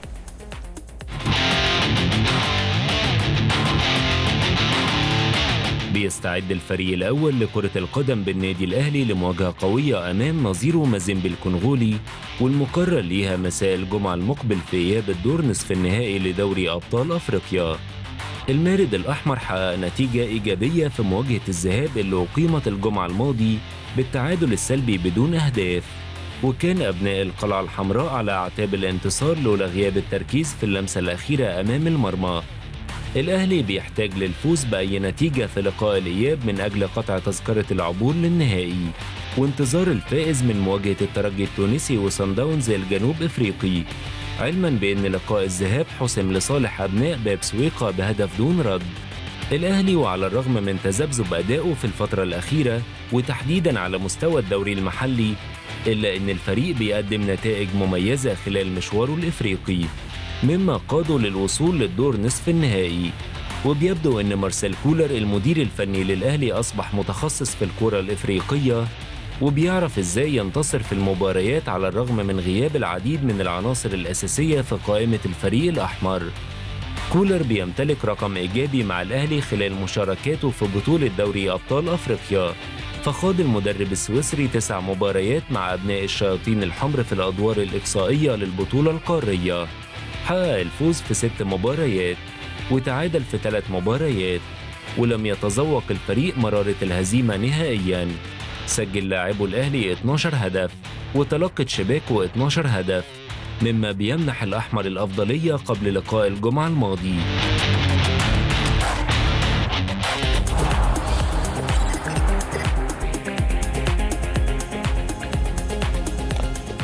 [SPEAKER 5] بيستعد الفريق الأول لكرة القدم بالنادي الأهلي لمواجهة قوية أمام نظيره مازيمبي الكونغولي والمقرر ليها مساء الجمعة المقبل في إياب الدور نصف النهائي لدوري أبطال أفريقيا المارد الأحمر حقق نتيجة إيجابية في مواجهة الذهاب اللي أقيمت الجمعة الماضي بالتعادل السلبي بدون أهداف وكان أبناء القلعة الحمراء على أعتاب الانتصار لولا غياب التركيز في اللمسة الأخيرة أمام المرمى الأهلي بيحتاج للفوز بأي نتيجة في لقاء الإياب من أجل قطع تذكرة العبور للنهائي وانتظار الفائز من مواجهة الترجي التونسي وصن داونز الجنوب إفريقي علما بأن لقاء الذهاب حسم لصالح أبناء باب سويقة بهدف دون رد الأهلي وعلى الرغم من تذبذب أدائه في الفترة الأخيرة وتحديدا على مستوى الدوري المحلي إلا أن الفريق بيقدم نتائج مميزة خلال مشواره الإفريقي مما قاده للوصول للدور نصف النهائي وبيبدو أن مارسيل كولر المدير الفني للأهلي أصبح متخصص في الكرة الإفريقية وبيعرف إزاي ينتصر في المباريات على الرغم من غياب العديد من العناصر الأساسية في قائمة الفريق الأحمر كولر بيمتلك رقم إيجابي مع الأهلي خلال مشاركاته في بطولة دوري أبطال أفريقيا فخاض المدرب السويسري تسع مباريات مع أبناء الشياطين الحمر في الأدوار الإقصائية للبطولة القارية حقق الفوز في ست مباريات وتعادل في ثلاث مباريات ولم يتذوق الفريق مرارة الهزيمة نهائياً سجل لاعبو الأهلي 12 هدف وتلقت شباكه 12 هدف مما بيمنح الأحمر الأفضلية قبل لقاء الجمعة الماضي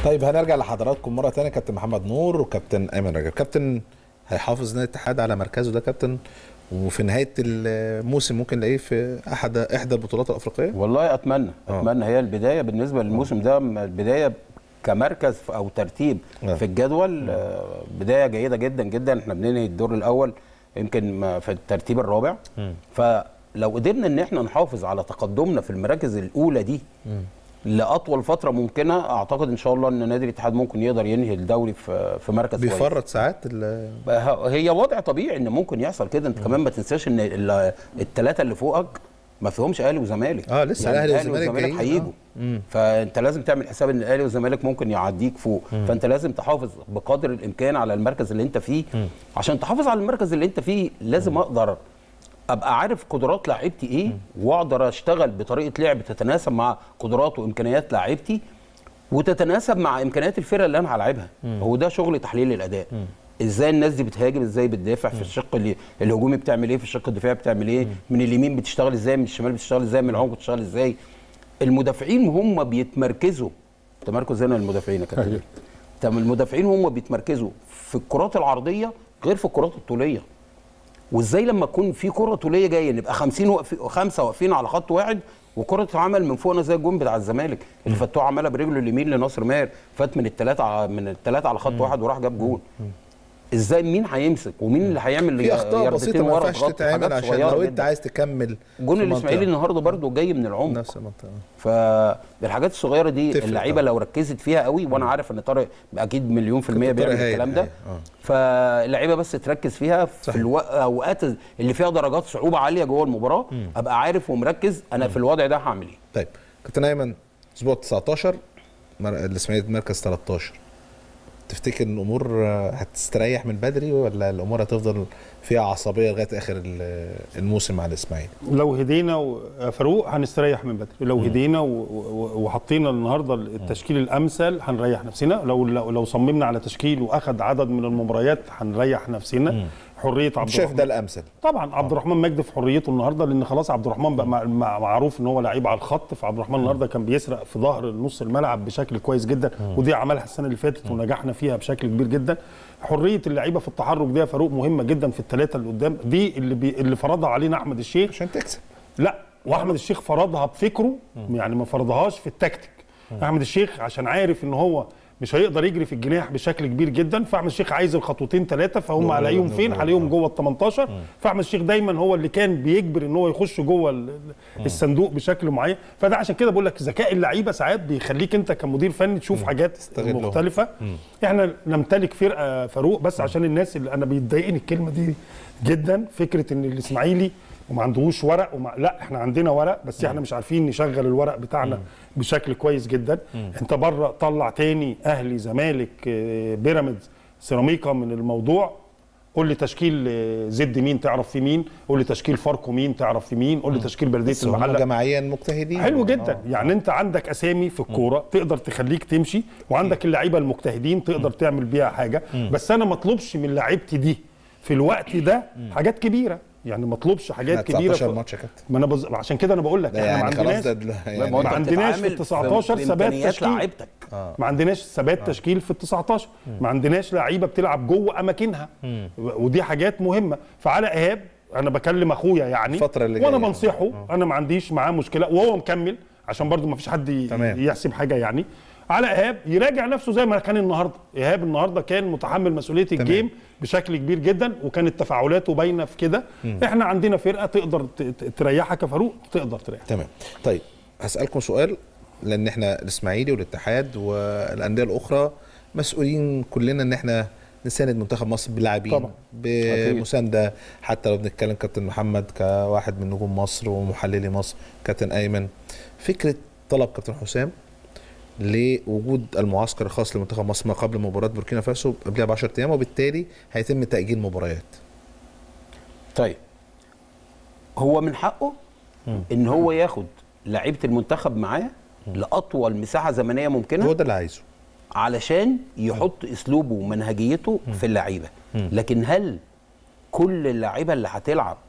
[SPEAKER 1] طيب هنرجع لحضراتكم مره ثانيه كابتن محمد نور وكابتن ايمن رجب كابتن هيحافظ نادي الاتحاد على مركزه ده كابتن وفي نهايه الموسم ممكن نلاقيه في احد احدى البطولات الافريقيه
[SPEAKER 6] والله اتمنى
[SPEAKER 1] آه.
[SPEAKER 6] اتمنى هي البدايه بالنسبه للموسم ده م- البدايه كمركز ف- او ترتيب
[SPEAKER 1] آه.
[SPEAKER 6] في الجدول آه، بدايه جيده جدا جدا احنا بننهي الدور الاول يمكن ما- في الترتيب الرابع فلو قدرنا ان احنا نحافظ على تقدمنا في المراكز الاولى دي لاطول فتره ممكنه اعتقد ان شاء الله ان نادي الاتحاد ممكن يقدر ينهي الدوري في في مركز كويس.
[SPEAKER 1] بيفرط ساعات ال-
[SPEAKER 6] ه- هي وضع طبيعي ان ممكن يحصل كده انت كمان ما تنساش ان الثلاثه اللي فوقك ما فيهمش اهلي وزمالك
[SPEAKER 1] آه، لسه الأهلي والزمالك جايين،
[SPEAKER 6] هيجوا فانت لازم تعمل حساب ان الاهلي والزمالك ممكن يعديك فوق فانت لازم تحافظ بقدر الامكان على المركز اللي انت فيه عشان تحافظ على المركز اللي انت فيه لازم اقدر ابقى عارف قدرات لاعيبتي ايه واقدر اشتغل بطريقه لعب تتناسب مع قدرات وامكانيات لاعيبتي وتتناسب مع امكانيات الفرقه اللي انا هلعبها هو ده شغل تحليل الاداء ازاي الناس دي بتهاجم ازاي بتدافع في الشق اللي الهجومي بتعمل ايه في الشق الدفاعي بتعمل ايه من اليمين بتشتغل ازاي من الشمال بتشتغل ازاي من العمق بتشتغل ازاي المدافعين هم بيتمركزوا تمركز هنا للمدافعين يا كابتن طب المدافعين هم بيتمركزوا في الكرات العرضيه غير في الكرات الطوليه وازاي لما تكون في كره طوليه جايه نبقى 50 وقف خمسه واقفين على خط واحد وكره تتعمل من فوقنا زي الجون بتاع الزمالك اللي فتوح عملها برجله اليمين لناصر ماهر فات من الثلاثه من الثلاثه على خط واحد وراح جاب جون ازاي مين هيمسك ومين اللي هيعمل
[SPEAKER 1] في اخطاء
[SPEAKER 6] يردتين
[SPEAKER 1] بسيطه ما
[SPEAKER 6] ورا
[SPEAKER 1] ينفعش
[SPEAKER 6] تغطي
[SPEAKER 1] تتعمل
[SPEAKER 6] حاجات
[SPEAKER 1] عشان
[SPEAKER 6] صغيرة
[SPEAKER 1] لو انت
[SPEAKER 6] جداً.
[SPEAKER 1] عايز تكمل
[SPEAKER 6] الجون
[SPEAKER 1] في
[SPEAKER 6] الاسماعيلي
[SPEAKER 1] منطقة.
[SPEAKER 6] النهارده برده جاي من العمق
[SPEAKER 1] نفس المنطقه
[SPEAKER 6] فالحاجات الصغيره دي
[SPEAKER 1] تفرق
[SPEAKER 6] اللعيبه
[SPEAKER 1] طبعا.
[SPEAKER 6] لو ركزت فيها قوي وانا عارف ان طارق اكيد مليون في الميه
[SPEAKER 1] كابتن طارق
[SPEAKER 6] بيعمل
[SPEAKER 1] هايل،
[SPEAKER 6] الكلام ده
[SPEAKER 1] هايل، آه.
[SPEAKER 6] فاللعيبه بس تركز فيها في
[SPEAKER 1] صحيح.
[SPEAKER 6] الاوقات اللي فيها درجات صعوبه عاليه جوه المباراه ابقى عارف ومركز انا في الوضع ده هعمل ايه
[SPEAKER 1] طيب كابتن ايمن اسبوع 19 مر- الاسماعيلي مركز 13 تفتكر ان الامور آه، هتستريح من بدري ولا الامور هتفضل فيها عصبيه لغايه اخر ال- الموسم مع الاسماعيلي
[SPEAKER 7] لو هدينا و- يا فاروق هنستريح من بدري لو هدينا و- و- وحطينا النهارده التشكيل الامثل هنريح نفسنا لو لو, لو صممنا على تشكيل واخد عدد من المباريات هنريح نفسنا حريه عبد
[SPEAKER 1] شايف
[SPEAKER 7] الرحمن
[SPEAKER 1] ده الامثل
[SPEAKER 7] طبعا عبد الرحمن مجدي في حريته النهارده لان خلاص عبد الرحمن بقى مع- مع- معروف ان هو لعيب على الخط فعبد الرحمن النهارده كان بيسرق في ظهر نص الملعب بشكل كويس جدا ودي عملها السنه اللي فاتت ونجحنا فيها بشكل كبير جدا حريه اللعيبه في التحرك دي يا فاروق مهمه جدا في الثلاثه اللي قدام دي اللي بي اللي فرضها علينا احمد الشيخ
[SPEAKER 1] عشان تكسب
[SPEAKER 7] لا واحمد الشيخ فرضها بفكره يعني ما فرضهاش في التكتيك احمد الشيخ عشان عارف ان هو مش هيقدر يجري في الجناح بشكل كبير جدا فاحمد الشيخ عايز الخطوتين ثلاثه فهم عليهم فين عليهم جوه ال 18 فاحمد الشيخ دايما هو اللي كان بيجبر ان هو يخش جوه ال- ال- الصندوق بشكل معين فده عشان كده بقول لك ذكاء اللعيبه ساعات بيخليك انت كمدير فني تشوف حاجات
[SPEAKER 1] تستغلهم.
[SPEAKER 7] مختلفه احنا نمتلك فرقه فاروق بس عشان الناس اللي انا بيضايقني الكلمه دي جدا فكره ان الاسماعيلي وما عندهوش ورق وما لا احنا عندنا ورق بس احنا مش عارفين نشغل الورق بتاعنا بشكل كويس جدا انت بره طلع تاني اهلي زمالك آه، بيراميدز سيراميكا من الموضوع قول لي تشكيل آه، زد مين تعرف في مين قول لي تشكيل فاركو مين تعرف في مين قول لي تشكيل بلديه
[SPEAKER 1] بس هم
[SPEAKER 7] المحله
[SPEAKER 1] جماعيا مجتهدين
[SPEAKER 7] حلو جدا
[SPEAKER 1] آه.
[SPEAKER 7] يعني انت عندك اسامي في الكوره تقدر تخليك تمشي وعندك اللعيبه المجتهدين تقدر تعمل بيها حاجه بس انا ما اطلبش من لعيبتي دي في الوقت ده حاجات كبيره يعني ما اطلبش حاجات
[SPEAKER 1] احنا
[SPEAKER 7] كبيره
[SPEAKER 1] 19
[SPEAKER 7] في-
[SPEAKER 1] ماتش يا كابتن
[SPEAKER 7] ما انا بز... عشان كده انا بقول لك
[SPEAKER 1] ده
[SPEAKER 7] احنا
[SPEAKER 1] يعني
[SPEAKER 7] ما
[SPEAKER 1] خلاص
[SPEAKER 7] عندناش
[SPEAKER 1] ده دل- يعني
[SPEAKER 6] ما هو
[SPEAKER 7] ما
[SPEAKER 6] انت
[SPEAKER 7] عندناش في
[SPEAKER 6] بتتعامل
[SPEAKER 7] ال 19 ثبات
[SPEAKER 6] بإمكانيات
[SPEAKER 7] تشكيل.
[SPEAKER 6] لعيبتك
[SPEAKER 7] ما عندناش ثبات تشكيل في ال 19 ما عندناش لعيبه بتلعب جوه اماكنها ودي حاجات مهمه فعلى ايهاب انا بكلم اخويا يعني
[SPEAKER 1] الفترة اللي
[SPEAKER 7] وانا
[SPEAKER 1] جاية.
[SPEAKER 7] بنصحه انا ما عنديش معاه مشكله وهو مكمل عشان برضو ما فيش حد ي-
[SPEAKER 1] تمام.
[SPEAKER 7] يحسب حاجه يعني على ايهاب يراجع نفسه زي ما كان النهارده ايهاب النهارده كان متحمل مسؤوليه الجيم بشكل كبير جدا وكانت تفاعلاته باينه في كده احنا عندنا فرقه تقدر ت- ت- تريحك يا فاروق تقدر تريحك
[SPEAKER 1] تمام طيب هسألكم سؤال لأن احنا الإسماعيلي والاتحاد والأندية الأخرى مسؤولين كلنا إن احنا نساند منتخب مصر بلاعبين
[SPEAKER 7] طبعا.
[SPEAKER 1] بمساندة حتى لو بنتكلم كابتن محمد كواحد من نجوم مصر ومحللي مصر كابتن أيمن فكرة طلب كابتن حسام لوجود المعسكر الخاص لمنتخب مصر ما قبل مباراة بوركينا فاسو قبلها ب 10 أيام وبالتالي هيتم تأجيل مباريات
[SPEAKER 6] طيب هو من حقه ان هو ياخد لعيبه المنتخب معاه لاطول مساحه زمنيه ممكنه
[SPEAKER 1] هو ده اللي عايزه
[SPEAKER 6] علشان يحط اسلوبه ومنهجيته في اللعيبه لكن هل كل اللعيبه اللي هتلعب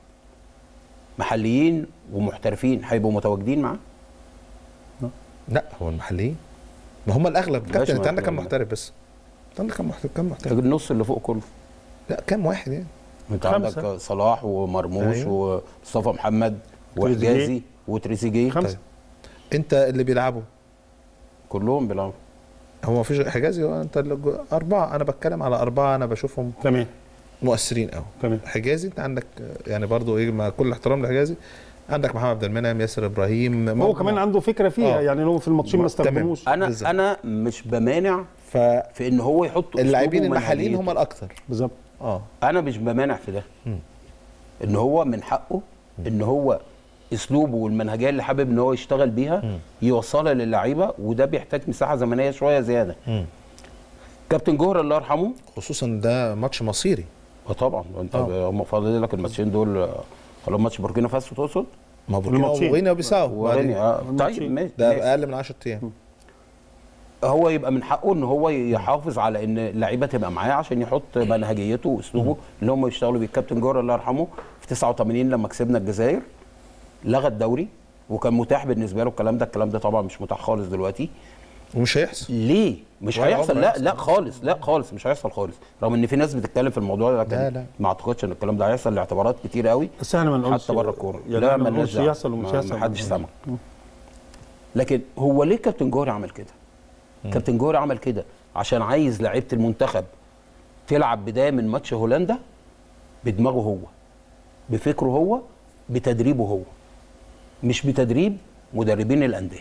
[SPEAKER 6] محليين ومحترفين هيبقوا متواجدين معاه
[SPEAKER 1] لا هو المحليين ما هم الاغلب كابتن
[SPEAKER 6] ماشي،
[SPEAKER 1] انت
[SPEAKER 6] ما
[SPEAKER 1] عندك كام
[SPEAKER 6] إحنا-
[SPEAKER 1] محترف بس انت عندك كام محترف كام محترف
[SPEAKER 6] النص اللي فوق كله
[SPEAKER 1] لا كام واحد يعني
[SPEAKER 6] انت
[SPEAKER 7] خمسة.
[SPEAKER 6] عندك صلاح ومرموش
[SPEAKER 1] أيوة.
[SPEAKER 6] ومصطفى محمد
[SPEAKER 7] تريزيجيه.
[SPEAKER 6] وحجازي وتريزيجيه
[SPEAKER 7] خمسه
[SPEAKER 1] انت اللي بيلعبوا
[SPEAKER 6] كلهم بيلعبوا
[SPEAKER 1] هو ما فيش حجازي هو انت اللي جو- اربعه انا بتكلم على اربعه انا بشوفهم
[SPEAKER 7] تمام
[SPEAKER 1] مؤثرين قوي
[SPEAKER 7] تمام
[SPEAKER 1] حجازي انت عندك آه، يعني برضو ايه مع كل احترام لحجازي عندك محمد عبد المنعم ياسر ابراهيم
[SPEAKER 7] هو
[SPEAKER 1] مو-
[SPEAKER 7] كمان عنده فكره فيها
[SPEAKER 1] آه.
[SPEAKER 7] يعني هو في الماتشين ما
[SPEAKER 1] تمام.
[SPEAKER 7] استخدموش
[SPEAKER 6] انا
[SPEAKER 1] بالظبط.
[SPEAKER 6] انا مش بمانع
[SPEAKER 1] فاللاعبين
[SPEAKER 6] في ان هو يحط أسلوبه
[SPEAKER 1] المحليين هم
[SPEAKER 6] ومنهجيته.
[SPEAKER 1] الاكثر
[SPEAKER 7] بالظبط
[SPEAKER 1] اه
[SPEAKER 6] انا مش بمانع في ده ان هو من حقه ان هو اسلوبه والمنهجيه اللي حابب ان هو يشتغل بيها يوصلها للعيبه وده بيحتاج مساحه زمنيه شويه زياده كابتن جوهر الله يرحمه
[SPEAKER 1] خصوصا ده ماتش مصيري
[SPEAKER 6] اه طبعا انت
[SPEAKER 1] آه.
[SPEAKER 6] هم فاضل لك الماتشين دول آه، خلاص ماتش بوركينا فاسو تقصد
[SPEAKER 1] ما بوركينا
[SPEAKER 7] الماتشين.
[SPEAKER 1] وغينيا وبيساو
[SPEAKER 6] وغني اه طيب
[SPEAKER 7] الماتشين.
[SPEAKER 6] ماشي
[SPEAKER 1] ده
[SPEAKER 6] ماشي.
[SPEAKER 1] اقل من 10 ايام
[SPEAKER 6] هو يبقى من حقه ان هو يحافظ على ان اللعيبه تبقى معاه عشان يحط منهجيته واسلوبه اللي هم يشتغلوا بيه الكابتن جوهر الله يرحمه في 89 لما كسبنا الجزائر لغى الدوري وكان متاح بالنسبه له الكلام ده الكلام ده طبعا مش متاح خالص دلوقتي
[SPEAKER 1] ومش هيحصل
[SPEAKER 6] ليه مش
[SPEAKER 1] ولا
[SPEAKER 6] هيحصل
[SPEAKER 1] عمره
[SPEAKER 6] لا
[SPEAKER 1] هيحصل.
[SPEAKER 6] لا خالص لا خالص مش هيحصل خالص رغم ان في ناس بتتكلم في الموضوع ده لكن
[SPEAKER 1] لا، لا.
[SPEAKER 6] ما اعتقدش ان الكلام ده هيحصل لاعتبارات كتير قوي
[SPEAKER 7] بس احنا ما نقولش
[SPEAKER 6] حتى بره الكوره
[SPEAKER 7] يعني
[SPEAKER 6] لا
[SPEAKER 7] احنا ما
[SPEAKER 6] مالناش
[SPEAKER 7] نقولش
[SPEAKER 6] دعوة.
[SPEAKER 7] يحصل ومش
[SPEAKER 6] ما-
[SPEAKER 7] يحصل
[SPEAKER 6] ما حدش سمع لكن هو ليه كابتن جوهري عمل كده؟ كابتن جوهري عمل كده عشان عايز لعيبه المنتخب تلعب بدايه من ماتش هولندا بدماغه هو بفكره هو بتدريبه هو مش بتدريب مدربين الانديه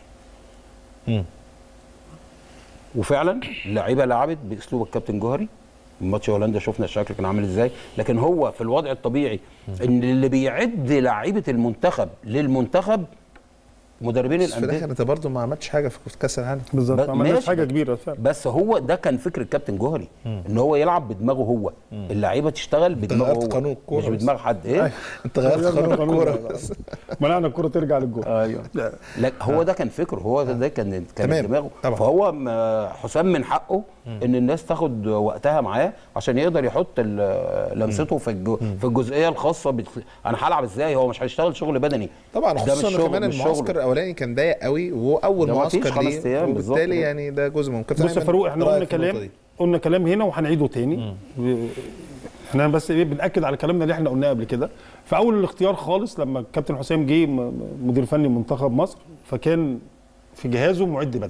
[SPEAKER 6] وفعلا اللعيبه لعبت باسلوب الكابتن جوهري ماتش هولندا شفنا الشكل كان عامل ازاي لكن هو في الوضع الطبيعي ان اللي بيعد لعيبه المنتخب للمنتخب مدربين
[SPEAKER 1] بس في الاخر
[SPEAKER 6] الانديه
[SPEAKER 1] انت برضه ما عملتش حاجه في كاس العالم
[SPEAKER 7] بالظبط
[SPEAKER 6] بس-
[SPEAKER 7] ما عملناش
[SPEAKER 6] ماشي.
[SPEAKER 7] حاجه كبيره فعلا
[SPEAKER 6] بس هو ده كان فكر الكابتن جوهري ان هو يلعب بدماغه هو اللعيبه تشتغل بدماغه
[SPEAKER 1] غيرت
[SPEAKER 6] هو
[SPEAKER 1] قانون الكورة
[SPEAKER 6] مش
[SPEAKER 1] بس.
[SPEAKER 6] بدماغ حد ايه
[SPEAKER 1] انت غيرت
[SPEAKER 7] غيرنا
[SPEAKER 1] قانون
[SPEAKER 7] قانون
[SPEAKER 1] الكوره
[SPEAKER 7] بقى.
[SPEAKER 1] بس
[SPEAKER 7] منعنا الكره ترجع للجول
[SPEAKER 6] ايوه
[SPEAKER 7] لا.
[SPEAKER 6] لا هو ده كان فكره هو ده, ده كان كان
[SPEAKER 1] تمام،
[SPEAKER 6] دماغه
[SPEAKER 1] طبعا.
[SPEAKER 6] فهو م- حسام من حقه ان الناس تاخد وقتها معاه عشان يقدر يحط ال- لمسته في الجو في الجزئيه الخاصه بت... انا هلعب ازاي هو مش هيشتغل شغل بدني
[SPEAKER 1] طبعا
[SPEAKER 6] ده
[SPEAKER 1] خصوصا
[SPEAKER 6] مش
[SPEAKER 1] إنه
[SPEAKER 6] شغل-
[SPEAKER 1] كمان
[SPEAKER 6] مش
[SPEAKER 1] المعسكر
[SPEAKER 6] شغله.
[SPEAKER 1] الاولاني كان ضيق قوي وهو اول
[SPEAKER 6] ده ما فيش
[SPEAKER 1] معسكر
[SPEAKER 6] خمس
[SPEAKER 1] ليه
[SPEAKER 6] أيام بالظبط
[SPEAKER 1] وبالتالي
[SPEAKER 6] كده.
[SPEAKER 1] يعني ده جزء من كابتن
[SPEAKER 7] بص يا
[SPEAKER 1] أيمن،
[SPEAKER 7] فاروق احنا
[SPEAKER 1] رأيك
[SPEAKER 7] قلنا
[SPEAKER 1] في النقطة
[SPEAKER 7] كلام
[SPEAKER 1] دي؟
[SPEAKER 7] قلنا كلام هنا وهنعيده تاني ب- احنا بس ايه بناكد على كلامنا اللي احنا قلناه قبل كده في اول الاختيار خالص لما الكابتن حسام جه م- م- مدير فني منتخب مصر فكان في جهازه معد بدني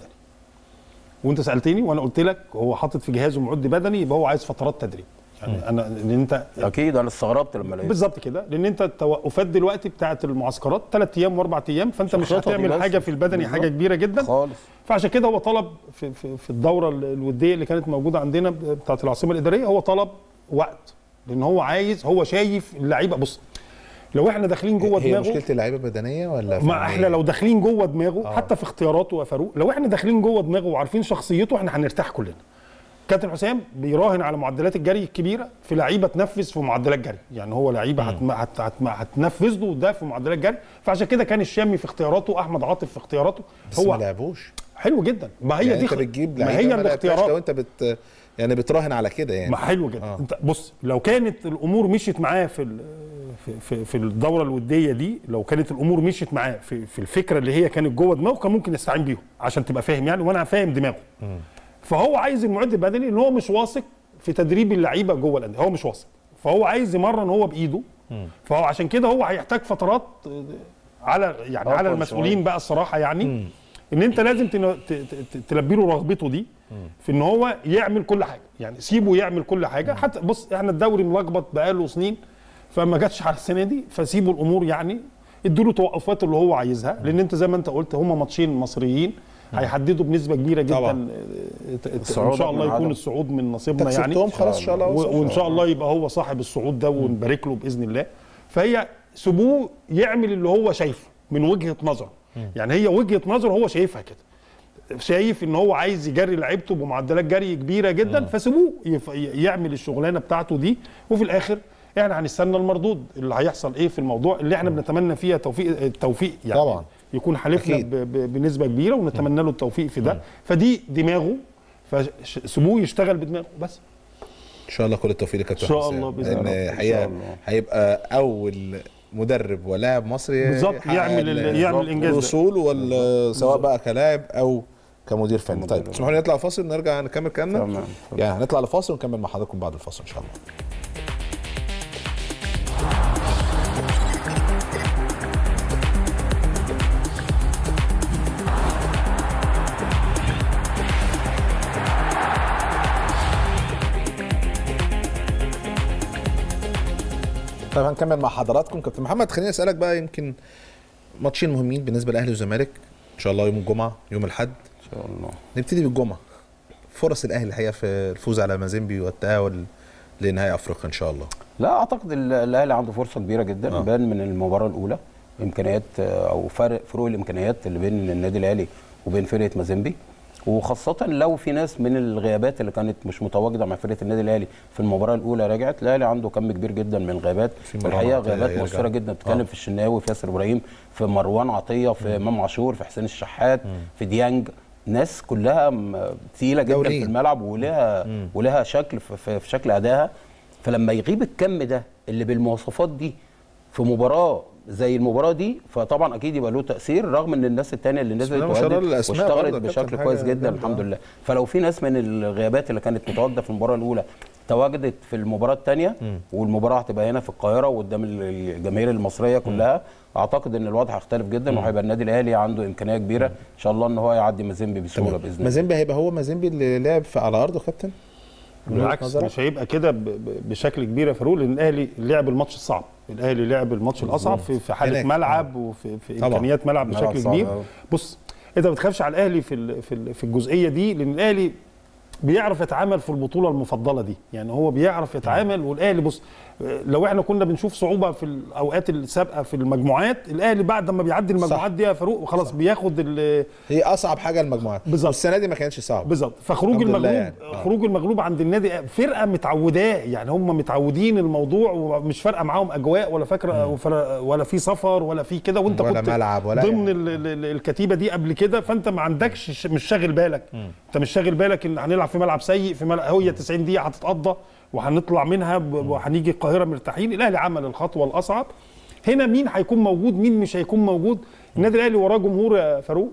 [SPEAKER 7] وانت سالتني وانا قلت لك هو حاطط في جهازه معد بدني يبقى هو عايز فترات تدريب يعني انا ان انت
[SPEAKER 6] اكيد انا استغربت لما لقيت
[SPEAKER 7] بالظبط كده لان انت التوقفات دلوقتي بتاعه المعسكرات ثلاث ايام واربع ايام فانت مش
[SPEAKER 6] شخصيتها دي
[SPEAKER 7] هتعمل
[SPEAKER 6] لازم.
[SPEAKER 7] حاجه في البدني
[SPEAKER 6] بالظبط.
[SPEAKER 7] حاجه كبيره جدا
[SPEAKER 6] خالص
[SPEAKER 7] فعشان كده هو طلب في, في, في الدوره ال- الوديه اللي كانت موجوده عندنا بتاعه العاصمه الاداريه هو طلب وقت لان هو عايز هو شايف اللعيبه بص لو احنا داخلين جوه
[SPEAKER 1] هي
[SPEAKER 7] دماغه
[SPEAKER 1] مشكله اللعيبه بدنيه ولا
[SPEAKER 7] ما
[SPEAKER 1] فنية؟
[SPEAKER 7] احنا لو داخلين جوه دماغه
[SPEAKER 1] آه.
[SPEAKER 7] حتى في اختياراته يا فاروق لو احنا داخلين جوه دماغه وعارفين شخصيته احنا هنرتاح كلنا كابتن حسام بيراهن على معدلات الجري الكبيره في لعيبه تنفذ في معدلات جري يعني هو لعيبه هتم... هت... هت... هتنفذ له ده في معدلات جري فعشان كده كان الشامي في اختياراته احمد عاطف في اختياراته
[SPEAKER 1] بس
[SPEAKER 7] هو
[SPEAKER 1] ما لعبوش
[SPEAKER 7] حلو جدا ما هي
[SPEAKER 1] يعني
[SPEAKER 7] دي
[SPEAKER 1] انت
[SPEAKER 7] خ-
[SPEAKER 1] بتجيب
[SPEAKER 7] ما
[SPEAKER 1] لعيبه
[SPEAKER 7] هي
[SPEAKER 1] ما لعبتهاش
[SPEAKER 7] الاختيارات
[SPEAKER 1] لو انت بت يعني بتراهن على كده يعني
[SPEAKER 7] ما حلو جدا
[SPEAKER 1] آه.
[SPEAKER 7] آه. انت بص لو كانت الامور مشيت معاه في ال- في في, في الدوره الوديه دي لو كانت الامور مشيت معاه في, في الفكره اللي هي كانت جوه دماغه كان ممكن يستعين بيهم عشان تبقى فاهم يعني وانا فاهم دماغه فهو عايز المعد البدني اللي هو مش واثق في تدريب اللعيبه جوه الانديه هو مش واثق فهو عايز يمرن هو بايده فهو عشان كده هو هيحتاج فترات آه، على يعني على
[SPEAKER 6] أطول
[SPEAKER 7] المسؤولين
[SPEAKER 6] شوية.
[SPEAKER 7] بقى الصراحه يعني ان انت لازم تن- ت- ت- تلبي له رغبته دي في ان هو يعمل كل حاجه يعني سيبه يعمل كل حاجه حتى بص احنا الدوري ملخبط بقاله سنين فما جاتش على السنه دي فسيبوا الامور يعني ادوا له توقفات اللي هو عايزها لان انت زي ما انت قلت هم ماتشين مصريين هيحددوا بنسبه كبيره جدا
[SPEAKER 1] طبعا.
[SPEAKER 7] آه، ت- ت- ان
[SPEAKER 6] الصعود
[SPEAKER 7] شاء الله
[SPEAKER 6] من
[SPEAKER 7] يكون
[SPEAKER 6] عدم.
[SPEAKER 7] الصعود من
[SPEAKER 1] انت
[SPEAKER 7] نصيبنا يعني
[SPEAKER 1] كسبتهم خلاص ان شاء الله
[SPEAKER 7] و- وان شاء الله يبقى هو صاحب الصعود ده ونبارك له باذن الله فهي سيبوه يعمل اللي هو شايفه من وجهه نظره يعني هي وجهه نظر هو شايفها كده شايف ان هو عايز يجري لعيبته بمعدلات جري كبيره جدا فسيبوه يف- يعمل الشغلانه بتاعته دي وفي الاخر احنا هنستنى المردود اللي هيحصل ايه في الموضوع اللي احنا بنتمنى فيها توفيق التوفيق يعني
[SPEAKER 1] طبعا.
[SPEAKER 7] يكون حالفنا
[SPEAKER 1] أكيد.
[SPEAKER 7] ب- ب- بنسبه كبيره ونتمنى له التوفيق في ده فدي دماغه فسيبوه يشتغل بدماغه بس
[SPEAKER 1] ان شاء الله كل التوفيق لكابتن
[SPEAKER 7] إن شاء
[SPEAKER 1] حسام.
[SPEAKER 7] الله بإذن
[SPEAKER 1] لان
[SPEAKER 6] الله. إن شاء
[SPEAKER 1] حقيقه
[SPEAKER 6] الله.
[SPEAKER 1] هيبقى اول مدرب ولاعب مصري
[SPEAKER 7] بالظبط
[SPEAKER 1] يحقق
[SPEAKER 7] يعمل
[SPEAKER 1] ال-
[SPEAKER 7] ال- يعمل الانجاز ده
[SPEAKER 1] الوصول ولا سواء بقى كلاعب او كمدير فني طيب تسمحوا لي نطلع فاصل ونرجع نكمل كلامنا
[SPEAKER 6] تمام.
[SPEAKER 1] يعني هنطلع لفاصل ونكمل مع حضراتكم بعد الفاصل ان شاء الله طيب هنكمل مع حضراتكم كابتن محمد خليني اسالك بقى يمكن ماتشين مهمين بالنسبه للاهلي والزمالك ان شاء الله يوم الجمعه يوم الاحد
[SPEAKER 6] ان شاء الله
[SPEAKER 1] نبتدي بالجمعه فرص الاهلي الحقيقه في الفوز على مازيمبي والتاهل لنهائي افريقيا ان شاء الله
[SPEAKER 6] لا اعتقد ال- الاهلي عنده فرصه كبيره جدا
[SPEAKER 1] آه.
[SPEAKER 6] آه. بان من المباراه الاولى امكانيات آه، او فرق فروق الامكانيات اللي بين النادي الاهلي وبين فرقه مازيمبي وخاصة لو في ناس من الغيابات اللي كانت مش متواجدة مع فرقة النادي الأهلي في المباراة الأولى رجعت، الأهلي عنده كم كبير جدا من الغيابات،
[SPEAKER 1] في مروان
[SPEAKER 6] الحقيقة
[SPEAKER 1] عطية
[SPEAKER 6] غيابات
[SPEAKER 1] يرجع.
[SPEAKER 6] مؤثرة جدا، بتتكلم
[SPEAKER 1] آه.
[SPEAKER 6] في الشناوي في ياسر إبراهيم، في مروان عطية، في إمام عاشور، في حسين الشحات، في ديانج، ناس كلها م- تقيلة جدا
[SPEAKER 1] دوليين.
[SPEAKER 6] في الملعب ولها ولها شكل في, في, في شكل أدائها فلما يغيب الكم ده اللي بالمواصفات دي في مباراه زي المباراه دي فطبعا اكيد يبقى له تاثير رغم ان الناس الثانيه اللي نزلت
[SPEAKER 1] الله ما شاء الله
[SPEAKER 6] وأدت
[SPEAKER 1] الأسماء برضه
[SPEAKER 6] واشتغلت
[SPEAKER 1] يا كابتن
[SPEAKER 6] بشكل
[SPEAKER 1] حاجة
[SPEAKER 6] كويس جدا
[SPEAKER 1] جامدة.
[SPEAKER 6] الحمد لله فلو في ناس من الغيابات اللي كانت متواجده في المباراه الاولى تواجدت في المباراه الثانيه والمباراه هتبقى هنا في القاهره وقدام الجماهير المصريه كلها اعتقد ان الوضع هيختلف جدا وهيبقى النادي الاهلي عنده امكانيه كبيره ان شاء الله ان هو يعدي مازيمبي بسهوله باذن الله
[SPEAKER 1] مازيمبي هيبقى هو مازيمبي اللي لعب في على ارضه كابتن من وجهة
[SPEAKER 7] بالعكس
[SPEAKER 1] نظرك؟
[SPEAKER 7] مش هيبقى كده ب- ب- بشكل كبير يا فاروق لان الاهلي لعب الماتش الصعب الاهلي لعب الماتش الاصعب في في حاله
[SPEAKER 1] هناك.
[SPEAKER 7] ملعب وفي في
[SPEAKER 1] طبعا.
[SPEAKER 7] امكانيات ملعب
[SPEAKER 6] ملعب
[SPEAKER 7] بشكل
[SPEAKER 6] صعب
[SPEAKER 7] كبير
[SPEAKER 6] أوي.
[SPEAKER 7] بص انت ما بتخافش على الاهلي في ال- في ال- في الجزئيه دي لان الاهلي بيعرف يتعامل في البطوله المفضله دي يعني هو بيعرف يتعامل والاهلي بص لو احنا كنا بنشوف صعوبه في الاوقات السابقه في المجموعات الاهلي بعد ما بيعدي المجموعات دي يا فاروق خلاص بياخد ال-
[SPEAKER 1] هي اصعب حاجه المجموعات
[SPEAKER 7] بالظبط.
[SPEAKER 1] والسنه دي ما كانش صعب
[SPEAKER 7] بالظبط فخروج
[SPEAKER 1] الحمد لله
[SPEAKER 7] المغلوب
[SPEAKER 1] يعني.
[SPEAKER 7] يعني. خروج المغلوب عند النادي فرقه متعوداه يعني هم متعودين الموضوع ومش فارقه معاهم اجواء ولا فاكره وفر- ولا في سفر ولا في كده وانت
[SPEAKER 1] ولا
[SPEAKER 7] كنت
[SPEAKER 1] ملعب ولا
[SPEAKER 7] ضمن
[SPEAKER 1] يعني.
[SPEAKER 7] ال- ال- الكتيبه دي قبل كده فانت ما عندكش ش- مش شاغل بالك انت مش شاغل بالك ان هنلعب في ملعب سيء في ملعب هي 90 دقيقه هتتقضى وهنطلع منها ب- وهنيجي القاهره مرتاحين الاهلي عمل الخطوه الاصعب هنا مين هيكون موجود مين مش هيكون موجود النادي الاهلي وراه جمهور يا فاروق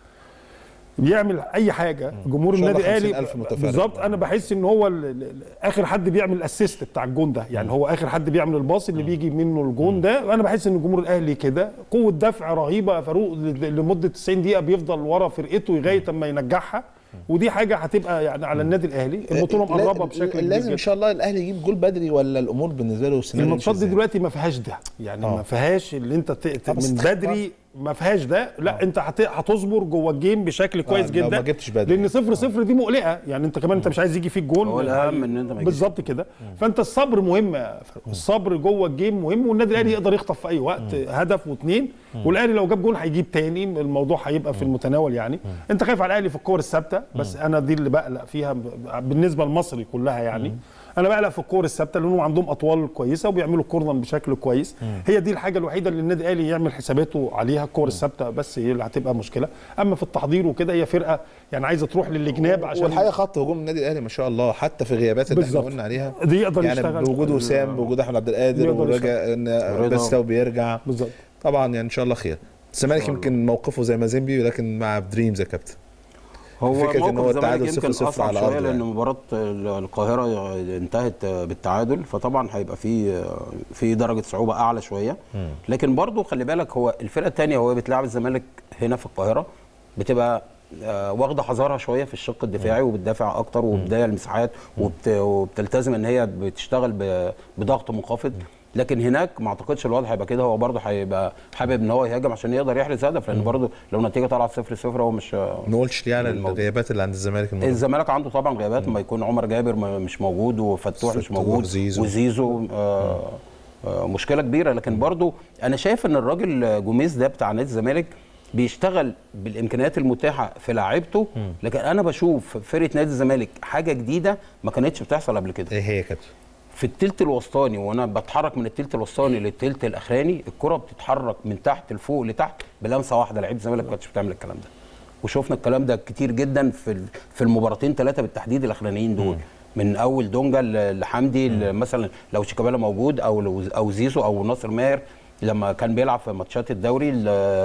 [SPEAKER 7] بيعمل اي حاجه جمهور
[SPEAKER 1] إن شاء الله
[SPEAKER 7] النادي الاهلي
[SPEAKER 1] 50,000 متفرج.
[SPEAKER 7] بالظبط انا بحس ان هو ال- ال- ال- اخر حد بيعمل الاسيست بتاع الجون ده يعني هو اخر حد بيعمل الباص اللي بيجي منه الجون ده انا بحس ان الجمهور الاهلي كده قوه دفع رهيبه يا فاروق ل- لمده 90 دقيقه بيفضل ورا فرقته لغايه اما ينجحها ودي حاجه هتبقى يعني على النادي الاهلي البطوله
[SPEAKER 1] لا-
[SPEAKER 7] مقربه بشكل كبير
[SPEAKER 1] لازم ان
[SPEAKER 7] جدا
[SPEAKER 1] شاء الله الاهلي يجيب جول بدري ولا الامور بالنسبه له السنه
[SPEAKER 7] الماتشات دي
[SPEAKER 1] إزاي؟
[SPEAKER 7] دلوقتي ما فيهاش ده يعني
[SPEAKER 1] آه.
[SPEAKER 7] ما فيهاش اللي انت ت... ت-
[SPEAKER 1] طب بس
[SPEAKER 7] من
[SPEAKER 1] تخ-
[SPEAKER 7] بدري ما فيهاش ده لا انت هت... هتصبر جوه الجيم بشكل كويس
[SPEAKER 1] لو
[SPEAKER 7] جدا
[SPEAKER 1] ما جبتش بدري.
[SPEAKER 7] لان صفر صفر دي مقلقه يعني انت كمان انت مش عايز يجي فيك جون
[SPEAKER 6] هو الأهم إن أنت ما يجيش
[SPEAKER 7] بالظبط كده فانت الصبر مهم يا فاروق. الصبر جوه الجيم مهم والنادي الاهلي يقدر يخطف في اي وقت هدف واثنين والاهلي لو جاب جون هيجيب تاني الموضوع هيبقى في المتناول يعني انت خايف على الاهلي في الكور الثابته بس انا دي اللي بقلق فيها ب- بالنسبه لمصري كلها يعني انا بقلق في الكور الثابته لانهم عندهم اطوال كويسه وبيعملوا كورنر بشكل كويس هي دي الحاجه الوحيده اللي النادي الاهلي يعمل حساباته عليها الكور الثابته بس هي اللي هتبقى مشكله اما في التحضير وكده هي فرقه يعني عايزه تروح للجناب عشان
[SPEAKER 1] والحقيقه خط هجوم النادي الاهلي ما شاء الله حتى في غيابات اللي احنا
[SPEAKER 7] بالظبط.
[SPEAKER 1] قلنا عليها
[SPEAKER 7] دي يقدر
[SPEAKER 1] يعني
[SPEAKER 7] يشتغل.
[SPEAKER 1] بوجود وسام بوجود احمد عبد القادر
[SPEAKER 7] يقدر
[SPEAKER 1] ورجع ان
[SPEAKER 6] رضا.
[SPEAKER 1] بس لو بيرجع
[SPEAKER 7] بالظبط
[SPEAKER 1] طبعا يعني ان شاء الله خير الزمالك يمكن موقفه زي مازيمبي ولكن مع دريمز يا كابتن
[SPEAKER 6] هو
[SPEAKER 1] فكرة إن
[SPEAKER 6] موقف
[SPEAKER 1] هو
[SPEAKER 6] الزمالك
[SPEAKER 1] التعادل
[SPEAKER 6] يمكن
[SPEAKER 1] 0-0
[SPEAKER 6] اصعب
[SPEAKER 1] على
[SPEAKER 6] شويه
[SPEAKER 1] أرضه
[SPEAKER 6] لان
[SPEAKER 1] يعني.
[SPEAKER 6] مباراه القاهره انتهت بالتعادل فطبعا هيبقى في في درجه صعوبه اعلى شويه لكن برضو خلي بالك هو الفرقه الثانيه وهي بتلعب الزمالك هنا في القاهره بتبقى آه، واخده حذرها شويه في الشق الدفاعي وبتدافع اكتر وبتضيع المساحات وبت- وبتلتزم ان هي بتشتغل ب- بضغط منخفض لكن هناك ما اعتقدش الوضع هيبقى كده هو برضه هيبقى حابب ان هو يهاجم عشان يقدر يحرز هدف لان برضه لو النتيجه طلعت 0 0 هو مش
[SPEAKER 1] ما نقولش ليه على
[SPEAKER 6] الموضوع.
[SPEAKER 1] الغيابات اللي عند الزمالك الموضوع.
[SPEAKER 6] الزمالك عنده طبعا غيابات ما يكون عمر جابر ما- مش موجود وفتوح مش
[SPEAKER 1] فتوح
[SPEAKER 6] موجود
[SPEAKER 1] وزيزو.
[SPEAKER 6] وزيزو آه آه مشكله كبيره لكن برضو انا شايف ان الراجل جوميز ده بتاع نادي الزمالك بيشتغل بالامكانيات المتاحه في لاعيبته لكن انا بشوف فرقه نادي الزمالك حاجه جديده ما كانتش بتحصل قبل كده
[SPEAKER 1] ايه هي يا كابتن
[SPEAKER 6] في التلت الوسطاني وانا بتحرك من التلت الوسطاني للتلت الاخراني الكره بتتحرك من تحت لفوق لتحت بلمسه واحده لعيب الزمالك ما كانتش بتعمل الكلام ده وشفنا الكلام ده كتير جدا في ال- في المباراتين ثلاثه بالتحديد الاخرانيين دول من اول دونجا ل- لحمدي ل- مثلا لو شيكابالا موجود او لو- او زيزو او ناصر ماهر لما كان بيلعب في ماتشات الدوري ل-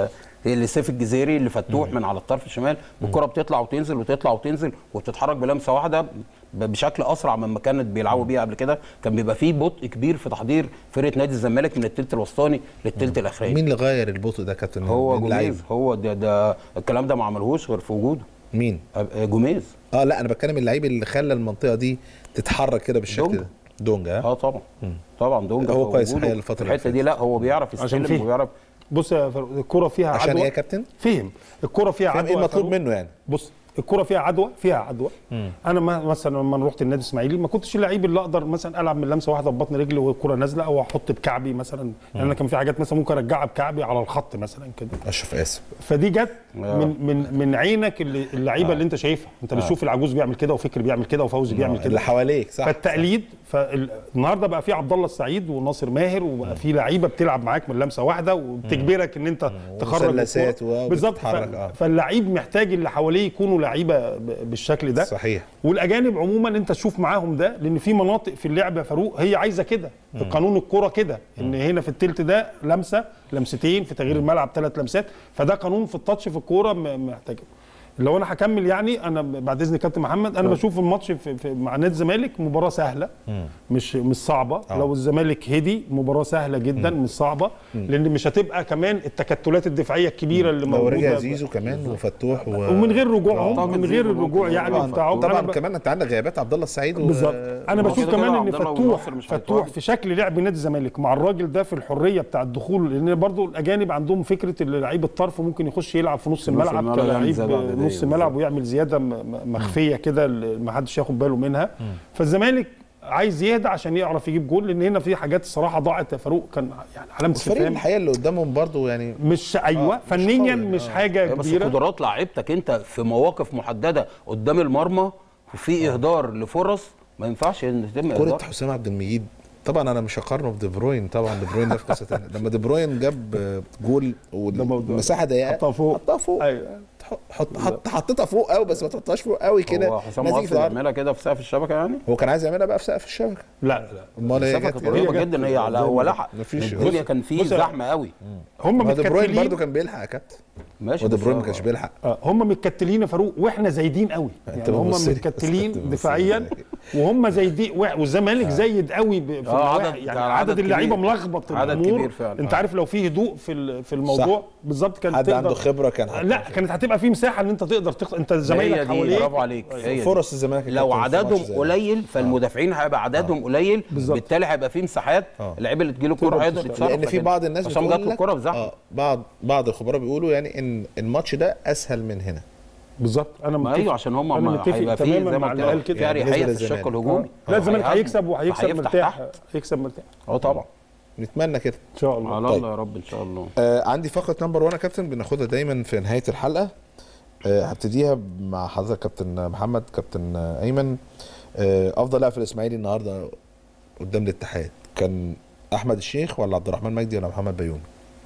[SPEAKER 6] اللي سيف الجزيري اللي فتوح من على الطرف الشمال الكره بتطلع وتنزل وتطلع وتنزل وبتتحرك بلمسه واحده ب- بشكل اسرع مما كانت بيلعبوا بيها قبل كده كان بيبقى فيه بطء كبير في تحضير فرقه نادي الزمالك من الثلث الوسطاني للثلث الاخراني
[SPEAKER 1] مين اللي غير البطء ده كابتن
[SPEAKER 6] هو
[SPEAKER 1] مين اللعيب؟
[SPEAKER 6] جوميز هو ده, ده الكلام ده ما عملهوش غير في وجوده
[SPEAKER 1] مين
[SPEAKER 6] أب- جوميز
[SPEAKER 1] اه لا انا بتكلم اللعيب اللي خلى المنطقه دي تتحرك كده بالشكل
[SPEAKER 6] دونجا.
[SPEAKER 1] ده دونجا ها؟
[SPEAKER 6] اه طبعا طبعا دونجا
[SPEAKER 1] هو
[SPEAKER 6] في
[SPEAKER 1] كويس
[SPEAKER 6] وجوده
[SPEAKER 1] الحقيقة الفترة
[SPEAKER 6] في
[SPEAKER 1] اللي
[SPEAKER 6] الحته دي لا هو بيعرف
[SPEAKER 7] عشان
[SPEAKER 6] يستلم
[SPEAKER 7] فيه.
[SPEAKER 6] وبيعرف
[SPEAKER 7] بص يا فاروق الكره فيها
[SPEAKER 1] عشان
[SPEAKER 7] عدوى
[SPEAKER 1] ايه يا كابتن؟
[SPEAKER 7] فهم الكره فيها
[SPEAKER 1] فاهم
[SPEAKER 7] عدوى
[SPEAKER 1] ايه
[SPEAKER 7] يا
[SPEAKER 1] المطلوب
[SPEAKER 7] فاروق.
[SPEAKER 1] منه يعني؟
[SPEAKER 7] بص الكره فيها عدوى فيها عدوى انا ما مثلا لما رحت النادي الاسماعيلي ما كنتش اللعيب اللي اقدر مثلا العب من لمسه واحده ببطن رجلي والكره نازله او احط بكعبي مثلا يعني انا كان في حاجات مثلا ممكن ارجعها بكعبي على الخط مثلا كده
[SPEAKER 1] اشرف اسف
[SPEAKER 7] فدي جت
[SPEAKER 6] آه.
[SPEAKER 7] من من من عينك اللي اللعيبه اللي انت شايفها انت بتشوف العجوز بيعمل كده وفكر بيعمل كده وفوزي بيعمل كده
[SPEAKER 1] اللي حواليك صح
[SPEAKER 7] فالتقليد فالنهارده بقى في عبد الله السعيد وناصر ماهر وبقى في لعيبه بتلعب معاك من لمسه واحده وبتجبرك ان انت تخرج
[SPEAKER 1] ومثلثات
[SPEAKER 7] الكرة.
[SPEAKER 1] و-
[SPEAKER 7] بالظبط ف...
[SPEAKER 1] وبتتحرك، آه.
[SPEAKER 7] فاللعيب محتاج اللي حواليه يكونوا لعيبه ب- بالشكل ده
[SPEAKER 1] صحيح
[SPEAKER 7] والاجانب عموما انت تشوف معاهم ده لان في مناطق في اللعب يا فاروق هي عايزه كده قانون الكره كده ان هنا في التلت ده لمسه لمستين في تغيير الملعب ثلاث لمسات فده قانون في التاتش في الكوره م- محتاج لو انا هكمل يعني انا بعد اذن كابتن محمد انا بشوف الماتش في في مع نادي الزمالك مباراه سهله مش مش صعبه
[SPEAKER 1] آه.
[SPEAKER 7] لو الزمالك هدي مباراه سهله جدا مش صعبه لان مش هتبقى كمان التكتلات الدفاعيه الكبيره اللي
[SPEAKER 1] لو
[SPEAKER 7] موجوده
[SPEAKER 1] رجع زيزو كمان وفتوح و...
[SPEAKER 7] ومن غير رجوعهم
[SPEAKER 6] أعتقد
[SPEAKER 7] من غير
[SPEAKER 6] زيزو
[SPEAKER 7] الرجوع
[SPEAKER 6] ممكن
[SPEAKER 7] يعني
[SPEAKER 1] طبعا
[SPEAKER 7] بتاعهم
[SPEAKER 1] طبعا
[SPEAKER 7] أنا ب-
[SPEAKER 1] كمان انت عندك غيابات عبد الله السعيد و...
[SPEAKER 7] بالظبط انا
[SPEAKER 6] هو
[SPEAKER 7] بشوف
[SPEAKER 6] كده
[SPEAKER 7] كمان
[SPEAKER 6] كده
[SPEAKER 7] ان
[SPEAKER 6] عبد الله
[SPEAKER 7] فتوح
[SPEAKER 6] والناصر مش
[SPEAKER 7] فتوح
[SPEAKER 6] هيتواجد.
[SPEAKER 7] في شكل لعب نادي الزمالك مع الراجل ده في الحريه بتاع الدخول لان برضو الاجانب عندهم فكره ان لعيب الطرف ممكن يخش يلعب في نص الملعب
[SPEAKER 6] الملعب يعمل
[SPEAKER 7] كلاعب
[SPEAKER 6] زيادة عددية
[SPEAKER 7] نص ملعب ويعمل زياده م- م- مخفيه كده اللي ما حدش ياخد باله منها فالزمالك عايز يهدى عشان يعرف يجيب جول لان هنا في حاجات الصراحه ضاعت يا فاروق كان يعني علامه
[SPEAKER 1] الفريق
[SPEAKER 7] استفهام
[SPEAKER 1] الحقيقه اللي قدامهم برضو يعني
[SPEAKER 7] مش ايوه
[SPEAKER 1] آه، مش
[SPEAKER 7] فنيا
[SPEAKER 1] قوي،
[SPEAKER 7] مش
[SPEAKER 1] آه.
[SPEAKER 7] حاجه
[SPEAKER 6] بس
[SPEAKER 7] كبيره
[SPEAKER 6] قدرات لعيبتك انت في مواقف محدده قدام المرمى وفي اهدار لفرص ما ينفعش ان يتم
[SPEAKER 1] كرة
[SPEAKER 6] اهدار
[SPEAKER 1] حسام عبد المجيد طبعا انا مش هقارنه بدي بروين طبعا دي بروين ده في قصه ثانيه لما دي بروين جاب آه، جول
[SPEAKER 7] موضوع.
[SPEAKER 1] والمساحه ضيقه
[SPEAKER 7] حطها فوق.
[SPEAKER 1] حطها فوق
[SPEAKER 7] ايوه
[SPEAKER 1] حط حط حط حطيتها فوق قوي بس ما تحطهاش فوق قوي كده
[SPEAKER 6] هو حسام
[SPEAKER 1] لازم تيجي في
[SPEAKER 6] اصلا
[SPEAKER 1] العرض.
[SPEAKER 6] يعملها كده في سقف الشبكه يعني
[SPEAKER 1] هو كان عايز يعملها بقى في سقف الشبكه
[SPEAKER 7] لا لا
[SPEAKER 1] امال هي
[SPEAKER 6] الشبكه
[SPEAKER 1] جت
[SPEAKER 6] كانت قريبه
[SPEAKER 7] هي جت
[SPEAKER 6] جدا هي على
[SPEAKER 7] زي
[SPEAKER 6] هو
[SPEAKER 7] ما-
[SPEAKER 6] لحق
[SPEAKER 1] مفيش-
[SPEAKER 6] الدنيا كان فيه
[SPEAKER 7] بص يا-
[SPEAKER 6] زحمه قوي
[SPEAKER 7] هم
[SPEAKER 1] ما دي بروين
[SPEAKER 7] متكتلين
[SPEAKER 1] برضو كان بيلحق يا كابتن
[SPEAKER 6] ماشي
[SPEAKER 1] ودي
[SPEAKER 6] بس
[SPEAKER 1] بروين ما
[SPEAKER 6] هو-
[SPEAKER 1] كانش بيلحق
[SPEAKER 7] آه، هم متكتلين يا فاروق واحنا زايدين قوي
[SPEAKER 1] أنت
[SPEAKER 7] يعني هم
[SPEAKER 1] بتبص لي. أنت
[SPEAKER 7] متكتلين
[SPEAKER 1] بتبص لي.
[SPEAKER 7] دفاعيا وهم زايدين و- والزمالك زايد قوي ب- في
[SPEAKER 6] آه،
[SPEAKER 7] النواحي.
[SPEAKER 6] عدد-
[SPEAKER 7] يعني
[SPEAKER 6] كان
[SPEAKER 7] عدد
[SPEAKER 6] عدد
[SPEAKER 7] اللعيبه
[SPEAKER 6] كبير.
[SPEAKER 7] ملخبط
[SPEAKER 6] عدد
[SPEAKER 7] الامور
[SPEAKER 6] كبير فعلا.
[SPEAKER 7] انت
[SPEAKER 6] آه.
[SPEAKER 7] عارف لو في هدوء في ال- في الموضوع بالظبط كان
[SPEAKER 1] حد
[SPEAKER 7] تقدر
[SPEAKER 1] عنده خبره كان حط-
[SPEAKER 7] لا كانت هتبقى في مساحه ان انت تقدر تخ... انت زمايلك
[SPEAKER 6] هي دي
[SPEAKER 7] حواليك
[SPEAKER 6] برافو عليك هي دي.
[SPEAKER 1] فرص الزمالك
[SPEAKER 6] لو
[SPEAKER 1] كانت في
[SPEAKER 6] عددهم
[SPEAKER 1] ماتش زي ده.
[SPEAKER 6] قليل فالمدافعين هيبقى عددهم قليل
[SPEAKER 7] بالظبط.
[SPEAKER 6] بالتالي هيبقى في مساحات
[SPEAKER 1] آه.
[SPEAKER 6] اللعيبه اللي تجيله الكوره هيقدر
[SPEAKER 7] تشتغل.
[SPEAKER 6] يتصرف
[SPEAKER 1] لان في
[SPEAKER 6] لكن
[SPEAKER 1] بعض الناس
[SPEAKER 6] عشان
[SPEAKER 1] بتقول
[SPEAKER 6] جات
[SPEAKER 1] لك-
[SPEAKER 6] الكوره بزحمه
[SPEAKER 1] اه بعض بعض الخبراء بيقولوا يعني ان الماتش ده اسهل من هنا
[SPEAKER 7] بالظبط انا
[SPEAKER 6] ما
[SPEAKER 7] متفق
[SPEAKER 6] ايوه عشان هم
[SPEAKER 7] انا
[SPEAKER 6] ما
[SPEAKER 7] متفق
[SPEAKER 6] هيبقى في
[SPEAKER 7] تماما
[SPEAKER 6] زي
[SPEAKER 7] مع
[SPEAKER 6] ما
[SPEAKER 7] اللي
[SPEAKER 6] قلت
[SPEAKER 7] قال
[SPEAKER 6] لك
[SPEAKER 7] كده
[SPEAKER 6] في
[SPEAKER 1] يعني
[SPEAKER 6] اريحيه
[SPEAKER 1] بالنسبة
[SPEAKER 6] في الشق
[SPEAKER 1] للزمالك.
[SPEAKER 6] الهجومي
[SPEAKER 7] لا الزمالك
[SPEAKER 6] هيهاجم.
[SPEAKER 7] هيكسب وهيكسب
[SPEAKER 6] فهيفتح
[SPEAKER 7] مرتاح
[SPEAKER 6] تحت.
[SPEAKER 7] هيكسب مرتاح
[SPEAKER 6] اه طبعا
[SPEAKER 1] نتمنى كده
[SPEAKER 7] ان شاء الله
[SPEAKER 6] على
[SPEAKER 1] طيب.
[SPEAKER 6] الله يا رب ان شاء الله
[SPEAKER 1] آه عندي فقره نمبر 1 يا كابتن بناخدها دايما في نهايه الحلقه آه هبتديها مع حضرتك كابتن محمد كابتن آه، ايمن آه افضل لاعب في الاسماعيلي النهارده قدام الاتحاد كان احمد الشيخ ولا عبد الرحمن مجدي ولا محمد بيومي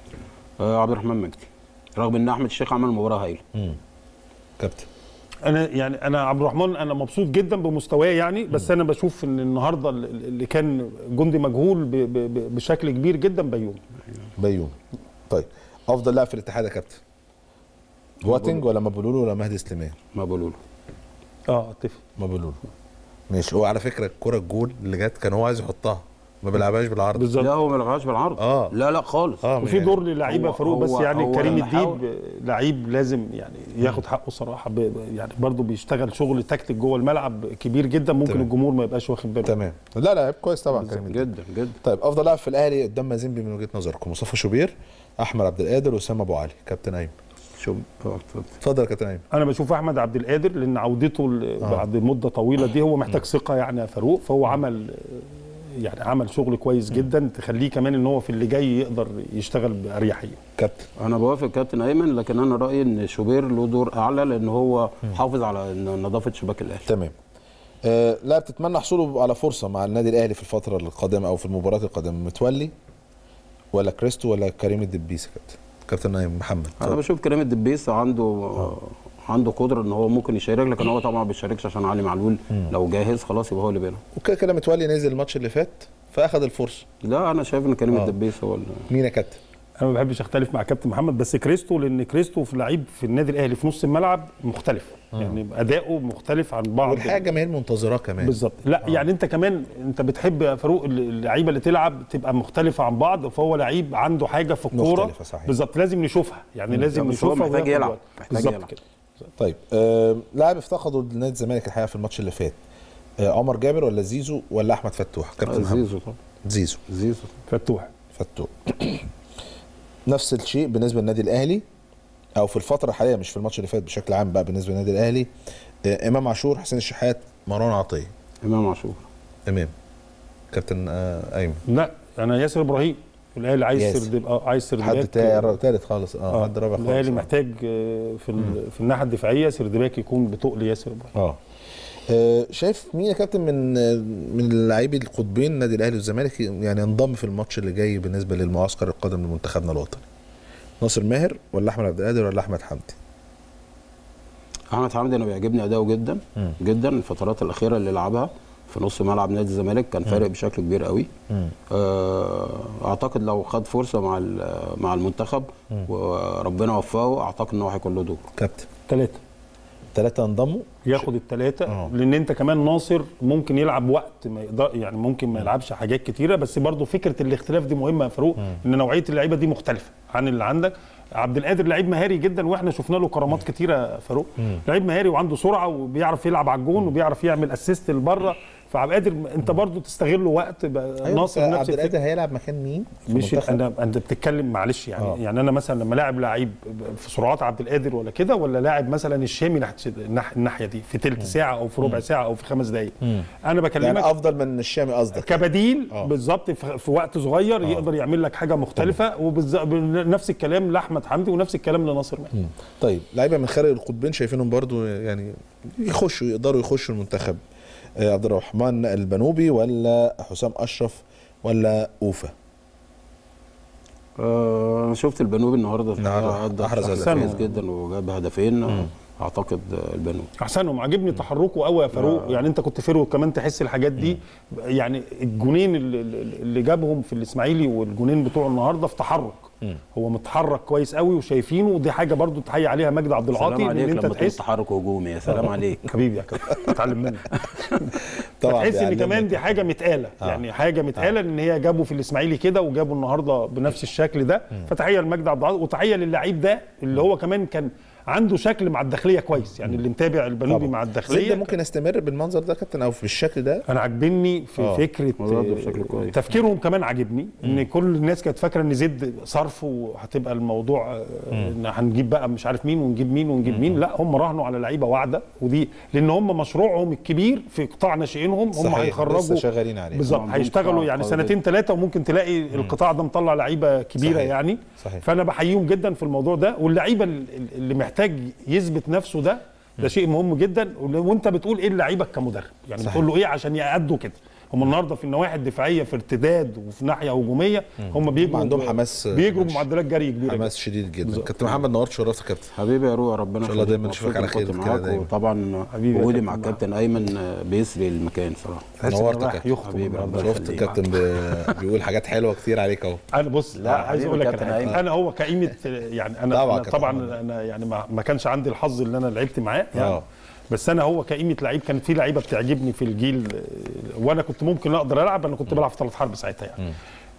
[SPEAKER 6] آه عبد الرحمن مجدي رغم ان احمد الشيخ عمل مباراه هايله
[SPEAKER 1] كابتن
[SPEAKER 7] انا يعني انا عبد الرحمن انا مبسوط جدا بمستواه يعني بس انا بشوف ان النهارده اللي كان جندي مجهول ب- ب- ب- بشكل كبير جدا بيومي
[SPEAKER 1] بيومي طيب افضل لاعب في الاتحاد يا كابتن بواتنج ولا مبولولو ولا مهدي سليمان
[SPEAKER 6] ما بقولوا له
[SPEAKER 7] اه اتفق
[SPEAKER 1] مبولولو ماشي هو على فكره الكره الجول اللي جت كان هو عايز يحطها ما بيلعبهاش بالعرض
[SPEAKER 6] لا
[SPEAKER 7] بالظبط
[SPEAKER 6] هو ما لغاش بالعرض
[SPEAKER 1] آه.
[SPEAKER 6] لا لا خالص
[SPEAKER 1] اه
[SPEAKER 7] وفي
[SPEAKER 1] يعني
[SPEAKER 7] دور للعيبه
[SPEAKER 6] هو-
[SPEAKER 7] فاروق بس
[SPEAKER 6] هو-
[SPEAKER 7] يعني
[SPEAKER 6] هو
[SPEAKER 7] كريم
[SPEAKER 6] لما حاول-
[SPEAKER 7] الديب لعيب لازم يعني ياخد حقه صراحه ب- ب- يعني برضه بيشتغل شغل تكتيك جوه الملعب كبير جدا ممكن
[SPEAKER 1] تمام.
[SPEAKER 7] الجمهور ما يبقاش واخد باله
[SPEAKER 1] تمام لا لا لعيب كويس طبعا كريم الدين.
[SPEAKER 6] جدا جدا
[SPEAKER 1] طيب افضل لاعب في الاهلي قدام مازيمبي من وجهه نظركم مصطفى شوبير احمد عبد القادر واسامه ابو علي كابتن ايمن
[SPEAKER 6] شوف اه اتفضل.
[SPEAKER 1] اتفضل يا كابتن ايمن
[SPEAKER 7] انا بشوف احمد عبد القادر لان عودته ل- بعد مده طويله دي هو محتاج ثقه يعني يا فاروق فهو عمل يعني عمل شغل كويس جدا تخليه كمان ان هو في اللي جاي يقدر يشتغل باريحيه
[SPEAKER 1] كابتن
[SPEAKER 6] انا بوافق كابتن ايمن لكن انا رايي ان شوبير له دور اعلى لان هو حافظ على إن نظافه شباك الاهلي
[SPEAKER 1] تمام آه لا بتتمنى حصوله على فرصه مع النادي الاهلي في الفتره القادمه او في المباراه القادمه متولي ولا كريستو ولا كريم الدبيس يا كابتن كابتن ايمن محمد
[SPEAKER 6] انا
[SPEAKER 1] اتفضل.
[SPEAKER 6] بشوف كريم الدبيس عنده عنده قدره ان هو ممكن يشارك لكن هو طبعا ما بيشاركش عشان علي معلول لو جاهز خلاص يبقى هو اللي بيلعب
[SPEAKER 1] وكده كده متولي نزل الماتش اللي فات فاخد الفرصه
[SPEAKER 6] لا انا شايف ان كريم
[SPEAKER 1] آه.
[SPEAKER 6] الدبيس هو اللي
[SPEAKER 1] مين يا كابتن
[SPEAKER 7] انا ما بحبش اختلف مع كابتن محمد بس كريستو لان كريستو في لعيب في النادي الاهلي في نص الملعب مختلف يعني اداؤه مختلف عن بعض
[SPEAKER 1] والحقيقه الجماهير منتظراه كمان
[SPEAKER 7] بالظبط لا آه. يعني انت كمان انت بتحب يا فاروق اللعيبه اللي تلعب تبقى مختلفه عن بعض فهو لعيب عنده حاجه في الكوره
[SPEAKER 1] مختلفة، صحيح.
[SPEAKER 7] بالظبط لازم نشوفها يعني لازم
[SPEAKER 6] بس هو
[SPEAKER 7] نشوفها
[SPEAKER 6] محتاج
[SPEAKER 7] وياخد
[SPEAKER 6] يلعب،
[SPEAKER 7] وقت.
[SPEAKER 6] محتاج
[SPEAKER 7] بالظبط
[SPEAKER 6] يلعب.
[SPEAKER 7] كده
[SPEAKER 1] طيب آه لاعب افتقده لنادي الزمالك الحقيقه في الماتش اللي فات آه عمر جابر ولا زيزو ولا احمد فتوح كابتن محمد
[SPEAKER 6] زيزو طبعا
[SPEAKER 1] زيزو
[SPEAKER 6] زيزو
[SPEAKER 7] فتوح
[SPEAKER 1] فتوح نفس الشيء بالنسبه للنادي الاهلي او في الفتره الحاليه مش في الماتش اللي فات بشكل عام بقى بالنسبه للنادي الاهلي آه امام عاشور حسين الشحات مروان عطيه
[SPEAKER 6] امام عاشور
[SPEAKER 1] امام كابتن آه ايمن
[SPEAKER 7] لا انا ياسر ابراهيم الاهلي عايز
[SPEAKER 1] ياسر.
[SPEAKER 7] سرد اه عايز
[SPEAKER 1] حد
[SPEAKER 7] سردباك
[SPEAKER 1] تا- تالت خالص اه حد رابع خالص
[SPEAKER 7] الاهلي
[SPEAKER 1] آه.
[SPEAKER 7] محتاج آه، في ال- في الناحيه الدفاعيه سردباك يكون بتقل ياسر ابراهيم
[SPEAKER 1] اه آه، شايف مين يا كابتن من آه، من اللاعبي القطبين النادي الاهلي والزمالك يعني ينضم في الماتش اللي جاي بالنسبه للمعسكر القادم لمنتخبنا الوطني ناصر ماهر ولا احمد عبد القادر ولا احمد حمدي
[SPEAKER 6] احمد حمدي انا بيعجبني اداؤه جدا جدا الفترات الاخيره اللي لعبها في نص ملعب نادي الزمالك كان فارق بشكل كبير قوي آه، اعتقد لو خد فرصه مع ال- مع المنتخب وربنا وفقه اعتقد ان هو هيكون له دور
[SPEAKER 1] كابتن
[SPEAKER 7] ثلاثه
[SPEAKER 1] ثلاثه انضموا
[SPEAKER 7] ياخد الثلاثه
[SPEAKER 1] آه.
[SPEAKER 7] لان انت كمان ناصر ممكن يلعب وقت ما يقدر يعني ممكن ما يلعبش حاجات كتيره بس برضه فكره الاختلاف دي مهمه يا فاروق ان نوعيه اللعيبه دي مختلفه عن اللي عندك عبد القادر لعيب مهاري جدا واحنا شفنا له كرامات كتيره يا فاروق لعيب مهاري وعنده سرعه وبيعرف يلعب على الجون وبيعرف يعمل اسيست لبره فعبد القادر انت برضه تستغل وقت بقى ناصر
[SPEAKER 1] أيوة
[SPEAKER 7] نفس
[SPEAKER 1] عبد
[SPEAKER 7] الفكرة.
[SPEAKER 1] القادر هيلعب مكان مين في
[SPEAKER 7] مش
[SPEAKER 1] المنتخب؟
[SPEAKER 7] انا انت بتتكلم معلش يعني
[SPEAKER 1] آه.
[SPEAKER 7] أوه. يعني انا مثلا لما لاعب لعيب في سرعات عبد القادر ولا كده ولا لاعب مثلا الشامي ناحيه الناح- الناحيه دي في ثلث ساعه او في ربع ساعه او في خمس دقائق انا بكلمك
[SPEAKER 1] يعني افضل من الشامي قصدك
[SPEAKER 7] كبديل
[SPEAKER 1] آه.
[SPEAKER 7] بالظبط في في وقت صغير يقدر يعمل لك حاجه مختلفه ونفس الكلام لاحمد حمدي ونفس الكلام لناصر ماهر
[SPEAKER 1] طيب لعيبه من خارج القطبين شايفينهم برضو يعني يخشوا يقدروا يخشوا المنتخب آه، عبد الرحمن البنوبي ولا حسام اشرف ولا اوفا
[SPEAKER 6] آه، انا شفت البنوبي النهارده
[SPEAKER 1] النهاردة
[SPEAKER 6] أدى
[SPEAKER 1] أحرز
[SPEAKER 6] بشكل
[SPEAKER 7] هدفين.
[SPEAKER 6] كويس جدا وجاب هدفين اعتقد آه، البنوبي
[SPEAKER 7] احسنهم عاجبني تحركه قوي يا فاروق يعني انت كنت فيرو كمان تحس الحاجات دي يعني الجونين اللي, اللي جابهم في الاسماعيلي والجونين بتوعه النهارده في تحرك هو متحرك كويس قوي وشايفينه ودي حاجه برضو تحيي عليها مجدي عبد العاطي
[SPEAKER 6] سلام
[SPEAKER 7] ان
[SPEAKER 6] عليك
[SPEAKER 7] انت
[SPEAKER 6] لما تقول
[SPEAKER 7] تحس
[SPEAKER 6] تحرك هجومي يا سلام عليك
[SPEAKER 7] حبيبي يا كابتن اتعلم منك
[SPEAKER 1] طبعا
[SPEAKER 7] تحس ان
[SPEAKER 1] بيعلمك.
[SPEAKER 7] كمان دي حاجه متقاله آه. يعني حاجه متقاله ان هي جابوا في الاسماعيلي كده وجابوا النهارده بنفس الشكل ده فتحيه لمجدي عبد العاطي وتحيه للعيب ده اللي هو كمان كان عنده شكل مع الداخليه كويس يعني اللي متابع البنوبي
[SPEAKER 1] طبعا.
[SPEAKER 7] مع
[SPEAKER 1] زيد ده
[SPEAKER 7] الداخليه
[SPEAKER 1] ممكن يستمر بالمنظر ده يا كابتن او بالشكل ده
[SPEAKER 7] انا عاجبني في
[SPEAKER 1] آه.
[SPEAKER 7] فكره
[SPEAKER 6] هو ده بشكل كويس.
[SPEAKER 7] تفكيرهم كمان عاجبني ان كل الناس كانت فاكره ان زيد صرف وهتبقى الموضوع آه، ان هنجيب بقى مش عارف مين ونجيب مين ونجيب مين لا هم راهنوا على لعيبه واعده ودي لان هم مشروعهم الكبير في قطاع ناشئينهم هم
[SPEAKER 1] صحيح.
[SPEAKER 7] هيخرجوا
[SPEAKER 1] لسه شغالين عليه.
[SPEAKER 7] بالظبط
[SPEAKER 6] عندهم
[SPEAKER 7] هيشتغلوا
[SPEAKER 6] قطاع
[SPEAKER 7] يعني
[SPEAKER 6] قوي
[SPEAKER 7] سنتين ثلاثه وممكن تلاقي القطاع ده مطلع لعيبه كبيره
[SPEAKER 1] صحيح.
[SPEAKER 7] يعني
[SPEAKER 1] صحيح.
[SPEAKER 7] فانا بحييهم جدا في الموضوع ده واللعيبه ال- اللي محتاج يثبت نفسه ده ده شيء مهم جدا وانت بتقول ايه لعيبك كمدرب يعني
[SPEAKER 1] صحيح.
[SPEAKER 7] بتقول له ايه عشان يأدوا كده هم النهارده في النواحي الدفاعيه في ارتداد وفي ناحيه هجوميه هم بيجروا
[SPEAKER 1] عندهم حماس-
[SPEAKER 7] بيجروا
[SPEAKER 1] حماس-
[SPEAKER 7] بمعدلات جري كبيره
[SPEAKER 1] حماس شديد جدا
[SPEAKER 7] بالظبط.
[SPEAKER 1] كابتن محمد نورت شرفت يا كابتن
[SPEAKER 6] حبيبي يا روح ربنا
[SPEAKER 1] إن شاء الله
[SPEAKER 6] يخليك.
[SPEAKER 1] دايما
[SPEAKER 6] مبسوط
[SPEAKER 1] نشوفك على
[SPEAKER 6] إني
[SPEAKER 1] خير
[SPEAKER 6] كنت
[SPEAKER 1] كده
[SPEAKER 6] معاك
[SPEAKER 1] دايما.
[SPEAKER 6] وطبعا
[SPEAKER 7] حبيبي يا
[SPEAKER 6] وجودي
[SPEAKER 7] كابتن
[SPEAKER 6] مع
[SPEAKER 7] معاك.
[SPEAKER 6] الكابتن ايمن آه، بيسري المكان صراحه
[SPEAKER 7] تحس
[SPEAKER 1] نورت
[SPEAKER 7] إنه
[SPEAKER 1] يا
[SPEAKER 7] رايح
[SPEAKER 1] كابتن.
[SPEAKER 7] يخطب
[SPEAKER 6] حبيبي،
[SPEAKER 7] النهاردة.
[SPEAKER 6] ربنا
[SPEAKER 1] شفت
[SPEAKER 6] يخليك.
[SPEAKER 1] الكابتن بي- بيقول حاجات حلوه كتير عليك اهو
[SPEAKER 7] انا بص لا
[SPEAKER 6] لا،
[SPEAKER 7] عايز
[SPEAKER 6] حبيبي
[SPEAKER 7] اقول لك
[SPEAKER 6] كابتن
[SPEAKER 7] على حاجة.
[SPEAKER 6] أيمن.
[SPEAKER 7] انا هو كقيمه يعني انا
[SPEAKER 1] طبعا
[SPEAKER 7] أنا
[SPEAKER 1] كابتن
[SPEAKER 7] طبعا
[SPEAKER 1] محمد.
[SPEAKER 7] انا يعني ما, ما كانش عندي الحظ اللي انا لعبت معاه يعني
[SPEAKER 1] آه.
[SPEAKER 7] بس انا هو كقيمه لعيب كانت في لعيبه بتعجبني في الجيل آه، وانا كنت ممكن اقدر العب انا كنت بلعب في ثلاث حرب ساعتها يعني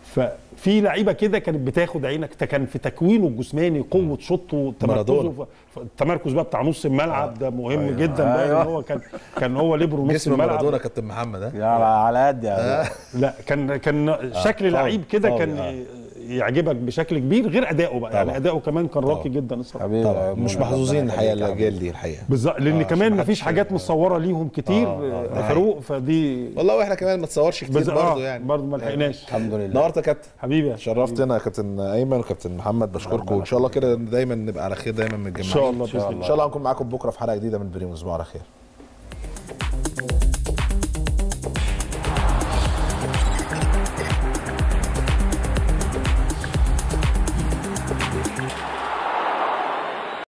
[SPEAKER 7] ففي لعيبه كده كانت بتاخد عينك ده كان في تكوينه الجسماني قوه شوطه
[SPEAKER 1] مارادونا.
[SPEAKER 7] تمركزه ف- التمركز بقى بتاع نص الملعب ده مهم
[SPEAKER 1] أيوة.
[SPEAKER 7] جدا بقى
[SPEAKER 6] أيوة.
[SPEAKER 7] ان هو كان كان هو ليبرو نص
[SPEAKER 1] جسم
[SPEAKER 7] الملعب
[SPEAKER 1] مارادونا كابتن محمد ها
[SPEAKER 6] يا على قد يا
[SPEAKER 7] لا كان كان شكل لعيب كده
[SPEAKER 1] قوي،
[SPEAKER 7] كان
[SPEAKER 1] آه.
[SPEAKER 7] يعجبك بشكل كبير غير اداؤه بقى يعني
[SPEAKER 1] طبعا.
[SPEAKER 7] اداؤه كمان كان راقي جدا الصراحه
[SPEAKER 6] حبيبي
[SPEAKER 1] طبعا
[SPEAKER 6] يا
[SPEAKER 1] مش
[SPEAKER 6] أيمن،
[SPEAKER 1] محظوظين
[SPEAKER 6] ربنا
[SPEAKER 1] الحقيقه
[SPEAKER 6] يخليك يا
[SPEAKER 1] الاجيال دي الحقيقه
[SPEAKER 7] بالظبط لان
[SPEAKER 1] آه،
[SPEAKER 7] كمان
[SPEAKER 1] عشان
[SPEAKER 7] مفيش
[SPEAKER 1] محدش-
[SPEAKER 7] حاجات مصوره ليهم كتير
[SPEAKER 1] آه، آه،
[SPEAKER 7] آه،
[SPEAKER 1] ده
[SPEAKER 7] فاروق فدي
[SPEAKER 1] والله واحنا كمان ما تصورش كتير
[SPEAKER 7] بز-
[SPEAKER 1] برضه
[SPEAKER 7] آه،
[SPEAKER 1] يعني
[SPEAKER 7] برضه ما لحقناش
[SPEAKER 6] الحمد لله
[SPEAKER 1] نورت يا كابتن
[SPEAKER 7] حبيبي يا
[SPEAKER 1] شرفتنا يا كابتن ايمن وكابتن محمد بشكركم وان شاء الله كده دايما نبقى على خير دايما متجمعين
[SPEAKER 7] ان شاء الله باذن
[SPEAKER 1] ان
[SPEAKER 7] الله
[SPEAKER 1] شاء الله هنكون معاكم بكره في حلقه جديده من بريموس على خير